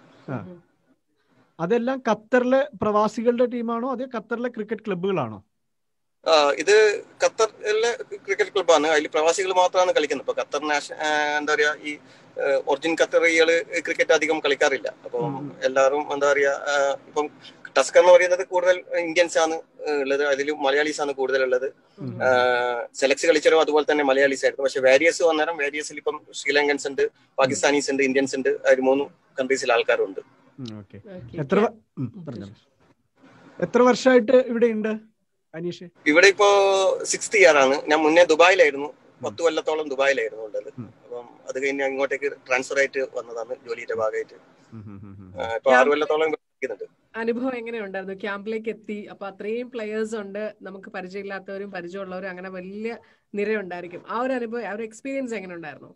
അതെല്ലാം ഖത്തറിലെ പ്രവാസികളുടെ ടീമാണോ അതോ ഖത്തറിലെ ക്രിക്കറ്റ് ക്ലബ്ബുകളാണോ ആ, ഇത് ഖത്തറിലെ ക്രിക്കറ്റ് ക്ലബ്ബാണ് അതിൽ പ്രവാസികൾ മാത്രമാണ് കളിക്കുന്നത് ഇപ്പൊ ഖത്തർ നാഷണൽ എന്താ പറയാ ഈ ഒറിജിൻ ഖത്തറികള് ക്രിക്കറ്റ് അധികം കളിക്കാറില്ല അപ്പം ഉം. എല്ലാവരും എന്താ പറയാ ആ, ഇപ്പം ടസ്കർ എന്ന് പറയുന്നത് കൂടുതൽ ഇന്ത്യൻസ് ആണ് ഉള്ളത് അതിൽ മലയാളീസ് ആണ് കൂടുതൽ ഉള്ളത് ഉം. സെലക്സ് കളിച്ചതും അതുപോലെ തന്നെ മലയാളീസ് ആയിരുന്നു പക്ഷെ വാരിയസ് വന്നേരം വാരിയസിൽ ഇപ്പം ശ്രീലങ്കൻസ് ഉണ്ട് പാകിസ്ഥാനീസ് ഉണ്ട് ഇന്ത്യൻസ് ഉണ്ട് അതിൽ മൂന്ന് കൺട്രീസിൽ ആൾക്കാരുണ്ട് ഓക്കെ എത്ര വ- ഉം, പറഞ്ഞോളൂ. എത്ര വർഷമായിട്ട് ഇവിടെ ഉണ്ട് അനീഷ് ഇവിടെ ഇപ്പോ സിക്സ്ത് ഇയർ ആണ് ഞാൻ മുന്നേ ദുബായിലായിരുന്നു പത്ത് കൊല്ലത്തോളം ദുബായിലായിരുന്നു ഉള്ളത് ഉം. അപ്പം അത് കഴിഞ്ഞ് അങ്ങോട്ടേക്ക് ട്രാൻസ്ഫർ ആയിട്ട് വന്നതാണ് ജോലിയുടെ ഭാഗമായിട്ട് ഉം, ഉം, ഉം, ഉം. ആ, ഇപ്പൊ ആറ് കൊല്ലത്തോളം ഇവിടെ ഇരിക്കുന്നുണ്ട് അനുഭവം എങ്ങനെയുണ്ടായിരുന്നു ക്യാമ്പിലേക്ക് എത്തി അപ്പൊ അത്രയും പ്ലെയേഴ്സ് ഉണ്ട് നമുക്ക് പരിചയമില്ലാത്തവരും പരിചയമുള്ളവരും അങ്ങനെ വലിയ നിരയുണ്ടായിരിക്കും ആ ഒരു അനുഭവം ആ ഒരു എക്സ്പീരിയൻസ് എങ്ങനെ ഉണ്ടായിരുന്നു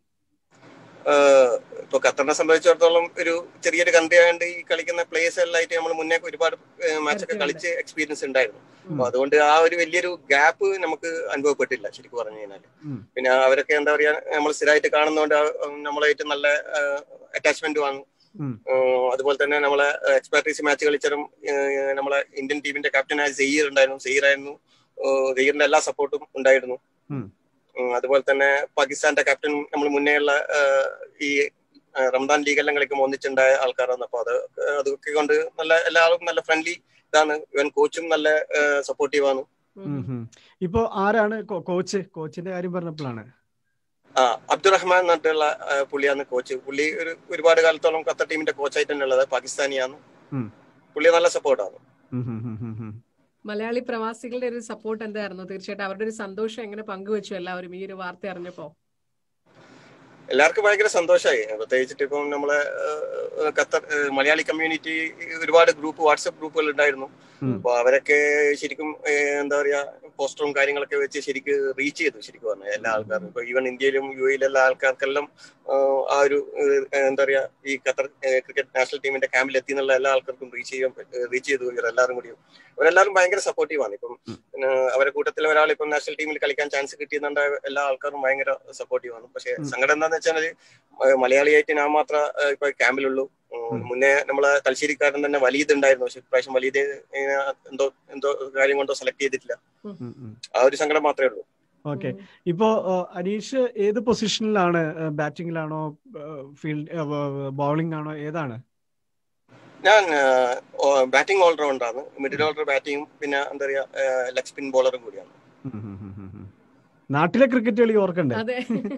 ആഹ് ഇപ്പൊ ഖത്തറിനെ സംബന്ധിച്ചിടത്തോളം ഒരു ചെറിയൊരു കൺട്രി ആയതുകൊണ്ട് ഈ കളിക്കുന്ന പ്ലേയേഴ്സ് എല്ലാം ആയിട്ട് നമ്മൾ മുന്നേ ഒരുപാട് മാച്ചൊക്കെ കളിച്ച് എക്സ്പീരിയൻസ് ഉണ്ടായിരുന്നു അപ്പൊ അതുകൊണ്ട് ആ ഒരു വലിയൊരു ഗ്യാപ്പ് നമുക്ക് അനുഭവപ്പെട്ടില്ല ശരിക്കും പറഞ്ഞു കഴിഞ്ഞാൽ ഉം. പിന്നെ അവരൊക്കെ എന്താ പറയാ നമ്മൾ സ്ഥിരമായിട്ട് കാണുന്നതുകൊണ്ട് ആ, ഉം, നമ്മളായിട്ട് നല്ല അറ്റാച്ച്മെന്റ് ആണ് ഉം. ഉം, അതുപോലെ തന്നെ നമ്മളെ എക്സ്പാട്രീസ് മാച്ച് കളിച്ചാലും ഏഹ്, നമ്മളെ ഇന്ത്യൻ ടീമിന്റെ ക്യാപ്റ്റനായ സെയ്യർ ഉണ്ടായിരുന്നു സെയ്യർ ആയിരുന്നു ഏഹ്, സെയ്യറിന്റെ എല്ലാ സപ്പോർട്ടും ഉണ്ടായിരുന്നു ഉം. ഉം, അതുപോലെ തന്നെ പാകിസ്ഥാന്റെ ക്യാപ്റ്റൻ നമ്മൾ മുന്നേ ഉള്ള ഏഹ്, ഈ ഏഹ്, റംദാൻ ലീഗെല്ലാം കളിക്കുമ്പോൾ ഒന്നിച്ചുണ്ടായ ആൾക്കാരാണ് അപ്പൊ അത് അതൊക്കെ കൊണ്ട് നല്ല എല്ലാവരും നല്ല ഫ്രണ്ട്ലി ഇതാണ് ഇവൻ കോച്ചും നല്ല സപ്പോർട്ടീവ് ആണ് ഉം, ഉം. ഇപ്പൊ ആരാണ് കോ- കോച്ച് കോച്ചിന്റെ കാര്യം പറഞ്ഞപ്പോഴാണ് ആ അബ്ദുറഹ്മാൻ എന്നിട്ടുള്ള ആ, പുള്ളിയാണ് കോച്ച് പുള്ളി ഒരു ഒരുപാട് കാലത്തോളം ഖത്തർ ടീമിന്റെ കോച്ചായിട്ട് തന്നെ ഉള്ളത് പാകിസ്ഥാനിയാണ് ഉം. പുള്ളി നല്ല സപ്പോർട്ടാണ് ഉം, ഉം, ഉം, ഉം, ഉം. മലയാളി പ്രവാസികളുടെ ഒരു സപ്പോർട്ട് എന്തായിരുന്നു തീർച്ചയായിട്ടും അവരുടെ ഒരു സന്തോഷം എങ്ങനെ പങ്കുവെച്ചു എല്ലാവരും ഈ ഒരു വാർത്ത അറിഞ്ഞപ്പോ എല്ലാവർക്കും ഭയങ്കര സന്തോഷമായി പ്രത്യേകിച്ചിട്ട് ഇപ്പം നമ്മളെ ഏഹ്, ഖത്തർ ഏഹ്, മലയാളി കമ്മ്യൂണിറ്റി ഒരുപാട് ഗ്രൂപ്പ് വാട്സപ്പ് ഗ്രൂപ്പുകൾ ഉണ്ടായിരുന്നു ഉം. അപ്പൊ അവരൊക്കെ ശരിക്കും ഏഹ്, എന്താ പറയാ പോസ്റ്ററും കാര്യങ്ങളൊക്കെ വെച്ച് ശരിക്ക് റീച്ച് ചെയ്തു ശരിക്കും പറഞ്ഞാൽ എല്ലാ ആൾക്കാരും ഇപ്പൊ ഈവൻ ഇന്ത്യയിലും യു എയിലുള്ള ആൾക്കാർക്കെല്ലാം ഏഹ്, ആ ഒരു ഏഹ്, എന്താ പറയാ ഈ ഖത്തർ ക്രിക്കറ്റ് നാഷണൽ ടീമിന്റെ ക്യാമ്പിൽ എത്തി എന്നുള്ള എല്ലാ ആൾക്കാർക്കും റീച്ച് ചെയ്യാൻ റീച്ച് ചെയ്തു ഇവരെല്ലാവരും കൂടിയും അവരെല്ലാവരും ഭയങ്കര സപ്പോർട്ടീവാണ് ഇപ്പം പിന്നെ അവരെ കൂട്ടത്തിൽ ഒരാൾ ഇപ്പം നാഷണൽ ടീമിൽ കളിക്കാൻ ചാൻസ് കിട്ടിയെന്നുണ്ട എല്ലാ ആൾക്കാരും ഭയങ്കര സപ്പോർട്ടീവാണ് പക്ഷെ ഉം. സങ്കടം എന്താന്ന് വെച്ചാൽ മലയാളിയായിട്ട് ഞാൻ മാത്രം ഏഹ്, ഇപ്പൊ ക്യാമ്പിലുള്ളൂ ഉം, ഉം. മുന്നേ നമ്മളെ തലശ്ശേരിക്കാരൻ തന്നെ വലീത് ഉണ്ടായിരുന്നു പക്ഷെ ഇപ്രാവശ്യം വലീത് ഇങ്ങനെ എന്തോ എന്തോ കാര്യം കൊണ്ടോ സെലക്ട് ചെയ്തിട്ടില്ല ഉം, ഉം. ആ ഒരു സങ്കടം മാത്രമേ ഉള്ളൂ ഓക്കെ ഇപ്പോ ആ, അനീഷ് ഏത് പൊസിഷനിലാണ് ബാറ്റിംഗിലാണോ ഫീൽഡ് ബൗളിംഗ് ആണോ ഏതാണ് ഞാൻ ബാറ്റിംഗ് ഓൾറൗണ്ടർ ആണ് മിഡിൽ ഓർഡർ ബാറ്റിംഗും പിന്നെ എന്താ പറയാ ലെഗ് സ്പിൻ ബോളറും കൂടിയാണ് ഉം, ഉം, ഉം, ഉം, ഉം. നാട്ടിലെ ക്രിക്കറ്റ് കളി ഓർക്കണ്ടേ അതെ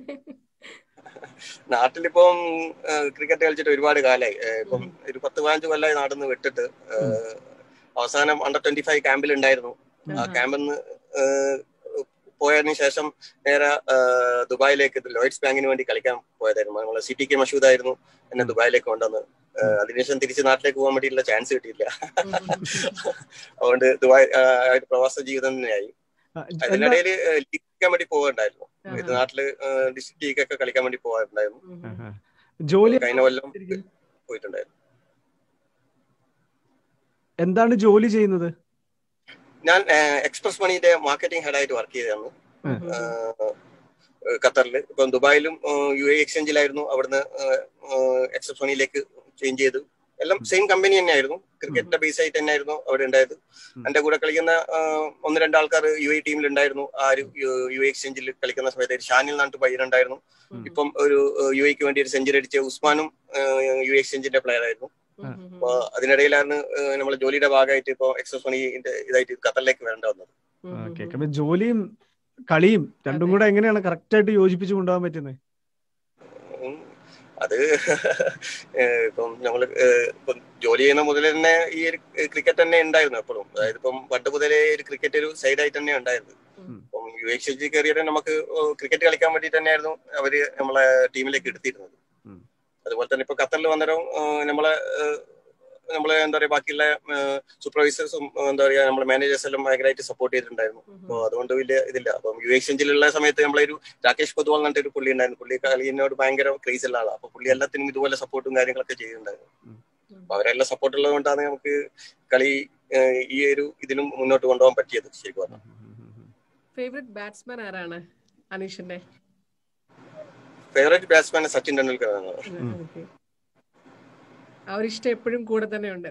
നാട്ടിലിപ്പം ക്രിക്കറ്റ് കളിച്ചിട്ട് ഒരുപാട് കാലമായി ഇപ്പം ഒരു പത്ത് പതിനഞ്ച് കൊല്ലമായി നാട്ടിൽ നിന്ന് വിട്ടിട്ട് ഏഹ്, അവസാനം അണ്ടർ ട്വന്റി ഫൈവ് ക്യാമ്പിൽ ഉണ്ടായിരുന്നു ആ ആഹാ. ക്യാമ്പിൽ നിന്ന് പോയതിനു ശേഷം നേരെ ഏഹ്, ദുബായിലേക്ക് ലോയിഡ്സ് ബാങ്കിന് വേണ്ടി കളിക്കാൻ പോയതായിരുന്നു നമ്മളെ സി ടി കെ മഷൂദ് ആയിരുന്നു എന്നെ ദുബായിലേക്ക് കൊണ്ടുവന്ന് ഏഹ്, അതിനുശേഷം തിരിച്ച് നാട്ടിലേക്ക് പോകാൻ വേണ്ടിയിട്ടുള്ള ചാൻസ് കിട്ടിയില്ല അതുകൊണ്ട് ദുബായ് ഏഹ്, ആ ഒരു പ്രവാസ ജീവിതം തന്നെയായി ആ, എല്ലാ- അതിനിടയിൽ ലീഗ് കളിക്കാൻ വേണ്ടി പോകണ്ടായിരുന്നു ഇത് ആഹാ. നാട്ടില് ഡിസ്ട്രിക്ട് ലീഗ് ഒക്കെ കളിക്കാൻ വേണ്ടി പോകാറുണ്ടായിരുന്നു ആഹാ. ജോലി കഴിഞ്ഞ കൊല്ലം പോയിട്ടുണ്ടായിരുന്നു എന്താണ് ജോലി ചെയ്യുന്നത് ഞാൻ എക്സ്പ്രസ് മണിയുടെ മാർക്കറ്റിംഗ് ഹെഡായിട്ട് വർക്ക് ചെയ്തതാണ് ഖത്തറിൽ ഇപ്പം ദുബായിലും യു എ എക്സ്ചേഞ്ചിലായിരുന്നു അവിടുന്ന് എക്സ്പ്രസ് മണിയിലേക്ക് ചേഞ്ച് ചെയ്തു എല്ലാം സെയിം കമ്പനി തന്നെയായിരുന്നു ക്രിക്കറ്റിന്റെ ബേസ് ആയിട്ട് തന്നെയായിരുന്നു അവിടെ ഉണ്ടായത് ഉം. എന്റെ കൂടെ കളിക്കുന്ന ആ, ഒന്ന് രണ്ട് ആൾക്കാർ യു എ ടീമിൽ ഉണ്ടായിരുന്നു ആ ഒരു യു എ എക്സ്ചേഞ്ചിൽ കളിക്കുന്ന സമയത്ത് ഷാനിൽ നിന്നിട്ട് പയ്യനുണ്ടായിരുന്നു ഇപ്പം ഒരു യു എക്ക് വേണ്ടി ഒരു സെഞ്ചുറി അടിച്ച ഉസ്മാനും യു എ എക്സ്ചേഞ്ചിന്റെ പ്ലെയർ ആയിരുന്നു അപ്പൊ അതിനിടയിലാണ് നമ്മളെ ജോലിയുടെ ഭാഗമായിട്ട് ഇപ്പൊ എക്സസ് മണിന്റെ ഇതായിട്ട് ഖത്തറിലേക്ക് വരേണ്ട വന്നത് ഓക്കെ അപ്പൊ ജോലിയും കളിയും രണ്ടും അതെ. കൂടെ എങ്ങനെയാണ് കറക്റ്റ് ആയിട്ട് യോജിപ്പിച്ച് കൊണ്ടുപോകാൻ പറ്റുന്നത് ഉം. അത് ഏഹ് ഇപ്പം നമ്മൾ ഇപ്പം ജോലി ചെയ്യുന്ന മുതൽ തന്നെ ഈ ഒരു ക്രിക്കറ്റ് തന്നെ ഉണ്ടായിരുന്നു എപ്പോഴും അതായത് ഇപ്പം പണ്ട് മുതലേ ഒരു ക്രിക്കറ്റ് ഒരു സൈഡായിട്ട് തന്നെ ഉണ്ടായിരുന്നു ഉം. അപ്പം യു എക്സ് എച്ച് കയറിയത് നമുക്ക് ക്രിക്കറ്റ് കളിക്കാൻ വേണ്ടിയിട്ട് തന്നെയായിരുന്നു അവര് നമ്മളെ ടീമിലേക്ക് എടുത്തിരുന്നത് ഉം. അതുപോലെ തന്നെ ഇപ്പൊ ഖത്തറിൽ വന്നേരം ഏഹ് നമ്മളെ ഏഹ് നമ്മളെ എന്താ പറയാ ബാക്കിയുള്ള സൂപ്പർവൈസേഴ്സും എന്താ പറയാ നമ്മളെ മാനേജേഴ്സ് എല്ലാം ഭയങ്കരമായിട്ട് സപ്പോർട്ട് ചെയ്തിട്ടുണ്ടായിരുന്നു അപ്പോൾ അതുകൊണ്ട് വലിയ ഇതില്ല അപ്പം യു എക്സ്ചേഞ്ചിലുള്ള സമയത്ത് നമ്മളെ ഒരു രാകേഷ് പൊതുവാൾ എന്നിട്ട് ഒരു പുള്ളി ഉണ്ടായിരുന്നു പുള്ളി കളിയോട് ഭയങ്കര ക്രേസ് ഉള്ള ആളാണ് അപ്പൊ പുള്ളി എല്ലാത്തിനും ഇതുപോലെ സപ്പോർട്ടും കാര്യങ്ങളൊക്കെ ചെയ്യുന്നുണ്ടായിരുന്നു അപ്പൊ അവരെല്ലാം സപ്പോർട്ട് ഉള്ളത് കൊണ്ടാണ് നമുക്ക് കളി ഏഹ് ഈ ഒരു ഇതിനും മുന്നോട്ട് കൊണ്ടുപോകാൻ പറ്റിയത് ശരിക്കും പറഞ്ഞാൽ ഫേവറേറ്റ് ബാറ്റ്സ്മാൻ ആരാണ് അനീഷിന്റെ ഫേവറേറ്റ് ബാറ്റ്സ്മാൻ സച്ചിൻ ടെണ്ടുൽക്കർ ആണ് Okay. ആ ഒരു ഇഷ്ടം എപ്പോഴും കൂടെ തന്നെ ഉണ്ട്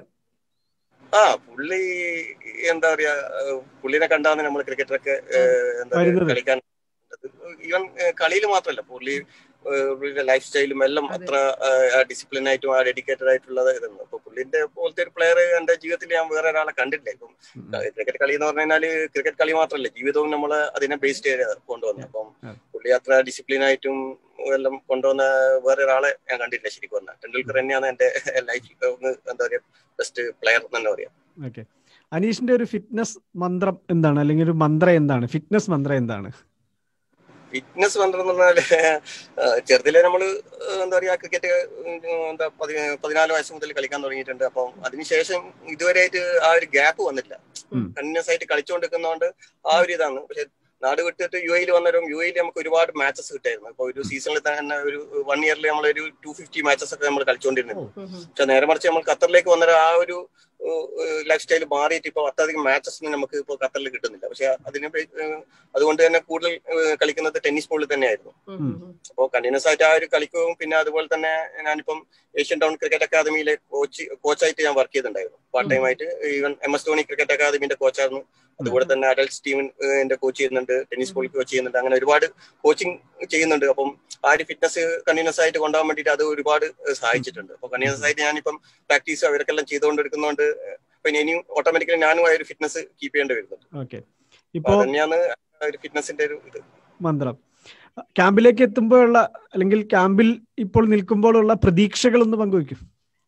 ആ പുള്ളി എന്താ പറയാ ഏഹ് പുള്ളിനെ കണ്ടാണ് നമ്മൾ ക്രിക്കറ്ററൊക്കെ എന്താ പറയാ വരുന്നത്. കളിക്കാൻ ഈവൻ കളിയിൽ മാത്രമല്ല പുള്ളി ഏഹ് പുള്ളിയുടെ ലൈഫ് സ്റ്റൈലും എല്ലാം അതെ. അത്ര ഡിസിപ്ലിൻ ആയിട്ടും ആ ഡെഡിക്കേറ്റഡ് ആയിട്ടുള്ളത് ഇതാണ് അപ്പൊ പുള്ളിന്റെ പോലത്തെ ഒരു പ്ലെയർ എന്റെ ജീവിതത്തിൽ ഞാൻ വേറെ ഒരാളെ കണ്ടിട്ടില്ല ഇപ്പം ക്രിക്കറ്റ് കളി എന്ന് പറഞ്ഞു കഴിഞ്ഞാല് ക്രിക്കറ്റ് കളി മാത്രമല്ല ജീവിതവും നമ്മൾ അതിനെ ബേസ്ഡ് ചെയ്ത് കൊണ്ടുവന്നത് അപ്പം Yeah. പുള്ളി അത്ര ഡിസിപ്ലിൻ ആയിട്ടും എല്ലാം കൊണ്ടുവന്ന വേറെ ഒരാളെ ഞാൻ കണ്ടിട്ടില്ല ശരിക്കും പറഞ്ഞാൽ ടെണ്ടുൽക്കർ തന്നെയാണ് എന്റെ ലൈഫ് എന്താ പറയാ ബെസ്റ്റ് പ്ലെയർ തന്നെ പറയാം ഓക്കെ അനീഷിന്റെ ഒരു ഫിറ്റ്നസ് മന്ത്രം എന്താണ് അല്ലെങ്കിൽ ഒരു മന്ത്രം എന്താണ് ഫിറ്റ്നസ് മന്ത്രം എന്താണ് ഫിറ്റ്നസ് മന്ത്രം എന്ന് പറഞ്ഞാല് ആ, ചെറുതിലെ നമ്മള് എന്താ പറയാ ക്രിക്കറ്റ് എന്താ പതി- പതിനാല് വയസ്സ് മുതൽ കളിക്കാൻ തുടങ്ങിയിട്ടുണ്ട് അപ്പം അതിനുശേഷം ഇതുവരെയായിട്ട് ആ ഒരു ഗ്യാപ്പ് വന്നില്ല ഉം. കണ്ടിന്യൂസ് ആയിട്ട് കളിച്ചുകൊണ്ടിരിക്കുന്നതുകൊണ്ട് ആ ഒരു ഇതാണ് പക്ഷെ നാട് വിട്ടിട്ട് യു എയിൽ വന്നേരം യു എയിൽ നമുക്ക് ഒരുപാട് മാച്ചസ് കിട്ടായിരുന്നു അപ്പൊ ഒരു സീസണിൽ തന്നെ ഒരു വൺ ഇയറിൽ നമ്മൾ ഒരു ടു ഫിഫ്റ്റി മാച്ചസ് ഒക്കെ നമ്മൾ കളിച്ചുകൊണ്ടിരുന്നു പക്ഷെ നേരെ മറിച്ച് നമ്മൾ ഖത്തറിലേക്ക് വന്നേരം ആ ഒരു ലൈഫ് സ്റ്റൈൽ മാറിയിട്ട് ഇപ്പൊ അത്രയധികം മാച്ചസ് നമുക്ക് ഇപ്പോൾ ഖത്തറിൽ കിട്ടുന്നില്ല പക്ഷെ അതിന് പേ- ഏഹ് അതുകൊണ്ട് തന്നെ കൂടുതൽ ഏഹ് കളിക്കുന്നത് ടെന്നീസ് ബോളിൽ തന്നെയായിരുന്നു അപ്പോൾ കണ്ടിന്യൂസ് ആയിട്ട് ആ ഒരു കളിക്കും പിന്നെ അതുപോലെ തന്നെ ഞാനിപ്പം ഏഷ്യൻ ടൗൺ ക്രിക്കറ്റ് അക്കാദമിയിലെ കോച്ച് കോച്ചായിട്ട് ഞാൻ വർക്ക് ചെയ്തിട്ടുണ്ടായിരുന്നു പാർട്ട് ടൈം ആയിട്ട് even M S Dhoni cricket അക്കാദമിന്റെ കോച്ചായിരുന്നു അതുപോലെ തന്നെ അഡൽട്സ് ടീമിന്റെ കോച്ച് ചെയ്യുന്നുണ്ട് ടെന്നീസ് ബോൾ കോച്ച് ചെയ്യുന്നുണ്ട് അങ്ങനെ ഒരുപാട് കോച്ചിങ് ചെയ്യുന്നുണ്ട് അപ്പം ആ ഒരു ഫിറ്റ്നസ് കണ്ടിന്യൂസ് ആയിട്ട് കൊണ്ടുപോകാൻ വേണ്ടിയിട്ട് അത് ഒരുപാട് ഏഹ് സഹായിച്ചിട്ടുണ്ട് അപ്പൊ കണ്ടിന്യൂസ് ആയിട്ട് ഞാനിപ്പം പ്രാക്ടീസ് അവരൊക്കെല്ലാം ചെയ്തുകൊണ്ടിരിക്കുന്നതുകൊണ്ട് പിന്നെ ഇനിയും ഓട്ടോമാറ്റിക്കലി ഞാനും ആ ഒരു ഫിറ്റ്നസ് കീപ്പ് ചെയ്യേണ്ടി വരുന്നുണ്ട് ഓക്കെ അപ്പൊ ഇപ്പോ തന്നെയാണ് ആ ഒരു ഫിറ്റ്നസിന്റെ ഒരു ഇത് മന്ത്രം ക്യാമ്പിലേക്ക് എത്തുമ്പോഴുള്ള അല്ലെങ്കിൽ ക്യാമ്പിൽ ഇപ്പോൾ നിൽക്കുമ്പോഴുള്ള പ്രതീക്ഷകൾ ഒന്ന് പങ്കുവയ്ക്കും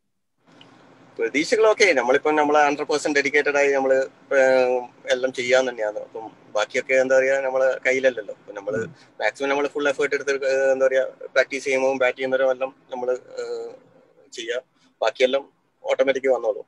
പ്രതീക്ഷകളൊക്കെ നമ്മളിപ്പം നമ്മളെ ഹൺഡ്രഡ് പെർസെന്റ് ഡെഡിക്കേറ്റഡ് ആയി നമ്മള് ഏഹ് എല്ലാം ചെയ്യാൻ തന്നെയാണ് അപ്പം ബാക്കിയൊക്കെ എന്താ പറയാ നമ്മളെ കയ്യിലല്ലല്ലോ അപ്പൊ നമ്മള് മാക്സിമം നമ്മൾ ഫുൾ എഫേർട്ട് എടുത്ത് ഏഹ് എന്താ പറയാ പ്രാക്ടീസ് ചെയ്യുമ്പോൾ ബാറ്റ് ചെയ്യുന്നവരും എല്ലാം നമ്മള് ഏഹ് ചെയ്യാം ബാക്കിയെല്ലാം ഓട്ടോമാറ്റിക് വന്നോളൂ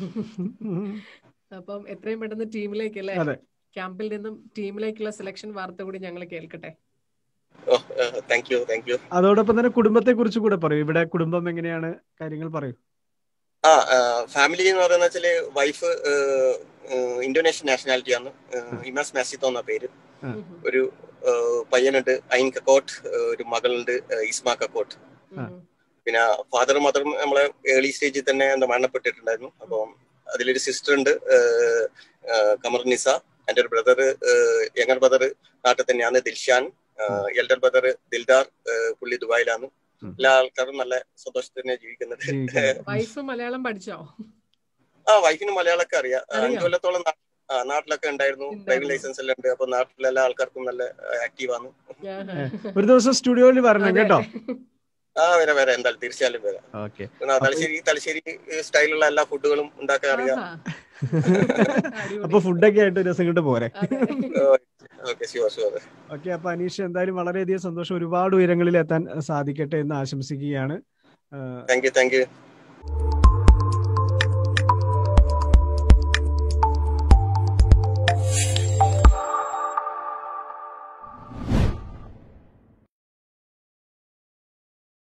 അപ്പം എത്രയും പെട്ടെന്ന് ടീമിലേക്ക് അല്ലേ അതെ. ക്യാമ്പിൽ നിന്നും ടീമിലേക്കുള്ള സെലക്ഷൻ വാർത്ത കൂടി ഞങ്ങൾ കേൾക്കട്ടെ ഓ താങ്ക് യു താങ്ക് യു അതോടൊപ്പം തന്നെ കുടുംബത്തെ കുറിച്ച് കൂടെ പറയൂ ഇവിടെ കുടുംബം എങ്ങനെയാണ് കാര്യങ്ങൾ പറയൂ ആ ഫാമിലി എന്ന് പറയുന്ന വെച്ചാല് വൈഫ് ഇന്തോനേഷ്യൻ നാഷണാലിറ്റി ആണ് ഏഹ് ഇമാസ് മാസിത്തോ എന്ന പേര് ആ. ഒരു ഏഹ് പയ്യനുണ്ട് ഐൻ കക്കോട്ട് ഏഹ് ഒരു മകളുണ്ട് ഏഹ് ഇസ്മ കക്കോട്ട് പിന്നെ ഫാദറും മദറും നമ്മളെ ഏർലി സ്റ്റേജിൽ തന്നെ എന്താ മരണപ്പെട്ടിട്ടുണ്ടായിരുന്നു അപ്പം അതിലൊരു സിസ്റ്റർ ഉണ്ട് ഏഹ്, ഏഹ്, കമർ നിസ എൻ്റെ ഒരു ബ്രദർ യങ്ങർ ബ്രദർ നാട്ടിൽ തന്നെയാണ് ദിൽഷാൻ എൽഡർ ബ്രദർ ദിൽദാർ ഏഹ്, പുള്ളി ദുബായിലാണ് ഉം. എല്ലാ ആൾക്കാരും നല്ല സന്തോഷത്തിൽ തന്നെ ജീവിക്കുന്നുണ്ട് ജീവിക്കുന്നത്. വൈഫ് മലയാളം പഠിച്ചോ ആ വൈഫിന് മലയാളമൊക്കെ അറിയാം ആ, അറിയാം. അഞ്ച് കൊല്ലത്തോളം നാ- ആ, നാട്ടിലൊക്കെ ഉണ്ടായിരുന്നു ഉണ്ടായിരുന്നു. ഡ്രൈവിംഗ് ലൈസൻസ് എല്ലാം ഉണ്ട് അപ്പൊ നാട്ടിലെല്ലാ ആൾക്കാർക്കും നല്ല ആക്റ്റീവ് ആണ് ഒരു ദിവസം സ്റ്റുഡിയോയിൽ വരണം അതെ. കേട്ടോ ആ വരാം വരാം എന്തായാലും തീർച്ചയായും വരാം ഓക്കെ പിന്നെ തലശ്ശേരി തലശ്ശേരി സ്റ്റൈലുള്ള എല്ലാ ഫുഡുകളും ഉണ്ടാക്കാൻ അറിയാം ആഹാ. അപ്പൊ ഫുഡൊക്കെ ആയിട്ട് ഒരു ദിവസം ഇങ്ങോട്ട് പോരെ അതെ. ഓക്കെ ഷുവർ ഷുവർ ഓക്കെ അപ്പൊ അനീഷ് എന്തായാലും വളരെയധികം സന്തോഷം ഒരുപാട് ഉയരങ്ങളിൽ എത്താൻ സാധിക്കട്ടെ എന്ന് ആശംസിക്കുകയാണ് താങ്ക് യു താങ്ക് യു